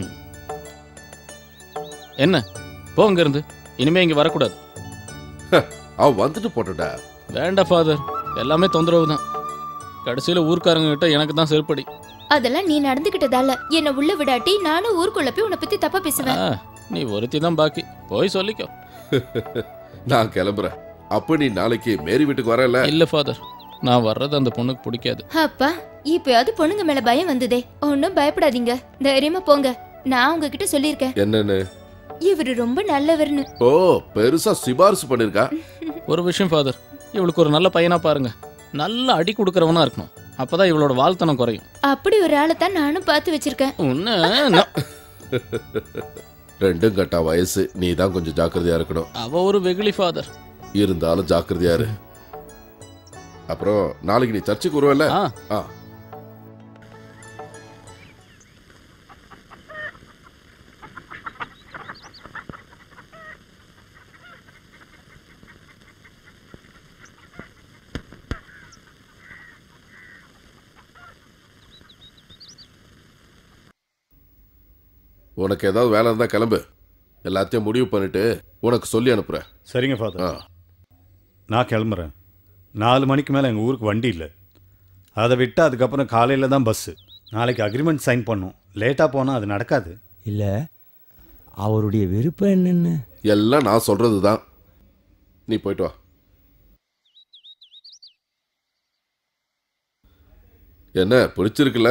என்ன போ அங்க இருந்து இனிமே இங்க வரக்கூடாது அவன் வந்துட்டு போட்டுடா வேண்டாம் ஃபாதர் எல்லாமே தொந்தரவு தான் கடைசியில் ஊர்க்காரங்க கிட்ட எனக்கு தான் செருப்படி அதெல்லாம் நீ நடந்துகிட்டதால என்ன உள்ள விடாட்டி நானும் ஊருக்குள்ள போய் உன்னை பத்தி தப்பா பேசுவேன் ஆ, நீ ஒருத்தி தான் பாக்கி போய் சொல்லிக்கோ நான் கிளம்புறேன் அப்ப நீ நாளைக்கு மேரி வீட்டுக்கு வரல இல்ல ஃபாதர் நான் வர்றது அந்த பொண்ணுக்கு பிடிக்காது அப்பா இப்பயாவது பொண்ணுங்க மேல பயம் வந்ததே ஒன்னும் பயப்படாதீங்க தைரியமா போங்க நான் உங்ககிட்ட சொல்லியிருக்கேன் என்னன்னு இவரு ரொம்ப நல்லவர்னு ஓ பெருசா சிபாரிசு பண்ணிருக்கா ஒரு விஷயம் ஃபாதர் இவளுக்கு ஒரு நல்ல பையனா பாருங்க நல்ல அடி கொடுக்கறவனா இருக்கணும் அப்பதான் இவளோட வாழ்த்தனம் குறையும் அப்படி ஒரு ஆளை தான் நானும் பார்த்து வச்சிருக்கேன் உன்ன நான்- ரெண்டும் கட்டா வயசு நீ தான் கொஞ்சம் ஜாக்கிரதையா இருக்கணும் அவ ஒரு வெகுளி ஃபாதர் இருந்தாலும் ஜாக்கிரதையா இரு அப்புறம் நாளைக்கு நீ சர்ச்சுக்கு வருவல்ல ஆ உனக்கு ஏதாவது வேலை இருந்தா கிளம்பு எல்லாத்தையும் முடிவு பண்ணிட்டு உனக்கு சொல்லி அனுப்புறேன் சரிங்க ஃபாதர் நான் கிளம்புறேன் நாலு மணிக்கு மேலே எங்கள் ஊருக்கு வண்டி இல்லை அதை விட்டு அதுக்கப்புறம் காலையில் தான் பஸ்ஸு நாளைக்கு அக்ரிமெண்ட் சைன் பண்ணும் லேட்டாக போனால் அது நடக்காது இல்லை அவருடைய விருப்பம் என்னன்னு எல்லாம் நான் சொல்றது தான் நீ போயிட்டு வா என்ன பிடிச்சிருக்குல்ல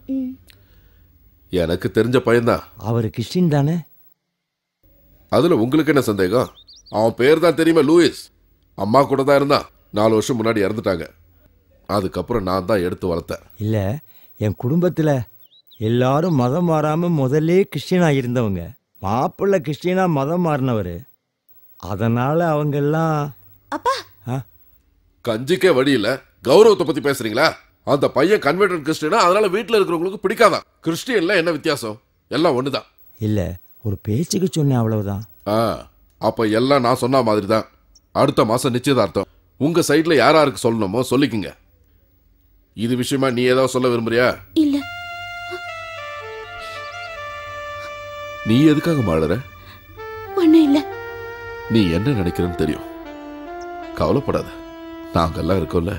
எனக்கு தெரிஞ்ச பையன்தான் அவர் கிறிஸ்டின் தானே அதுல உங்களுக்கு என்ன சந்தேகம் அவன் பேர் தான் தெரியுமா லூயிஸ் அம்மா கூட தான் இருந்தான் நாலு வருஷம் முன்னாடி இறந்துட்டாங்க அதுக்கப்புறம் நான் தான் எடுத்து வளர்த்தேன் இல்லை என் குடும்பத்தில் எல்லாரும் மதம் மாறாமல் முதல்லே கிறிஸ்டினாக இருந்தவங்க மாப்பிள்ளை கிறிஸ்டினாக மதம் மாறினவர் அதனால் அவங்கெல்லாம் கஞ்சிக்கே வழி இல்ல கௌரவத்தை பத்தி பேசுறீங்களா அந்த பையன் கன்வெர்டட் கிறிஸ்டியனா அதனால வீட்டுல இருக்கிறவங்களுக்கு பிடிக்காதான் கிறிஸ்டியன்ல என்ன வித்தியாசம் எல்லாம் ஒண்ணுதான் இல்லை ஒரு பேச்சுக்கு சொன்னேன் அவ்வளவுதான் ஆ அப்ப எல்லாம் நான் சொன்ன மாதிரி தான் அடுத்த மாசம் நிச்சயதார்த்தம் உங்க சைடுல யார் யாருக்கு சொல்லணுமோ சொல்லிக்குங்க இது விஷயமா நீ ஏதாவது சொல்ல விரும்புறியா இல்ல நீ எதுக்காக மாடுற ஒண்ணும் இல்ல நீ என்ன நினைக்கிறன்னு தெரியும் கவலைப்படாத நாங்கெல்லாம் இருக்கோம்ல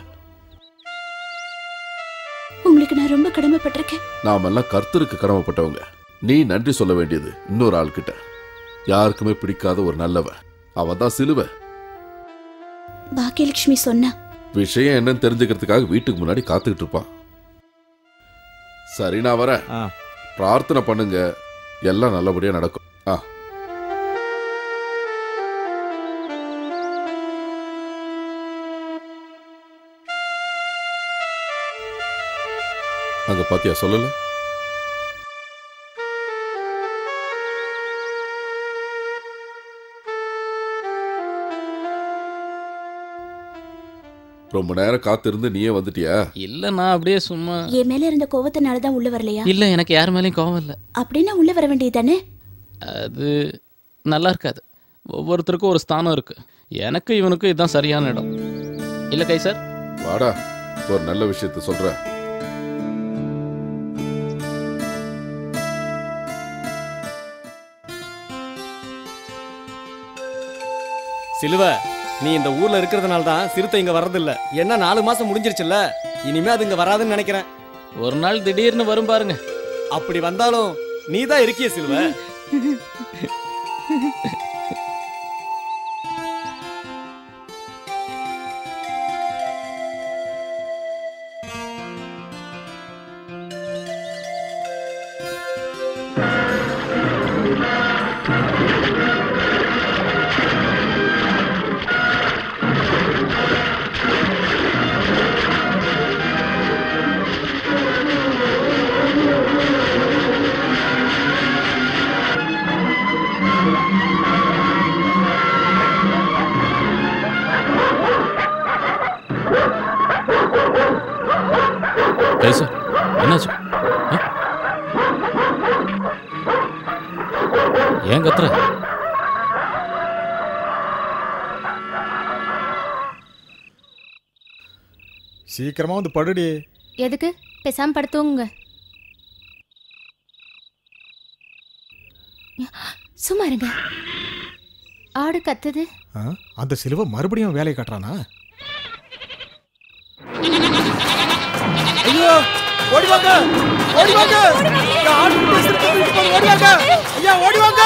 உங்களுக்கு நான் ரொம்ப கடமைப்பட்டிருக்கேன் நாமெல்லாம் கர்த்தருக்கு கடமைப்பட்டவங்க நீ நன்றி சொல்ல வேண்டியது இன்னொரு ஆள்கிட்ட யாருக்குமே பிடிக்காத ஒரு நல்லவன் அவன் தான் சிலுவை பாக்கியலட்சுமி சொன்னா விஷயம் என்னன்னு தெரிஞ்சுக்கிறதுக்காக வீட்டுக்கு முன்னாடி காத்துக்கிட்டு இருப்பான் சரி நான் வரேன் பிரார்த்தனை பண்ணுங்க எல்லாம் நல்லபடியா நடக்கும் ஆ அங்க பாத்தியா சொல்லல ரொம்ப நேரம் காத்திருந்து நீயே வந்துட்டியா இல்ல நான் அப்படியே சும்மா என் மேல இருந்த கோவத்தினால தான் உள்ள வரலையா இல்ல எனக்கு யார் மேலேயும் கோவம் இல்ல அப்படின்னா உள்ள வர வேண்டியது அது நல்லா இருக்காது ஒவ்வொருத்தருக்கும் ஒரு ஸ்தானம் இருக்கு எனக்கு இவனுக்கு இதுதான் சரியான இடம் இல்ல கை சார் வாடா ஒரு நல்ல விஷயத்த சொல்றேன் சிலுவ நீ இந்த ஊர்ல இருக்கிறதுனால தான் சிறுத்தை இங்க வர்றதில்ல என்ன நாலு மாசம் முடிஞ்சிருச்சுல்ல இனிமே அது இங்க வராதுன்னு நினைக்கிறேன் ஒரு நாள் திடீர்னு வரும் பாருங்க அப்படி வந்தாலும் நீ தான் இருக்கிய சிலுவ கை சார் என்னாச்சு ஆ? ஏன் கத்துற சீக்கிரமா வந்து படுடி எதுக்கு பேசாம படுத்துவங்க சும்மா இருங்க ஆடு கத்துது ஆ? அந்த சிலுவை மறுபடியும் வேலையை காட்டுறானா ஐயோ ஓடி வாங்க ஓடி வாங்க இந்த ஆட்டுக்குட்டி சிறுத்தை தூக்கிட்டு போங்க ஓடி வாங்க ஐயா ஓடி வாங்க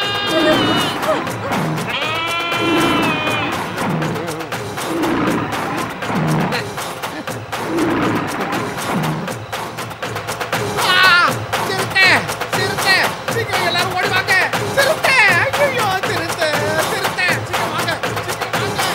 சிறுத்தை சிறுத்தை சீக்கிரம் எல்லாரும் ஓடி வாங்க சிறுத்தை ஐயோ சிறுத்தை சிறுத்தை சீக்கிரம் வாங்க சீக்கிரம் வாங்க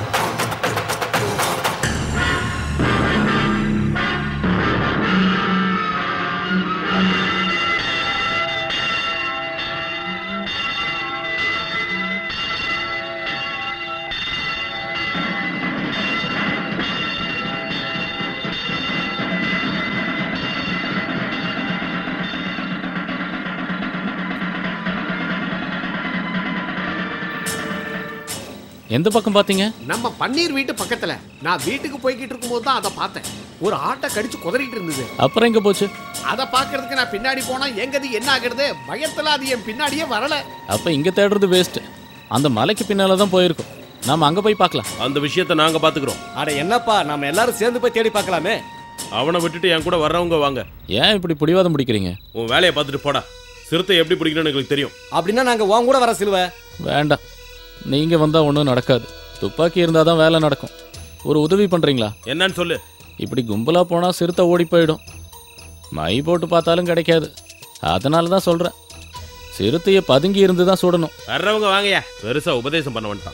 எந்த பக்கம் பார்த்தீங்க நம்ம பன்னீர் வீட்டு பக்கத்துல நான் வீட்டுக்கு போய்கிட்டு இருக்கும்போது தான் அதை பார்த்தேன் ஒரு ஆட்டை கடிச்சு குதறிட்டு இருந்தது அப்புறம் எங்க போச்சு அதை பார்க்கறதுக்கு நான் பின்னாடி போனா எங்கது என்ன ஆகுறது பயத்துல அது என் பின்னாடியே வரல அப்ப இங்க தேடுறது வேஸ்ட் அந்த மலைக்கு பின்னால தான் போயிருக்கும் நாம அங்க போய் பார்க்கலாம் அந்த விஷயத்தை நாங்க பாத்துக்கிறோம் அட என்னப்பா நம்ம எல்லாரும் சேர்ந்து போய் தேடி பார்க்கலாமே அவனை விட்டுட்டு என் கூட வர்றவங்க வாங்க ஏன் இப்படி பிடிவாதம் பிடிக்கிறீங்க உன் வேலையை பார்த்துட்டு போடா சிறுத்தை எப்படி பிடிக்கணும்னு எங்களுக்கு தெரியும் அப்படின்னா நாங்க உன் கூட வர சிலுவை வேண்டாம் நீங்க வந்தா ஒன்றும் நடக்காது துப்பாக்கி இருந்தால் தான் வேலை நடக்கும் ஒரு உதவி பண்றீங்களா என்னன்னு சொல்லு இப்படி கும்பலா போனா சிறுத்தை ஓடி போயிடும் மை போட்டு பார்த்தாலும் கிடைக்காது அதனால தான் சொல்றேன் சிறுத்தையை பதுங்கி இருந்து தான் சுடணும் வர்றவங்க வாங்கயா பெருசா உபதேசம் பண்ண வந்துட்டான்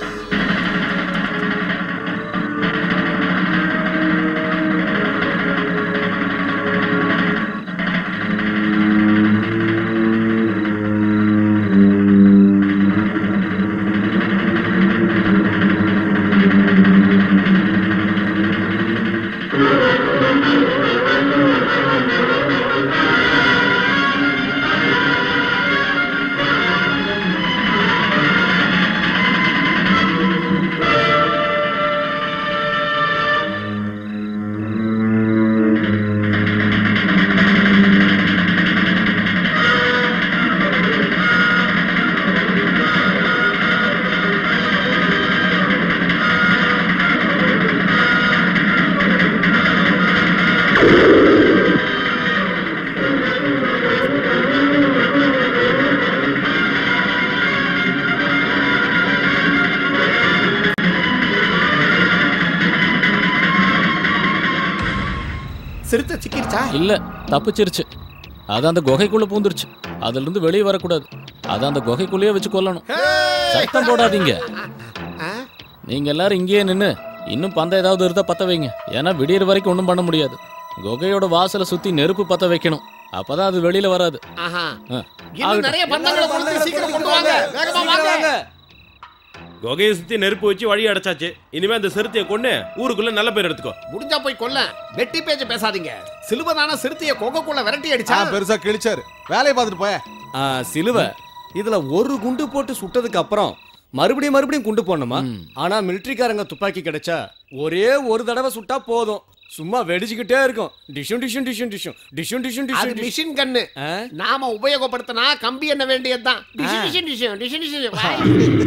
சிறுத்தை சிக்கிருச்சா இல்ல தப்பிச்சிருச்சு அது அந்த குகைக்குள்ள பூந்துருச்சு அதுல இருந்து வெளியே வரக்கூடாது அது அந்த குகைக்குள்ளேயே வச்சு கொல்லணும் சத்தம் போடாதீங்க நீங்க எல்லாரும் இங்கேயே நின்னு இன்னும் பந்தம் ஏதாவது இருந்தா பத்த வைங்க ஏன்னா விடியற வரைக்கும் ஒன்றும் பண்ண முடியாது குகையோட வாசலை சுத்தி நெருப்பு பத்த வைக்கணும் அப்பதான் அது வெளியில வராது ஆஹா ஆ. இன்னும் நிறைய பந்தங்களை கொடுத்து சீக்கிரம் கொண்டு வாங்க வேகமா வாங்க குகையை சுத்தி நெருப்பு வச்சு வழி அடைச்சாச்சு இனிமே அந்த சிறுத்தையை கொண்டு ஊருக்குள்ள நல்ல பேர் எடுத்துக்கோ முடிஞ்சா போய் கொல்ல வெட்டி பேச்ச பேசாதீங்க சிலுவதான சிறுத்தைய கொகைக்குள்ள விரட்டி அடிச்சா பெருசா கிழிச்சாரு வேலையை பார்த்துட்டு போய ஆ, சிலுவை இதுல ஒரு குண்டு போட்டு சுட்டதுக்கு அப்புறம் மறுபடியும் மறுபடியும் குண்டு போடணுமா ஆனா மிலிட்டரிக்காரங்க துப்பாக்கி கிடைச்சா ஒரே ஒரு தடவை சுட்டா போதும் சும்மா வெடிச்சுக்கிட்டே இருக்கும் டிஷும் டிஷும் டிஷும் டிஷும் டிஷும் டிஷும் அது டிஷும் மிஷின் கன்னு நாம உபயோகப்படுத்தினா கம்பி என்ன வேண்டியதுதான் டிஷு, டிஷு, டிஷு, டிஷு, டிஷு, வாய்.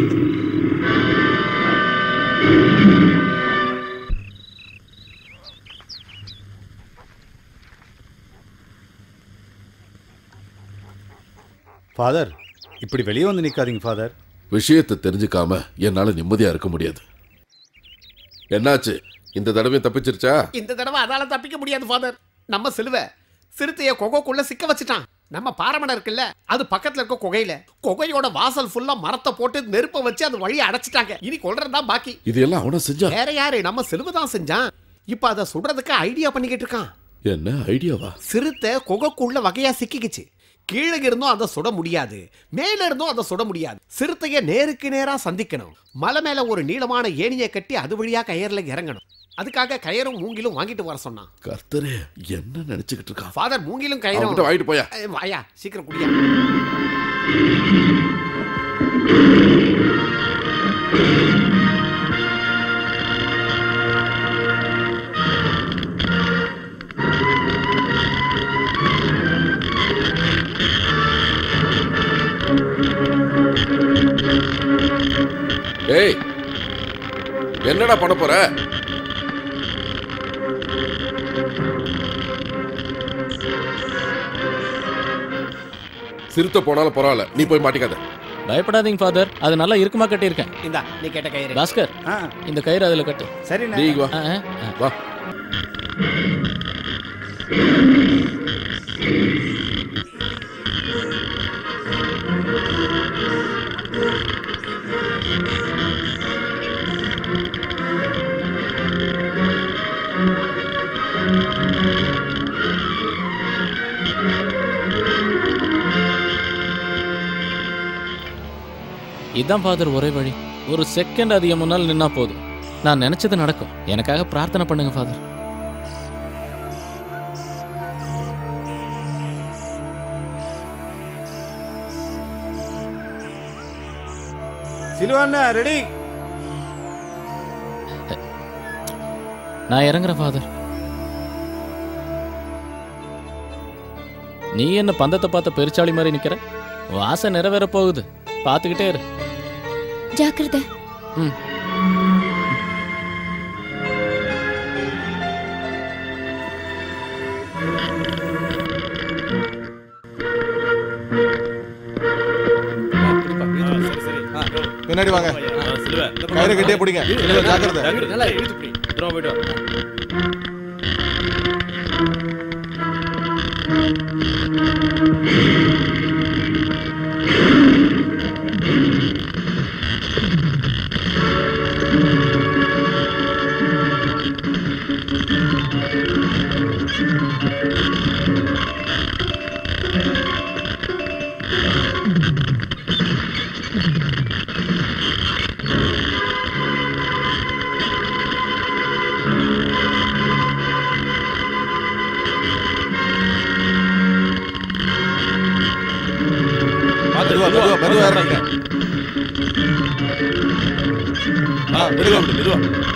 ஃபாதர் இப்படி வெளியே வந்து நிற்காதீங்க ஃபாதர் விஷயத்தை தெரிஞ்சுக்காம என்னால நிம்மதியா இருக்க முடியாது என்னாச்சு இந்த தடவையும் தப்பிச்சிருச்சா இந்த தடவை அதால தப்பிக்க முடியாது ஃபாதர் நம்ம சிலுவை சிறுத்தைய கொகைக்குள்ள சிக்க வச்சுட்டான் நம்ம பாரமணம் இருக்குல்ல அது பக்கத்துல இருக்க குகையில குகையோட வாசல் ஃபுல்லா மரத்தை போட்டு நெருப்ப வச்சு அது வழியை அடைச்சிட்டாங்க இனி கொல்றதுதான் பாக்கி இது எல்லாம் அவன செஞ்சா வேற யாரு நம்ம சிலுவை தான் செஞ்சான் இப்ப அதை சுடுறதுக்கு ஐடியா பண்ணிக்கிட்டு இருக்கான் என்ன ஐடியாவா சிறுத்தை குகைக்குள்ள வகையா சிக்கிக்குச்சு கீழே இருந்தும் அதை சுட முடியாது மேல இருந்தும் அதை சுட முடியாது சிறுத்தைய நேருக்கு நேரா சந்திக்கணும் மலை மேல ஒரு நீளமான ஏணியை கட்டி அது வழியா கயர்ல இறங்கணும் அதுக்காக கயரும் மூங்கிலும் வாங்கிட்டு வர சொன்னான் கர்த்தரே என்ன நினைச்சுக்கிட்டு இருக்கான் ஃபாதர் மூங்கிலும் அவன்கிட்ட கயிறும் வாங்கிட்டு போயா. ஏய், வாயா சீக்கிரம் குடியா ஏய் என்னடா பண்ண போற சிறுத்தை போனாலும் பரவாயில்ல நீ போய் மாட்டிக்காத பயப்படாதீங்க ஃபாதர் அது நல்லா இருக்குமா கட்டியிருக்கேன் இந்தா நீ கேட்ட கயிறு பாஸ்கர் இந்த கயிறு அதுல கட்டு சரிண்ணே. நீ வா ஆ, ஆ. வா இதான் ஃபாதர் ஒரே வழி ஒரு செகண்ட் அதிகம் முன்னால் நின்னா போதும் நான் நினைச்சது நடக்கும் எனக்காக பிரார்த்தனை பண்ணுங்க ஃபாதர் சிலுவாண்ணா ரெடி நான் இறங்குறேன் ஃபாதர் நீ என்ன பந்தத்தை பார்த்த பெருச்சாளி மாதிரி நிக்கிற உன் ஆசை நிறைவேற போகுது பார்த்துக்கிட்டே இரு ஜாக்கிரதை ம் பின்னாடி வாங்க சிலுவை. கயிறை கட்டியே பிடிங்க சிலுவை, ஜாக்கிரதை நல்லா இழுத்து பிடி. தூரம் போயிட்டு வா. பார்த்து, மெதுவா மெதுவா மெதுவா இறங்குங்க ஆ, மெதுவா விடு, மெதுவா.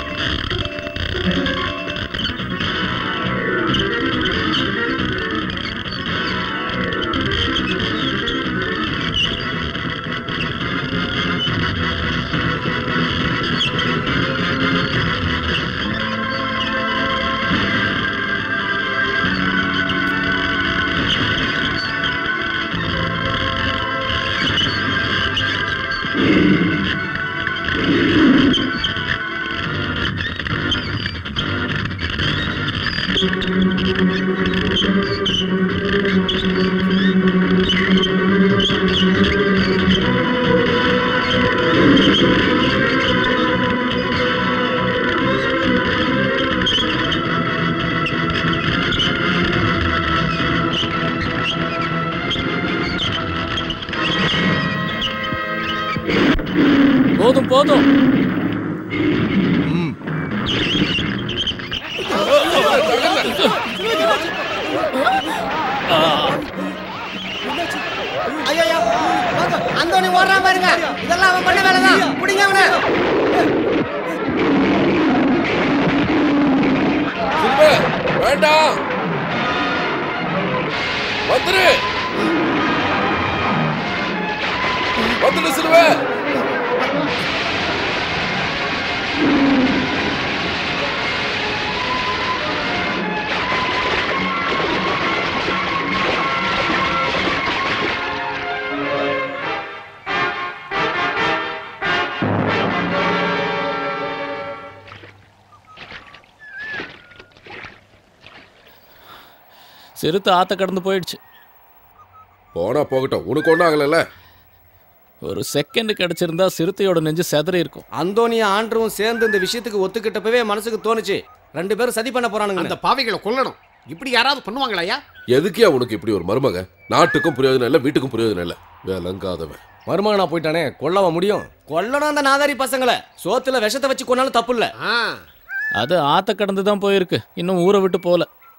போதும் போதும் ஐயா வாங்க அந்தோனி ஓடுறான் பாருங்க இதெல்லாம் அவன் பண்ண வேலை தான் பிடிங்க அவனை சிலுவை, வேண்டாம் வந்துரு வந்துடு சிலுவை சிறுத்தை ஆத்த கடந்து போயிடுச்சு போனா போகட்டும் உனக்கு ஒன்றும் ஆகலைல்ல ஒரு செகண்ட் கிடைச்சிருந்தா சிறுத்தையோட நெஞ்சு செதறி இருக்கும் அந்தோனியா ஆண்டரும் சேர்ந்து இந்த விஷயத்துக்கு ஒத்துக்கிட்டப்பவே மனசுக்கு தோணுச்சு ரெண்டு பேரும் சதி பண்ண போறானுங்க அந்த பாவிகளை கொல்லணும் இப்படி யாராவது பண்ணுவாங்களாயா எதுக்கே உனக்கு இப்படி ஒரு மருமக நாட்டுக்கும் பிரயோஜனம் இல்லை வீட்டுக்கும் பிரயோஜனம் இல்லை விளங்காதவன் மருமகனா போயிட்டானே கொல்லவா முடியும் கொல்லணும் அந்த நாதாரி பசங்களை சோத்துல விஷத்தை வச்சு கொன்னாலும் தப்பு இல்ல அது ஆத்த கடந்து தான் போயிருக்கு இன்னும் ஊரை விட்டு போல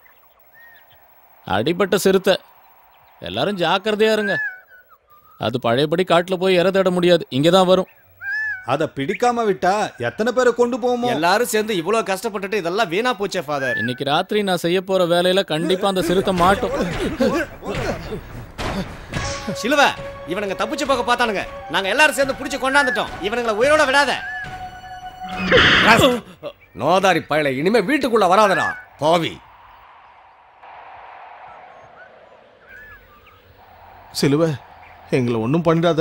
அடிபட்ட சிறுத்தை எல்லாரும் ஜாக்கிரதையா இருங்க அது பழையபடி காட்டுல போய் இற தேட முடியாது இங்கே தான் வரும் அதை பிடிக்காம விட்டா எத்தனை பேரை கொண்டு போவோமோ எல்லாரும் சேர்ந்து இவ்வளவு கஷ்டப்பட்டுட்டு இதெல்லாம் வீணா போச்சே ஃபாதர் இன்னைக்கு ராத்திரி நான் செய்ய போற வேலையில கண்டிப்பா அந்த சிறுத்தை மாட்டும் சிலுவ இவனுங்க தப்பிச்சு போக பார்த்தானுங்க நாங்க எல்லாரும் சேர்ந்து புடிச்சு கொண்டாந்துட்டோம் இவனுங்களை உயிரோட விடாத நோதாரி பயல இனிமே வீட்டுக்குள்ள வராதடா பாவி சிலுவை எங்களை ஒன்றும் பண்ணிடாத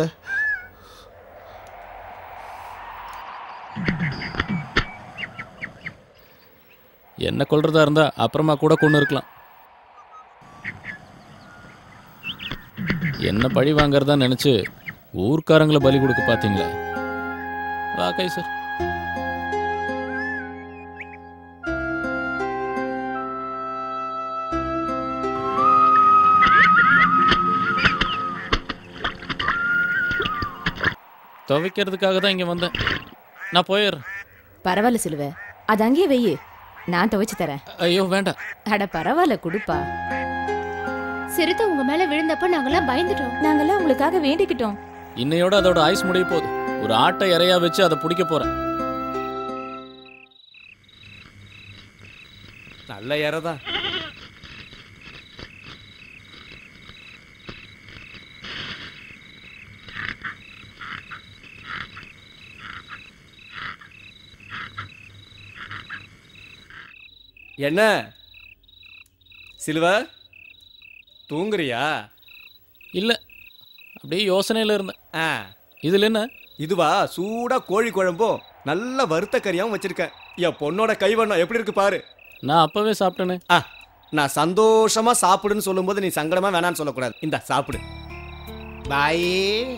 என்ன கொல்றதா இருந்தா அப்புறமா கூட கொண்டு இருக்கலாம் என்ன பழி வாங்குறதா நினைச்சு ஊர்க்காரங்களை பலி கொடுக்க பாத்தீங்களா வா கைசர் துவைக்கிறதுக்காக தான் இங்க வந்தேன் நான் போயிடுறேன் பரவாயில்ல சிலுவை அது அங்கேயே வெயி நான் துவைச்சு தரேன் ஐயோ வேண்டாம் அட பரவாயில்ல குடுப்பா சிறுத்தை உங்க மேல விழுந்தப்ப நாங்கெல்லாம் பயந்துட்டோம் நாங்கெல்லாம் உங்களுக்காக வேண்டிக்கிட்டோம் இன்னையோட அதோட ஆயுஸ் முடிய போகுது ஒரு ஆட்டை இறையா வச்சு அதை பிடிக்க போறேன் நல்ல இறதான் என்ன சிலுவ தூங்குறியா இல்ல அப்படியே யோசனையில இருந்தேன் ஆ இதுல என்ன இதுவா சூடா கோழி குழம்பும் நல்ல வறுத்த கறியாவும் வச்சிருக்கேன் என் பொண்ணோட கைவண்ணம் எப்படி இருக்கு பாரு நான் அப்பவே சாப்பிட்டேனே ஆ நான் சந்தோஷமா சாப்பிடுன்னு சொல்லும்போது நீ சங்கடமா வேணாம்னு சொல்லக்கூடாது இந்த சாப்பிடு பாய்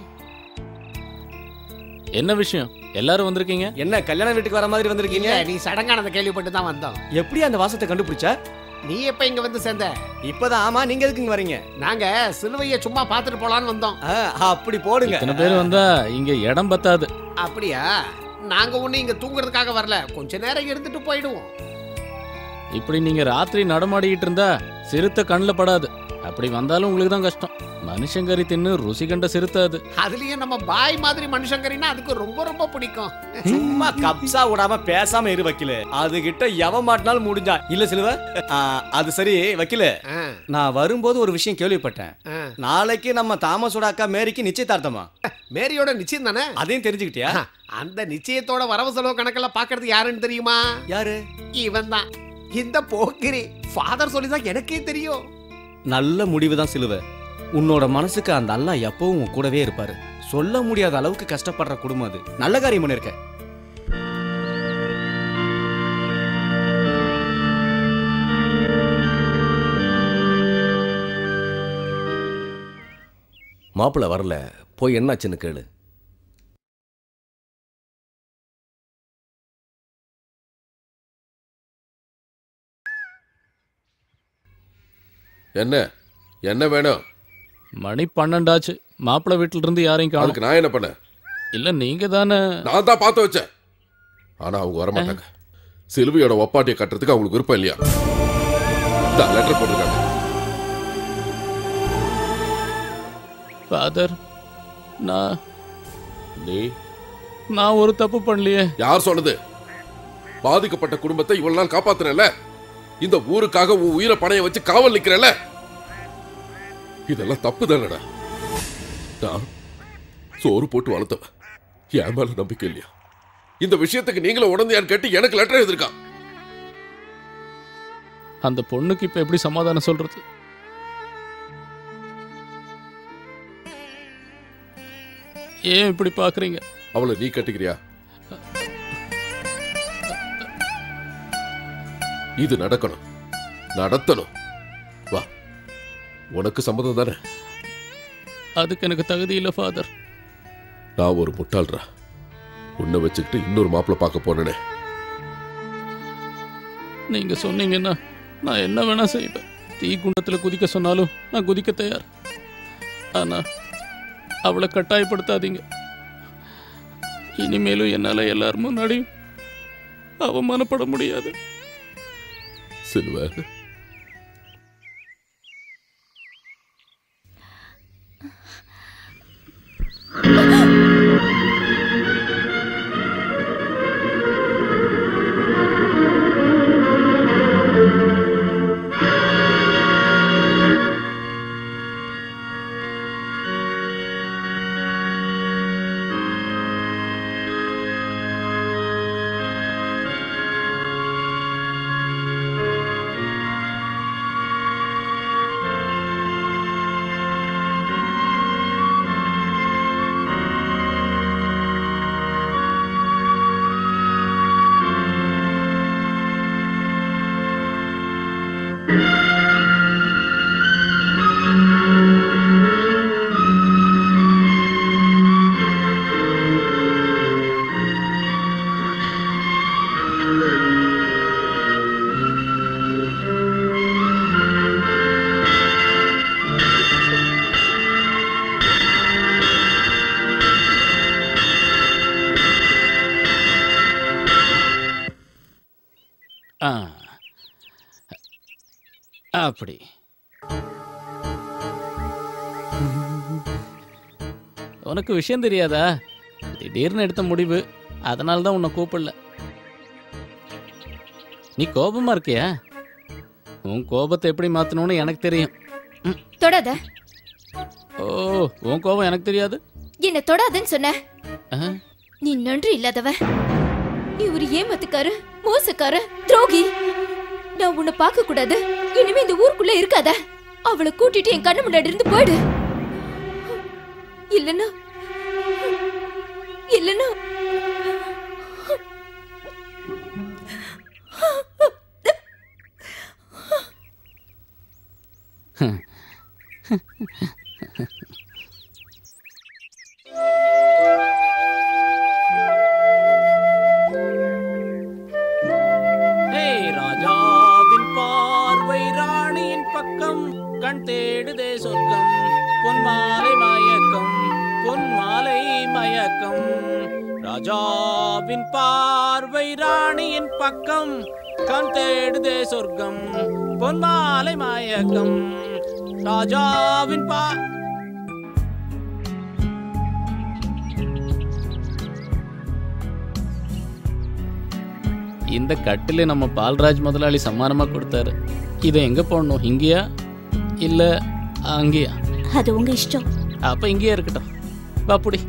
என்ன விஷயம் எல்லாரும் வந்திருக்கீங்க என்ன கல்யாண வீட்டுக்கு வர மாதிரி வந்திருக்கீங்க இல்ல நீ சடங்கானதை கேள்விப்பட்டு தான் வந்தோம் எப்படி அந்த வாசத்தை கண்டுபிடிச்ச நீ எப்ப இங்க வந்து சேர்ந்த இப்பதான் ஆமா நீங்க எதுக்கு இங்க வரீங்க நாங்க சிலுவையை சும்மா பார்த்துட்டு போலான்னு வந்தோம் அப்படி போடுங்க இத்தனை பேர் வந்தா இங்க இடம் பத்தாது அப்படியா நாங்க ஒண்ணு இங்க தூங்குறதுக்காக வரல கொஞ்ச நேரம் இருந்துட்டு போயிடுவோம் இப்படி நீங்க ராத்திரி நடமாடிக்கிட்டு இருந்தா சிறுத்தை கண்ணில் படாது அப்படி வந்தாலும் உங்களுக்கு தான் கஷ்டம் மனுஷங்கறி தின்னு ருசி கண்ட சிறுத்தை அது அதுலயும் நம்ம பாய் மாதிரி மனுஷங்கரின்னா அதுக்கு ரொம்ப ரொம்ப பிடிக்கும் சும்மா கப்சா விடாம பேசாம இரு வக்கீல அது கிட்ட எவன் மாட்டினாலும் முடிஞ்சா இல்ல சிலுவ ஆ, அது சரி வக்கீல நான் வரும்போது ஒரு விஷயம் கேள்விப்பட்டேன் நாளைக்கு நம்ம தாமஸோட அக்கா மேரிக்கு நிச்சயதார்த்தமா மேரியோட நிச்சயம் தானே அதையும் தெரிஞ்சுக்கிட்டியா அந்த நிச்சயத்தோட வரவு செலவு கணக்கெல்லாம் பாக்குறது யாருன்னு தெரியுமா யாரு இவன் தான் இந்த போக்கிரி ஃபாதர் சொல்லி தான் எனக்கே தெரியும் நல்ல முடிவு தான் சிலுவ உன்னோட மனசுக்கு அந்த அல்லாஹ் எப்பவும் உன் கூடவே இருப்பாரு சொல்ல முடியாத அளவுக்கு கஷ்டப்படுற குடும்பம் அது நல்ல காரியம் பண்ணிருக்க மாப்பிள்ளை வரல போய் என்னாச்சுன்னு கேளு என்ன என்ன வேணும் மணி பன்னெண்டாச்சு மாப்பிள்ளை வீட்டுல இருந்து யாரையும் காணும் அதுக்கு நான் என்ன பண்ணேன் இல்ல நீங்க தானே நான் தான் பார்த்து வச்சேன் ஆனா அவங்க வர மாட்டாங்க சிலுவையோட ஒப்பாட்டியை கட்டுறதுக்கு அவங்களுக்கு விருப்பம் இல்லையா லெட்டர் போட்டிருக்காங்க ஃபாதர் நான் நீ நான் ஒரு தப்பு பண்ணலையே யார் சொன்னது பாதிக்கப்பட்ட குடும்பத்தை இவ்வளவு நாள் காப்பாத்துறல இந்த ஊருக்காக உன் உயிரை பணைய வச்சு காவல் நிக்கிறல இதெல்லாம் தப்பு தானடா நான் சோறு போட்டு வளர்த்தவன் என் மேல நம்பிக்கை இல்லையா இந்த விஷயத்துக்கு நீங்களும் உடந்தையான்னு கேட்டு எனக்கு லெட்டர் எழுதிருக்கான் அந்த பொண்ணுக்கு இப்ப எப்படி சமாதானம் சொல்றது ஏன் இப்படி பாக்குறீங்க அவளை நீ கட்டிக்கிறியா இது நடக்கணும் நடத்தணும் வா உனக்கு சம்மதம் தானே அதுக்கு எனக்கு தகுதி இல்லை ஃபாதர் நான் ஒரு முட்டாள்ரா உன்னை வச்சுக்கிட்டு இன்னொரு மாப்பிள்ளை பார்க்க போனேனே நீங்க சொன்னீங்கன்னா நான் என்ன வேணா செய்வேன் தீ குண்டத்துல குதிக்க சொன்னாலும் நான் குதிக்க தயார் ஆனா அவளை கட்டாயப்படுத்தாதீங்க இனிமேலும் என்னால எல்லாரும் முன்னாடி அவமானப்பட முடியாது சில்வர் ஆ அப்படி உனக்கு விஷயம் தெரியாதா திடீர்னு எடுத்த முடிவு அதனால தான் உன்னை கூப்பிடல நீ கோபமா இருக்கியா உன் கோபத்தை எப்படி மாத்தணும்னு எனக்கு தெரியும் தொடாத ஓ உன் கோபம் எனக்கு தெரியாது என்ன தொடாதன்னு சொன்ன ஆ? நீ நன்றி இல்லாதவ நீ ஒரு ஏமாத்துக்கார மோசக்கார துரோகி நான் உன்னை பார்க்க கூடாது இனிமே இந்த ஊருக்குள்ள இருக்காத அவளை கூட்டிட்டு என் கண்ணு முன்னாடி இருந்து போயிடு இல்லன்னா இல்லன்னா ஏய் ராஜாவின் பார்வை ராணியின் பக்கம் கண் தேடுதே சொர்க்கம் பொன்மாலை மயக்கம் பொன்மாலை மயக்கம் ராஜாவின் பார்வை ராணியின் பக்கம் கண் தேடுதே சொர்க்கம் பொன்மாலை மயக்கம் ராஜாவின் பா இந்த கட்டில நம்ம பால்ராஜ் முதலாளி சம்மானமா கொடுத்தாரு இதை எங்க போடணும் இங்கேயா இல்ல அங்கேயா அது உங்க இஷ்டம் அப்ப இங்கேயே இருக்கட்டும் வா புடி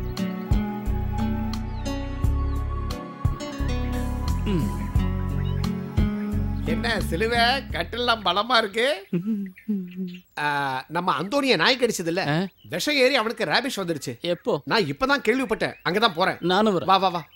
என்ன சிலுவ கட்டெல்லாம் பலமா இருக்கு ஆ, நம்ம அந்தோனிய நாய் கடிச்சது இல்ல விஷம் ஏறி அவனுக்கு ரேபிஷ் வந்துருச்சு எப்போ நான் இப்பதான் கேள்விப்பட்டேன் அங்கதான் போறேன் நானும் வரேன் வா வா வா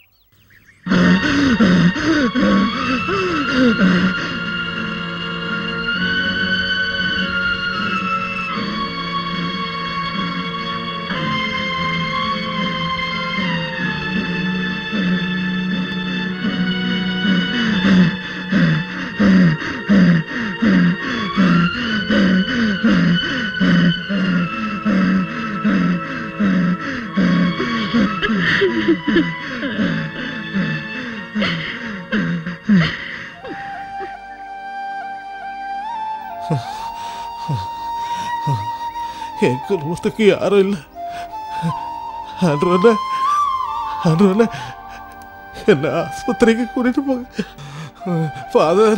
என் குடும்பத்துக்கு யாரும் இல்லை அன்றோன அன்றோன என்ன ஆஸ்பத்திரிக்கு கூட்டிட்டு போங்க ஃபாதர்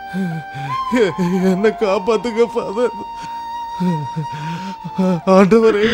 என்ன காப்பாத்துங்க ஃபாதர் ஆண்டவரே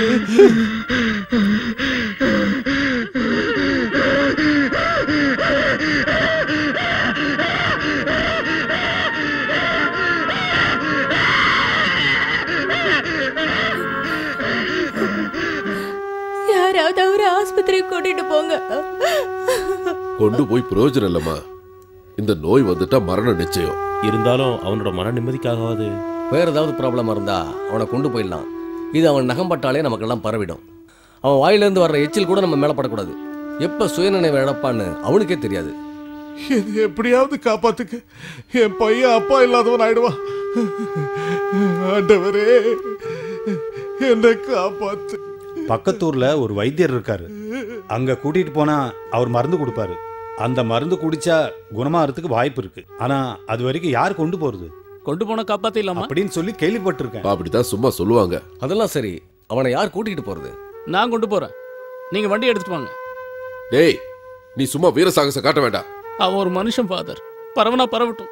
யாராவது அவரை ஆஸ்பத்திரிக்கு கூட்டிட்டு போங்க கொண்டு போய் பிரயோஜனம் இல்லம்மா இந்த நோய் வந்துட்டா மரணம் நிச்சயம் இருந்தாலும் அவனோட மன நிம்மதிக்காகவாது வேற ஏதாவது ப்ராப்ளமா இருந்தா அவனை கொண்டு போயிடலாம் இது அவன் நகம்பட்டாலே நமக்கெல்லாம் பரவிடும் அவன் வாயிலிருந்து வர்ற எச்சில் கூட நம்ம மேல படக்கூடாது எப்ப சுயநினைவு இழப்பான்னு அவனுக்கே தெரியாது இது எப்படியாவது காப்பாத்துக்க என் பையன் அப்பா இல்லாதவன் ஆயிடுவான் ஆண்டவரே என்னை காப்பாத்து பக்கத்தூர்ல ஒரு வைத்தியர் இருக்காரு அங்க கூட்டிட்டு போனா அவர் மருந்து கொடுப்பாரு அந்த மருந்து குடிச்சா குணமாகறதுக்கு வாய்ப்பு இருக்கு ஆனா அது வரைக்கும் யார் கொண்டு போறது கொண்டு போன காப்பாத்திடலாமா அப்படின்னு சொல்லி கேள்விப்பட்டிருக்கேன் அப்படித்தான் சும்மா சொல்லுவாங்க அதெல்லாம் சரி அவனை யார் கூட்டிகிட்டு போறது நான் கொண்டு போறேன் நீங்க வண்டி எடுத்துட்டு வாங்க டேய் நீ சும்மா வீர சாகசம் காட்ட வேண்டாம் அவன் ஒரு மனுஷன் ஃபாதர் பரவனா பரவட்டும்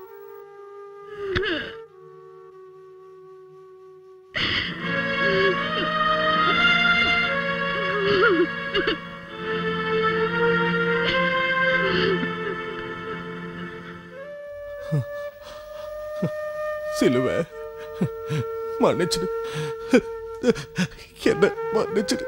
சிலுவை மன்னிச்சிடு என்ன மன்னிச்சிடு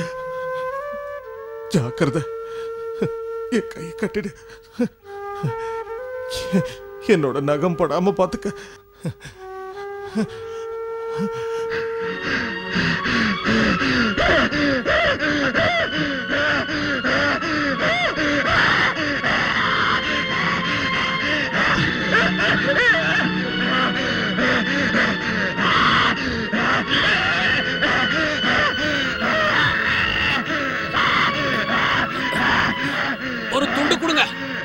ஜாக்கிரதை என் கையை கட்டிடு என்னோட நகம் படாம பாத்துக்க ஒரு துண்டு கொடுங்க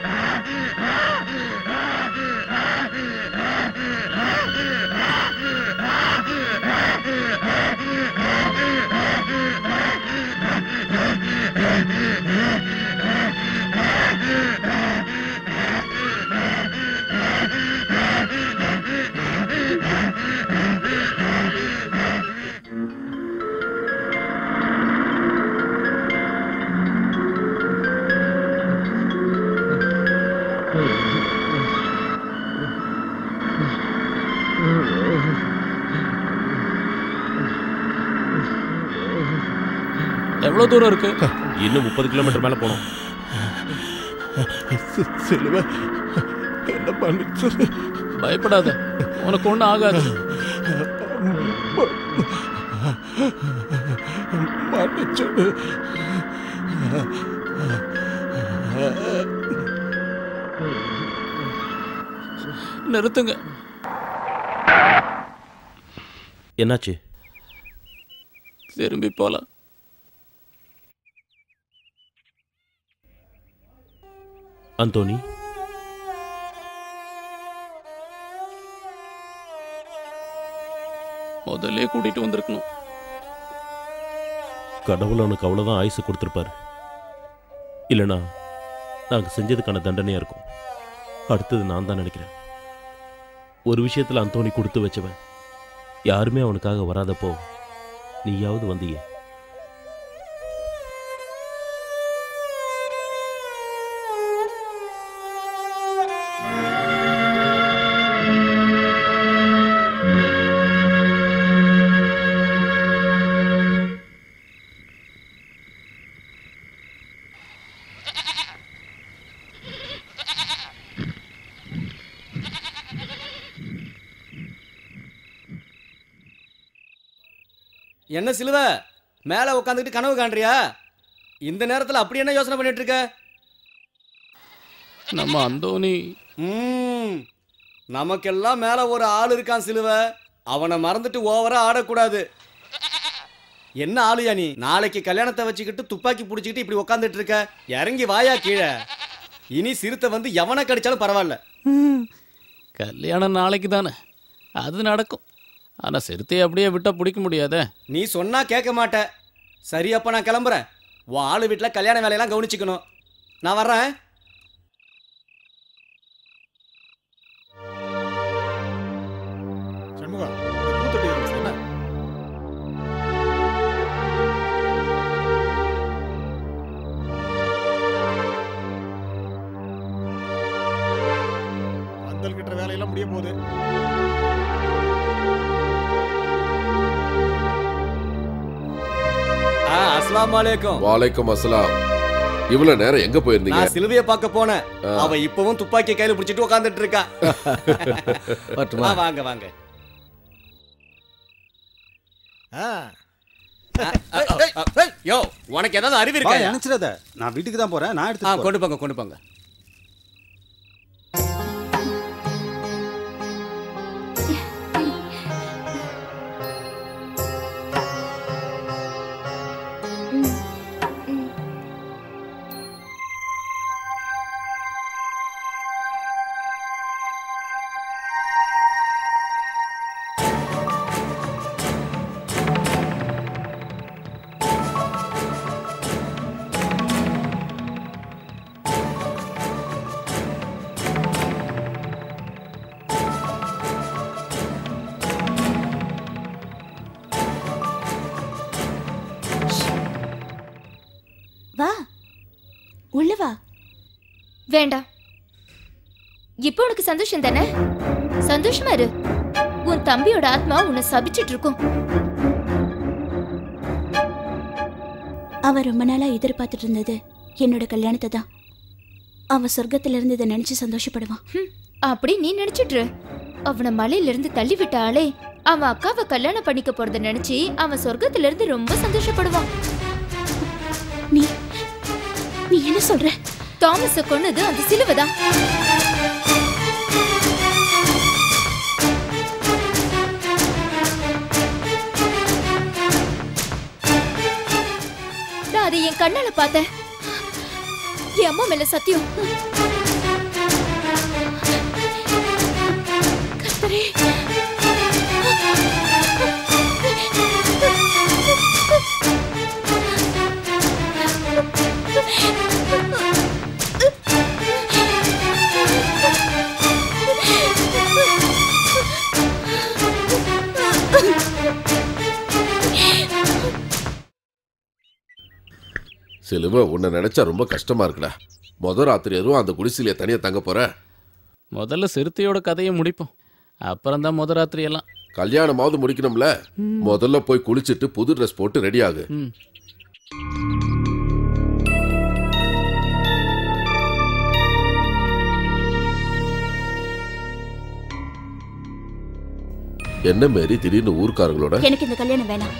எவ்வளவு தூரம் இருக்கு இன்னும் முப்பது கிலோமீட்டர் மேல போனோம் சிலுவை என்ன பண்ணிச்சு பயப்படாத உனக்கு ஒண்ணும் ஆகாது மன்னிச்சுடு நிறுத்துங்க என்னாச்சு திரும்பி போலாம் அந்தோனி முதல்ல கூட்டிட்டு வந்திருக்கணும் கடவுள் அவனுக்கு அவ்வளோதான் ஆயுசு கொடுத்துருப்பாரு இல்லைனா நாங்கள் செஞ்சதுக்கான தண்டனையாக இருக்கும் அடுத்தது நான் தான் நினைக்கிறேன் ஒரு விஷயத்தில் அந்தோனி கொடுத்து வச்சவன் யாருமே அவனுக்காக வராதப்போ நீயாவது வந்தீங்க என்ன சிலுவ மேலே உட்காந்துக்கிட்டு கனவு காண்றியா இந்த நேரத்தில் அப்படி என்ன யோசனை பண்ணிட்டு இருக்க நம்ம அந்தோனி ம் நமக்கெல்லாம் மேலே ஒரு ஆள் இருக்கான் சிலுவ அவனை மறந்துட்டு ஓவரா ஆடக்கூடாது என்ன ஆளுயா நீ நாளைக்கு கல்யாணத்தை வச்சுக்கிட்டு துப்பாக்கி பிடிச்சிக்கிட்டு இப்படி உட்காந்துட்டு இருக்க இறங்கி வாயா கீழே இனி சிறுத்தை வந்து எவனை கடிச்சாலும் பரவாயில்ல கல்யாணம் நாளைக்கு தானே அது நடக்கும் ஆனா சிறுத்தையை அப்படியே விட்டா பிடிக்க முடியாதே நீ சொன்னா கேட்க மாட்ட சரி அப்ப நான் கிளம்புறேன் உன் ஆளு வீட்டில் கல்யாண வேலையெல்லாம் கவனிச்சுக்கணும் நான் வர்றேன் சண்முகா இந்த பூத்தொட்டி இருந்துச்சு என்ன பந்தல் கட்டுற வேலையெல்லாம் முடிய போகுது ஆ அஸ்ஸலாமு அலைக்கும் வாலைக்கும் அஸ்ஸலாம் இவ்வளவு நேரம் எங்க போயிருந்தீங்க நான் சிலுவைய பார்க்க போனேன் ஆ. அவ இப்பவும் துப்பாக்கி கையில பிடிச்சிட்டு உட்கார்ந்துட்டு இருக்கா வரட்டுமா? ஆ, வாங்க வாங்க ஆ யோ உனக்கு ஏதாவது அறிவு வா, இருக்கா அனுப்பிச்சிடாத நான் வீட்டுக்கு தான் போறேன் நான் ஆ எடுத்து கொண்டு போங்க கொண்டு போங்க வா உள்ள வா வேண்டாம் இப்போ உனக்கு சந்தோஷம் தானே சந்தோஷமா இரு உன் தம்பியோட ஆத்மா உன்னை சபிச்சிட்டு இருக்கும் அவ ரொம்ப நாளா எதிர்பார்த்துட்டு இருந்தது என்னோட கல்யாணத்தை தான் அவன் சொர்க்கத்துல இருந்து இதை நினைச்சு சந்தோஷப்படுவான் அப்படி நீ நினைச்சிட்டு இரு. அவனை மலையில இருந்து தள்ளி விட்ட ஆளே அவன் அக்காவை கல்யாணம் பண்ணிக்க போறத நினைச்சு அவன் சொர்க்கத்துல இருந்து ரொம்ப சந்தோஷப்படுவான் நீ நீ என்ன சொல்ற தாமஸ கொன்னது அந்த சிலுவைதான் நான் அதை என் கண்ணால பார்த்தேன் என் அம்மா மேல சத்தியம் கர்த்தரே சிலுவை உன்னை நினைச்சா ரொம்ப கஷ்டமா இருக்குடா முத ராத்திரி எதுவும் அந்த குடிசையில தனியா தங்க போற முதல்ல சிறுத்தையோட கதையை முடிப்போம் அப்புறம் தான் முத ராத்திரி எல்லாம் கல்யாணமாவது முடிக்கணும்ல முதல்ல போய் குளிச்சிட்டு புது ட்ரெஸ் போட்டு ரெடி ஆகு ம். என்ன மாரி திடீர்னு ஊர்க்காரங்களோட எனக்கு இந்த கல்யாணம் வேணாம்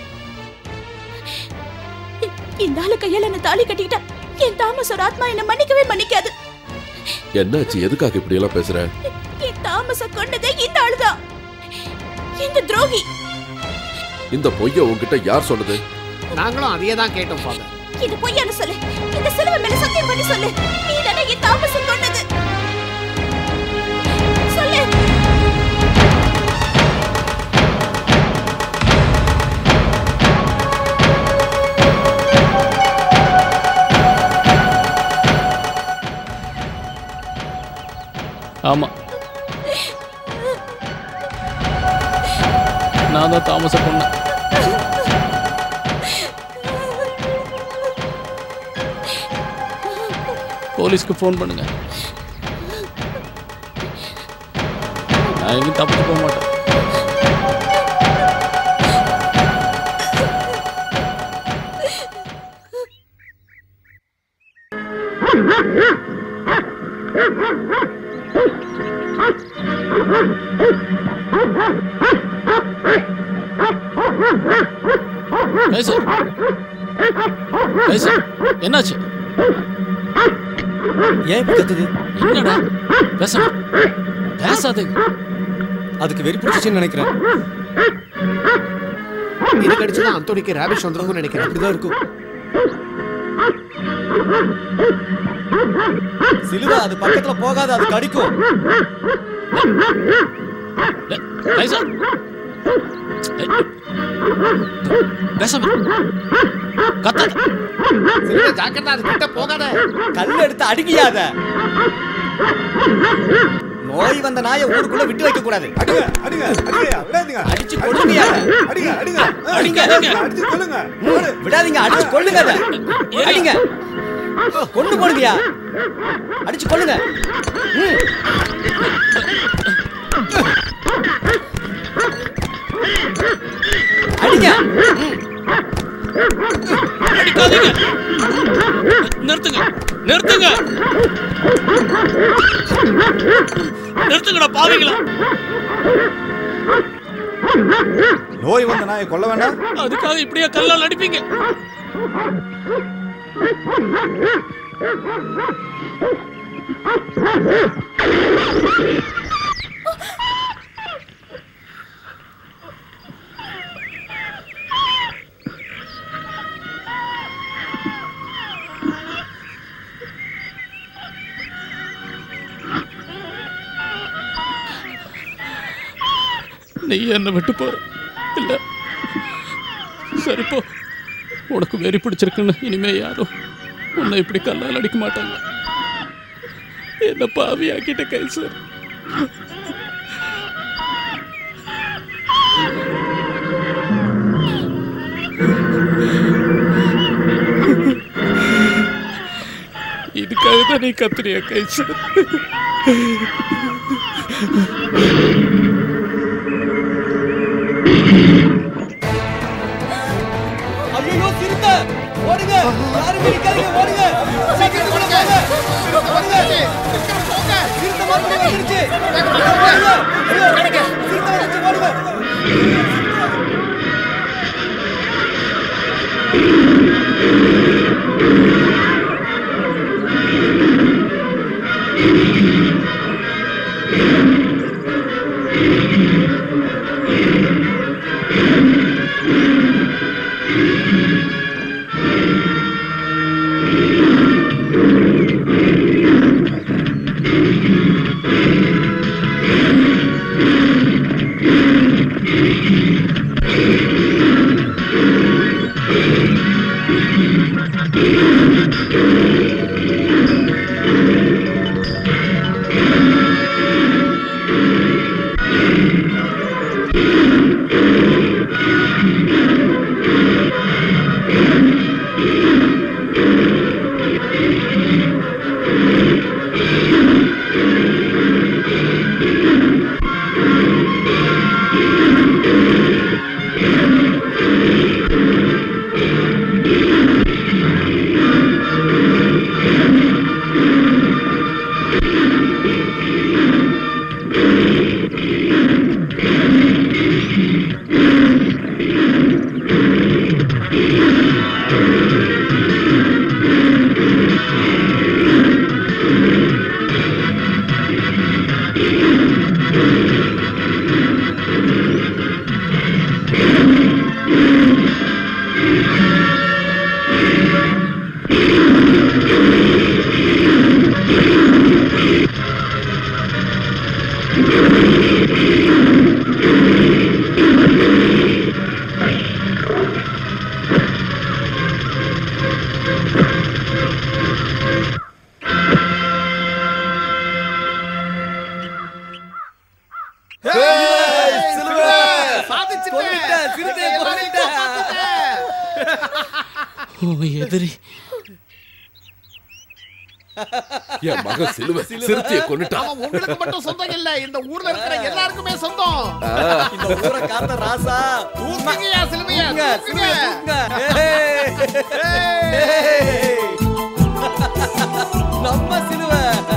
இ- இந்த ஆளு கையால என்ன தாலி கட்டிக்கிட்டா என் தாமஸோட ஆத்மா என்ன மன்னிக்கவே மன்னிக்காது என்னாச்சு எதுக்காக இப்படி எல்லாம் பேசுற என் தாமஸ கொண்டதே இந்த ஆளுதான் இந்த துரோகி இந்த பொய்ய உன்கிட்ட யார் சொன்னது நாங்களும் அதையே தான் கேட்டோம் ஃபாதர் இது பொய்யான சொல்லு இந்த சிலுவை மேல சத்தியம் பண்ணி சொல்லு நீ தானே என் தாமஸ கொண்டது சொல்லு ஆமா நான் தான் தாமச பொண்ணு போலீஸ்க்கு ஃபோன் பண்ணுங்க நான் எங்கேயும் தப்பிட்டு போக மாட்டேன் கைசர் கைசர் என்னாச்சு ஏன் இப்படி கத்துது என்னடா பேச பேசாதே அதுக்கு வெறி பிடிச்சிச்சுன்னு நினைக்கிறேன் இது கடிச்சுதான் அந்தோனிக்கு ரேபிஷ் வந்துருக்கும்னு நினைக்கிறேன் அப்படிதான் இருக்கும் சிலுவை அது பக்கத்துல போகாத அது கடிக்கும் கைசர் பேசாம கத்தாத சிலுவை ஜாக்கிரதா அது கிட்ட போகாத கல் எடுத்து அடிக்கியாத நோய் வந்த நாயை ஊருக்குள்ள விட்டு வைக்க கூடாது அடிங்க அடிங்க அடிங்க விடாதீங்க அடிச்சு கொல்லுங்க அடிங்க அடிங்க அடிங்க அடிங்க அடிச்சு கொல்லுங்க விடாதீங்க அடிச்சு கொல்லுங்க அத அடிங்க கொண்டு போடுங்கயா அடிச்சு கொல்லுங்க ம். அடிங்க அடிக்காதீங்க நிறுத்துங்க நிறுத்துங்க நிறுத்துங்கடா பாவிங்களா நோய் வந்த நாயை கொல்ல வேண்டாம் அதுக்காக இப்படியே கல்லால் அடிப்பீங்க நீ என்ன விட்டு போற இல்ல சரி போ உனக்கு வெறி பிடிச்சிருக்குன்னு இனிமே யாரும் உன்னை இப்படி கல்லால் அடிக்க மாட்டாங்க என்ன பாவியாக்கிட்ட கை சார் இதுக்காக தான் நீ கத்துறியா கை சார் ஐயோ சிறுத்தை ஓடுங்க யாரும் நிக்காதீங்க ஓடுங்க சீக்கிரம் ஓடுங்க ஓடுங்க சிறுத்தை மறுபடியும் வந்துருச்சு ஓடுங்க. ஐயோ உன் எதிரி என் மகன் சிலுவை சிறுத்தையை கொண்டுட்டான் அவன் உங்களுக்கு மட்டும் சொந்தம் இல்ல இந்த ஊர்ல இருக்கிற எல்லாருக்குமே சொந்தம் இந்த ஊரை காத்த ராசா தூக்குங்கய்யா சிலுவையா தூக்குங்க, தூக்குங்க. சிலுவையை தூக்குங்க. ஏய். நம்ம சிலுவை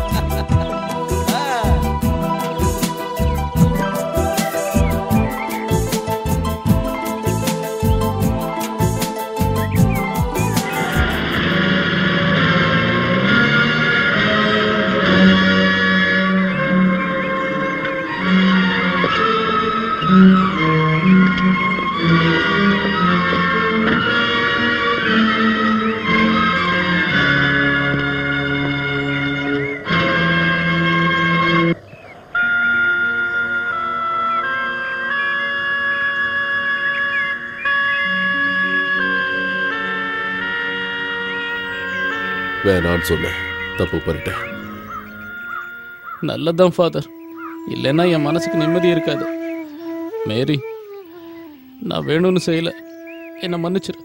வேணான்னு சொன்னேன் தப்பு பண்ணிட்டேன் நல்லதுதான் ஃபாதர் இல்லைன்னா என் மனசுக்கு நிம்மதி இருக்காது மேரி நான் வேணும்னு செய்யல என்னை மன்னிச்சிரு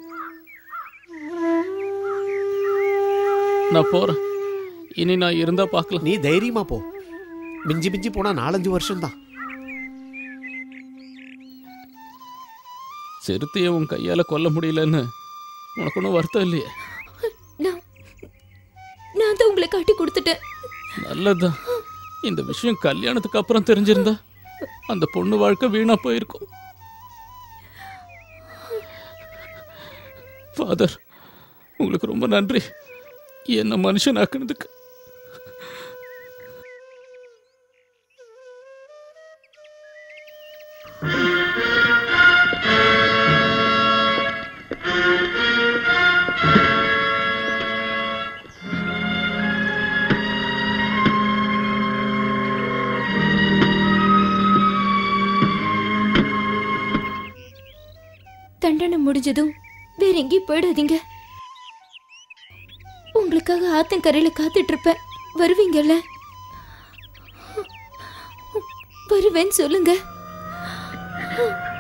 நான் போறேன் இனி நான் இருந்தா பார்க்கலாம் நீ தைரியமா போ மிஞ்சி மிஞ்சி போனா நாலஞ்சு வருஷம் தான் சிறுத்தையை உன் கையால கொல்ல முடியலன்னு உனக்கு ஒன்றும் வருத்தம் இல்லையே நான் நான் தான் உங்களை காட்டி கொடுத்துட்டேன் நல்லதுதான் இந்த விஷயம் கல்யாணத்துக்கு அப்புறம் தெரிஞ்சிருந்தா அந்த பொண்ணு வாழ்க்கை வீணா போயிருக்கும் ஃபாதர் உங்களுக்கு ரொம்ப நன்றி என்ன மனுஷன் ஆக்குனதுக்கு தண்டனை முடிஞ்சதும் வேற எங்கேயும் போயிடாதீங்க உங்களுக்காக ஆத்தங்கரையில காத்துட்டு இருப்பேன் வருவீங்கல்ல வருவேன்னு சொல்லுங்க